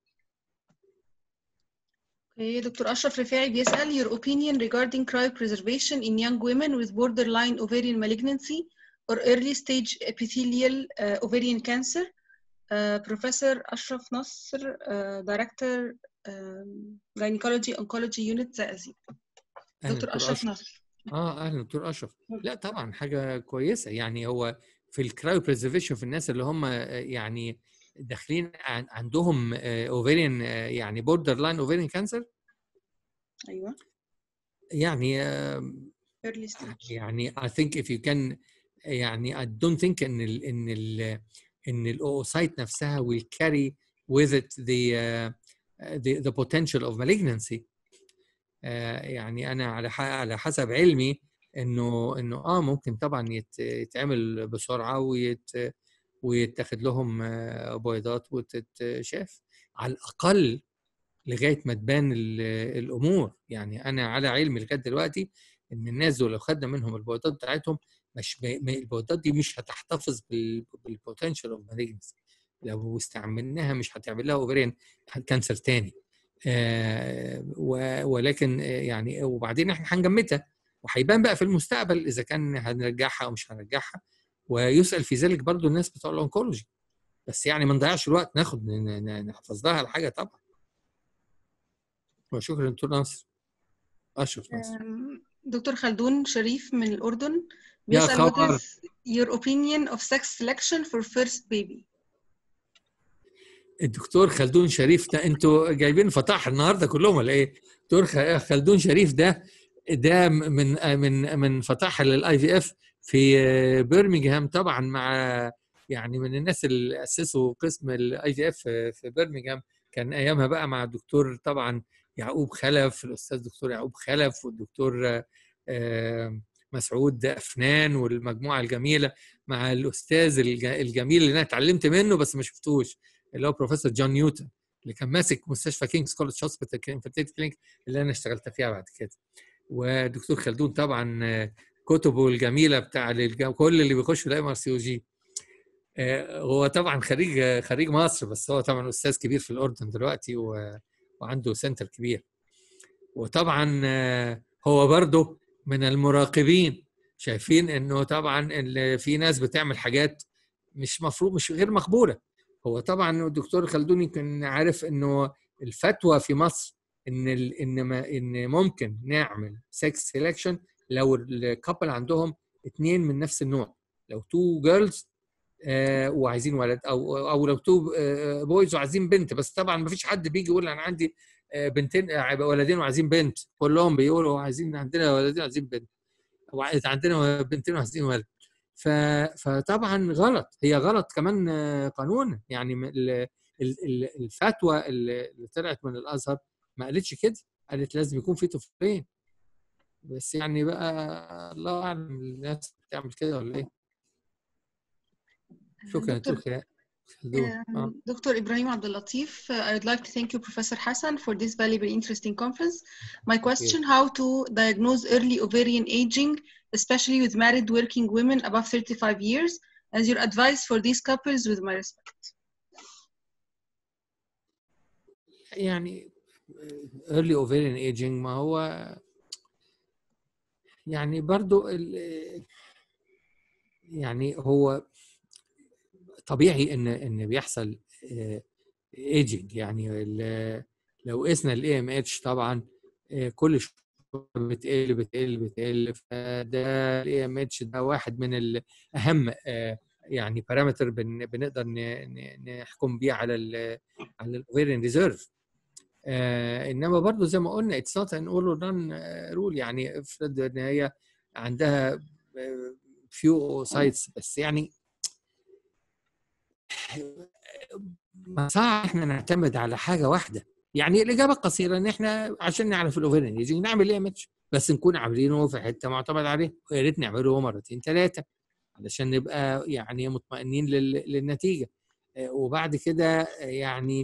Speaker 2: Okay, دكتور أشرف رفاعي بيسأل your opinion regarding cryopreservation in young women with borderline ovarian malignancy or early stage epithelial uh, ovarian cancer. Uh, Professor أشرف نصر uh, Director um, Gynecology Oncology Unit زقازيق. دكتور أشرف نصر.
Speaker 1: اه اهلا دكتور اشرف لا طبعا حاجه كويسه يعني هو في الكرايو بريزرفيشن في الناس اللي هم يعني داخلين عندهم اوفيريان يعني بوردر لاين اوفيريان كانسر
Speaker 2: ايوه
Speaker 1: يعني
Speaker 2: early stage
Speaker 1: يعني I think if you can يعني I don't think ان ال ان ال ان الاوسايت نفسها will carry with it the uh, the, the potential of malignancy uh, يعني انا على على حسب علمي انه انه اه ممكن طبعا يت يتعمل بسرعه ويت ويتاخد لهم بويضات وتتشاف على الاقل لغايه ما تبان الامور يعني انا على علمي لغايه دلوقتي ان الناس دول لو خدنا منهم البويضات بتاعتهم مش البويضات دي مش هتحتفظ بالبوتنشال اوف مالجنسي لو استعملناها مش هتعمل لها اوفرين كانسر تاني آه ولكن يعني وبعدين احنا هنجمدها وهيبان بقى في المستقبل اذا كان هنرجعها او مش هنرجعها ويسال في ذلك برضو الناس بتوع الانكولوجي بس يعني ما نضيعش الوقت ناخد نحفظ لها الحاجه طبعا وشكرا دكتور ناصر اشرف ناصر
Speaker 2: دكتور خلدون شريف من الاردن بيسال what is your opinion of sex selection for first baby
Speaker 1: الدكتور خلدون شريف ده انتوا جايبين فطاح النهارده كلهم ولا ايه؟ دكتور خلدون شريف ده ده من من من فطاح للاي في اف في برمنجهام طبعا مع يعني من الناس اللي اسسوا قسم الاي في اف في برمنجهام كان ايامها بقى مع الدكتور طبعا يعقوب خلف الاستاذ دكتور يعقوب خلف والدكتور مسعود افنان والمجموعه الجميله مع الاستاذ الجميل اللي انا اتعلمت منه بس ما شفتوش اللي هو بروفيسور جون نيوتن اللي كان ماسك مستشفى كينجز كولج هوسبيتال انفيرتيلتي كلينيك اللي انا اشتغلت فيها بعد كده ودكتور خلدون طبعا كتبه الجميله بتاع كل اللي بيخش الام ار سي او جي هو طبعا خريج خريج مصر بس هو طبعا استاذ كبير في الاردن دلوقتي و... وعنده سنتر كبير وطبعا هو برضه من المراقبين شايفين انه طبعا ان في ناس بتعمل حاجات مش مفروض مش غير مقبوله هو طبعا الدكتور خلدوني كان عارف انه الفتوى في مصر ان ال ان ما ان ممكن نعمل سكس سيلكشن لو الكابل عندهم اثنين من نفس النوع لو تو جيرلز آه وعايزين ولد او او لو تو آه بويز وعايزين بنت بس طبعا ما فيش حد بيجي يقول انا عندي آه بنتين ولدين وعايزين بنت كلهم بيقولوا عايزين عندنا ولدين وعايزين بنت عندنا بنتين وعايزين ولد فطبعا غلط هي غلط كمان قانونا يعني الفتوى اللي طلعت من الازهر ما قالتش كده قالت لازم يكون في طفلين بس يعني بقى الله اعلم الناس بتعمل كده ولا ايه شكرا
Speaker 2: دكتور, دكتور Ibrahim Abdul Latif, uh, I would like to thank you, Professor Hassan, for this valuable, interesting conference. My question, how to diagnose early ovarian aging, especially with married working women above 35 years, as your advice for these couples with my respect.
Speaker 1: يعني early ovarian aging ما هو يعني برضو يعني هو طبيعي ان ان بيحصل ايجنج يعني لو قسنا الاي ام اتش طبعا كل شويه بتقل بتقل بتقل فده الاي ام اتش ده واحد من الاهم يعني بارامتر بنقدر نحكم بيه على ال على الاوفيريان ريزيرف انما برضو زي ما قلنا اتس نوت ان اول نون رول يعني افرض ان هي عندها فيو سايتس بس يعني صعب احنا نعتمد على حاجه واحده يعني الاجابه القصيره ان احنا عشان نعرف الاوفرين يجي نعمل ايه ماتش بس نكون عاملينه في حته معتمد عليه ويا ريت نعمله مرتين ثلاثه علشان نبقى يعني مطمئنين للنتيجه وبعد كده يعني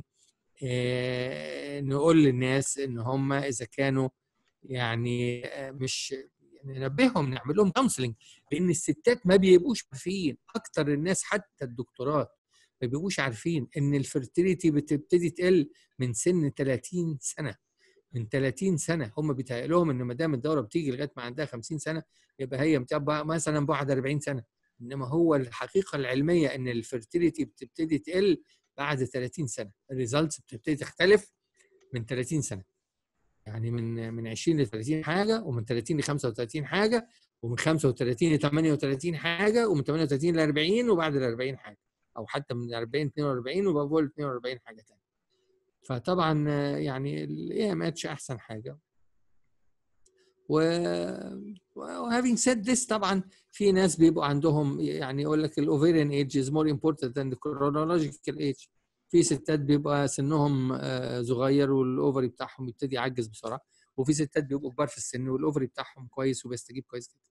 Speaker 1: نقول للناس ان هم اذا كانوا يعني مش يعني ننبههم نعمل لهم كونسلنج لان الستات ما بيبقوش عارفين اكتر الناس حتى الدكتورات ما بيبقوش عارفين ان الفرتيليتي بتبتدي تقل من سن 30 سنه من 30 سنه هم بيتهيأ لهم ان ما دام الدوره بتيجي لغايه ما عندها 50 سنه يبقى هي مثلا بعد 40 سنه انما هو الحقيقه العلميه ان الفرتيليتي بتبتدي تقل بعد 30 سنه الريزلتس بتبتدي تختلف من 30 سنه يعني من من 20 ل 30 حاجه ومن 30 ل 35 حاجه ومن 35 ل 38 حاجه ومن 38 ل 40 وبعد ال 40 حاجه او حتى من 40 42 وبقول 42 حاجه ثانيه فطبعا يعني الاي ام اتش احسن حاجه و وهافينج سيد ذس طبعا في ناس بيبقوا عندهم يعني يقول لك الاوفيريان ايج از مور امبورتنت ذان الكرونولوجيكال ايج في ستات بيبقى سنهم صغير والاوفري بتاعهم يبتدي يعجز بسرعه وفي ستات بيبقوا كبار في السن والاوفري بتاعهم كويس وبيستجيب كويس جدا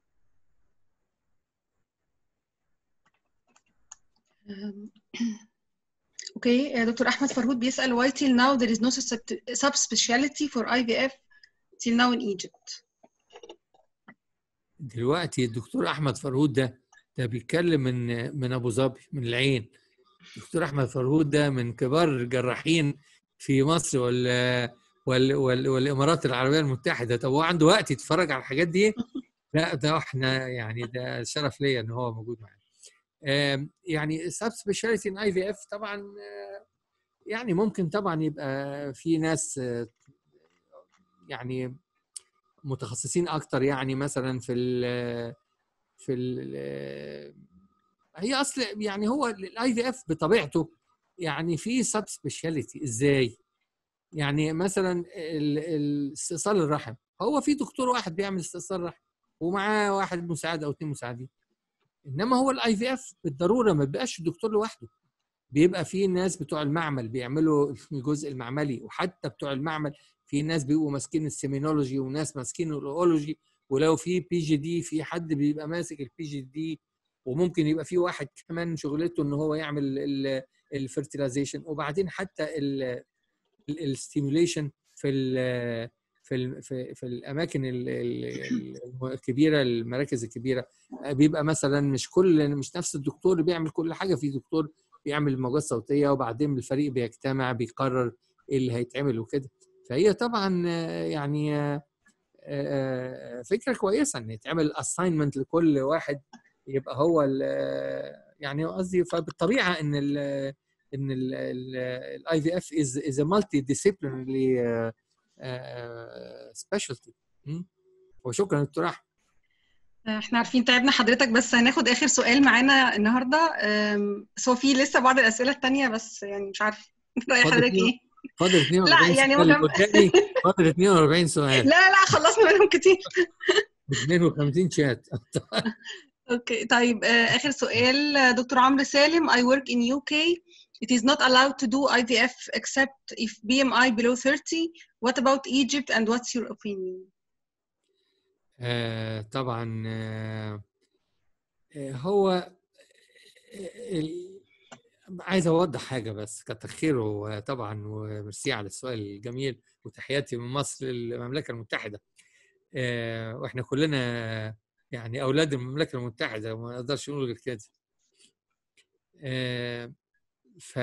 Speaker 2: اوكي دكتور احمد فرهود بيسال why till now there is no subspecialty for IVF till now in Egypt
Speaker 1: دلوقتي الدكتور احمد فرهود ده ده بيتكلم من من ابو ظبي من العين الدكتور احمد فرهود ده من كبار الجراحين في مصر ولا وال وال والامارات العربيه المتحده طب هو عنده وقت يتفرج على الحاجات دي لا ده احنا يعني ده شرف ليا ان هو موجود معانا آم، يعني سب سبيشاليتي ان اي في اف طبعا آه، يعني ممكن طبعا يبقى في ناس آه، يعني متخصصين اكتر يعني مثلا في ال في ال هي اصل يعني هو الاي في اف بطبيعته يعني في سب سبيشاليتي ازاي؟ يعني مثلا ال- ال- استئصال الرحم هو في دكتور واحد بيعمل استئصال رحم ومعاه واحد مساعد او اثنين مساعدين انما هو الاي في اف بالضروره ما بيبقاش الدكتور لوحده بيبقى في ناس بتوع المعمل بيعملوا الجزء المعملي وحتى بتوع المعمل في ناس بيبقوا ماسكين السيمينولوجي وناس ماسكين الاولوجي ولو في بي جي دي في حد بيبقى ماسك البي جي دي وممكن يبقى في واحد كمان شغلته ان هو يعمل الفيرتيلايزيشن وبعدين حتى الستيموليشن في ال في ال في, في الاماكن ال- ال- الكبيره المراكز الكبيره بيبقى مثلا مش كل مش نفس الدكتور اللي بيعمل كل حاجه في دكتور بيعمل الموجات الصوتيه وبعدين الفريق بيجتمع بيقرر ايه اللي هيتعمل وكده فهي طبعا آه، يعني آه، آه، فكره كويسه ان يتعمل اساينمنت لكل واحد يبقى هو ال- يعني قصدي فبالطبيعه ان ال ان الاي في اف از از مالتي ديسيبلينري سبيشالتي وشكرا دكتور احمد
Speaker 2: احنا عارفين تعبنا حضرتك بس هناخد اخر سؤال معانا النهارده أم، بس هو في لسه بعض الاسئله التانية بس يعني مش عارفه راي
Speaker 1: فاضل
Speaker 2: حضرتك
Speaker 1: اتنين-
Speaker 2: ايه
Speaker 1: فاضل 42
Speaker 2: يعني هو
Speaker 1: سؤال
Speaker 2: كان-
Speaker 1: قدامي فاضل 42 سؤال
Speaker 2: لا لا خلصنا منهم كتير
Speaker 1: 52 شات
Speaker 2: اوكي طيب آه، اخر سؤال آه، دكتور عمرو سالم I work in UK It is not allowed to do IVF except if BMI below 30 What about Egypt and what's your opinion
Speaker 1: آه، طبعا آه، آه، هو آه، ال- عايز اوضح حاجه بس كتر خيره طبعا وميرسي على السؤال الجميل وتحياتي من مصر للمملكه المتحده آه، واحنا كلنا يعني اولاد المملكه المتحده وما نقدرش نقول غير كده آه، ف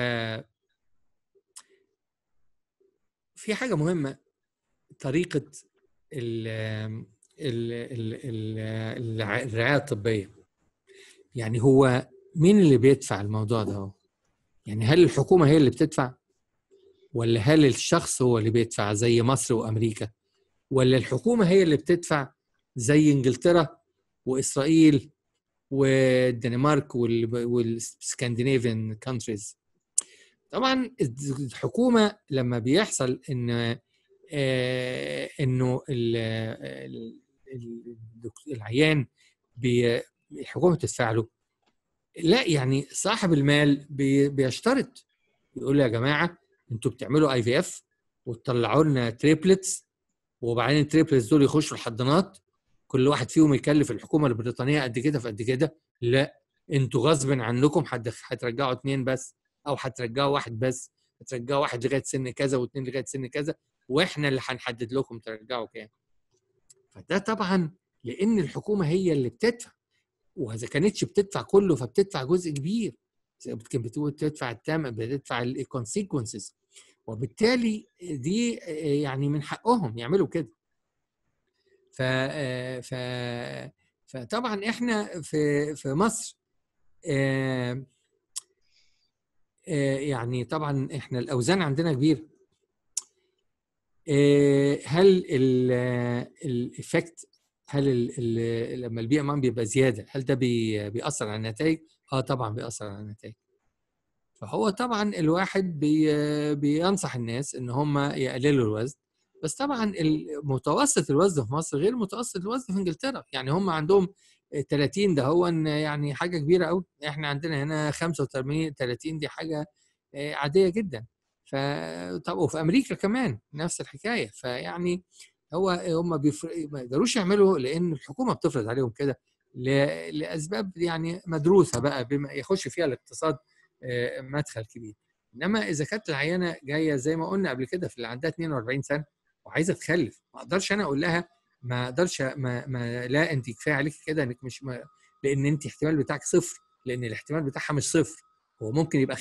Speaker 1: في حاجه مهمه طريقه ال ال ال ال الرع- الرعايه الطبيه يعني هو مين اللي بيدفع الموضوع ده هو؟ يعني هل الحكومه هي اللي بتدفع ولا هل الشخص هو اللي بيدفع زي مصر وامريكا ولا الحكومه هي اللي بتدفع زي انجلترا واسرائيل والدنمارك وال- والسكندنافيان كونتريز طبعا الحكومه لما بيحصل ان آه، انه ال- ال- ال- الدك- العيان بي- الحكومه بتدفع له لا يعني صاحب المال بي- بيشترط يقول يا جماعه انتوا بتعملوا اي في اف وتطلعوا لنا تريبلتس وبعدين التريبلتس دول يخشوا الحضانات كل واحد فيهم يكلف الحكومه البريطانيه قد كده في قد كده لا انتوا غصب عنكم حد هترجعوا اتنين بس او هترجعوا واحد بس هترجعوا واحد لغايه سن كذا واثنين لغايه سن كذا واحنا اللي هنحدد لكم ترجعوا كام فده طبعا لان الحكومه هي اللي بتدفع واذا كانتش بتدفع كله فبتدفع جزء كبير زي بت- بت- بتدفع التام بتدفع الكونسيكونسز وبالتالي دي آه، يعني من حقهم يعملوا كده ف آه، ف فطبعا احنا في في مصر آه، آه، يعني طبعا احنا الاوزان عندنا كبيره آه، هل الايفكت هل ال ال لما البي ام بيبقى زياده هل ده بي بيأثر على النتائج؟ اه طبعا بيأثر على النتائج. فهو طبعا الواحد بي بينصح الناس ان هم يقللوا الوزن بس طبعا متوسط الوزن في مصر غير متوسط الوزن في انجلترا يعني هم عندهم 30 ده هو يعني حاجه كبيره قوي احنا عندنا هنا 85 30 دي حاجه عاديه جدا ف طب وفي امريكا كمان نفس الحكايه فيعني هو هم بيفر... ما يقدروش يعملوا لان الحكومه بتفرض عليهم كده ل... لاسباب يعني مدروسه بقى بما يخش فيها الاقتصاد مدخل كبير انما اذا كانت العيانه جايه زي ما قلنا قبل كده في اللي عندها 42 سنه وعايزه تخلف ما اقدرش انا اقول لها ما اقدرش ما, ما لا انت كفايه عليك كده انك مش ما لان انت احتمال بتاعك صفر لان الاحتمال بتاعها مش صفر هو ممكن يبقى 5%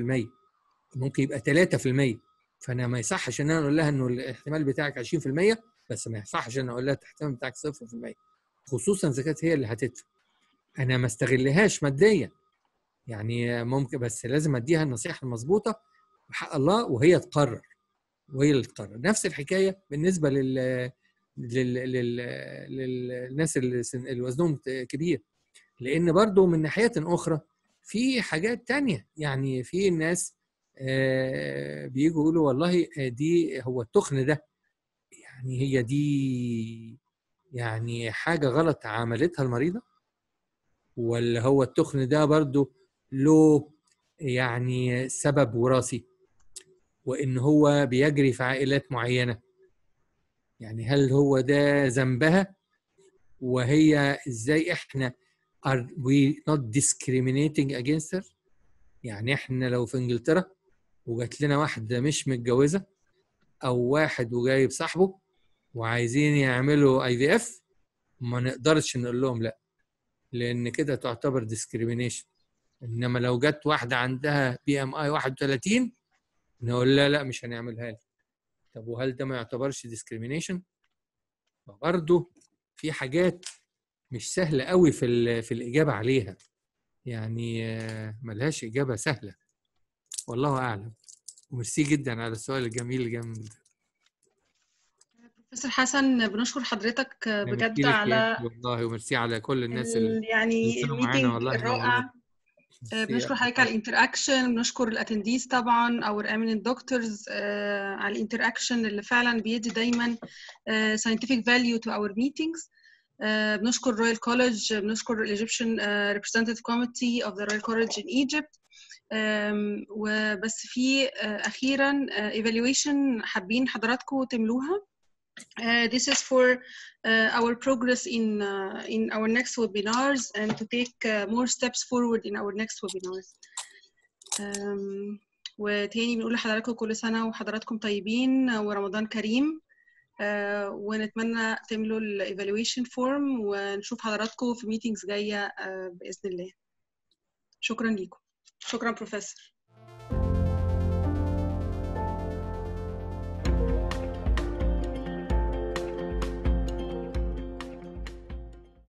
Speaker 1: ممكن يبقى 3% فانا ما يصحش ان انا اقول لها انه الاحتمال بتاعك 20% بس ما يصحش ان انا اقول لها الاحتمال بتاعك 0% خصوصا اذا كانت هي اللي هتدفع انا ما استغلهاش ماديا يعني ممكن بس لازم اديها النصيحه المظبوطه بحق الله وهي تقرر وهي اللي تقرر نفس الحكايه بالنسبه لل لل... لل... للناس اللي, سن... اللي وزنهم كبير لان برضو من ناحيه اخرى في حاجات تانية يعني في ناس آه بيجوا يقولوا والله دي هو التخن ده يعني هي دي يعني حاجة غلط عملتها المريضة ولا هو التخن ده برضو له يعني سبب وراثي وإن هو بيجري في عائلات معينة يعني هل هو ده ذنبها وهي ازاي احنا are we not discriminating against her يعني احنا لو في انجلترا وجات لنا واحده مش متجوزه او واحد وجايب صاحبه وعايزين يعملوا اي في اف ما نقدرش نقول لهم لا لان كده تعتبر ديسكريمينيشن انما لو جت واحده عندها بي ام اي 31 نقول لا لا مش هنعملها لك طب وهل ده ما يعتبرش ديسكريمينيشن برضه في حاجات مش سهله قوي في في الاجابه عليها يعني ملهاش اجابه سهله والله اعلم وميرسي جدا على السؤال الجميل الجميل ده
Speaker 2: بروفيسور حسن بنشكر حضرتك بجد على
Speaker 1: والله وميرسي على كل الناس اللي
Speaker 2: يعني الميتنج الرائع بنشكر حضرتك على الانتر اكشن بنشكر الاتنديز طبعا او الاميننت دكتورز على الانتر اكشن اللي فعلا بيدي دايما scientific value to our meetings بنشكر رويال كولج بنشكر الايجيبشن representative committee of the royal college in Egypt وبس في اخيرا evaluation حابين حضراتكم تملوها Uh, this is for uh, our progress in uh, in our next webinars and to take more steps forward in our next webinars. Um, وتاني بنقول لحضراتكم كل سنة وحضراتكم طيبين ورمضان كريم ونتمنى تملوا الايفالويشن فورم ونشوف حضراتكم في ميتينجز جاية بإذن الله. شكرا لكم. شكرا بروفيسور.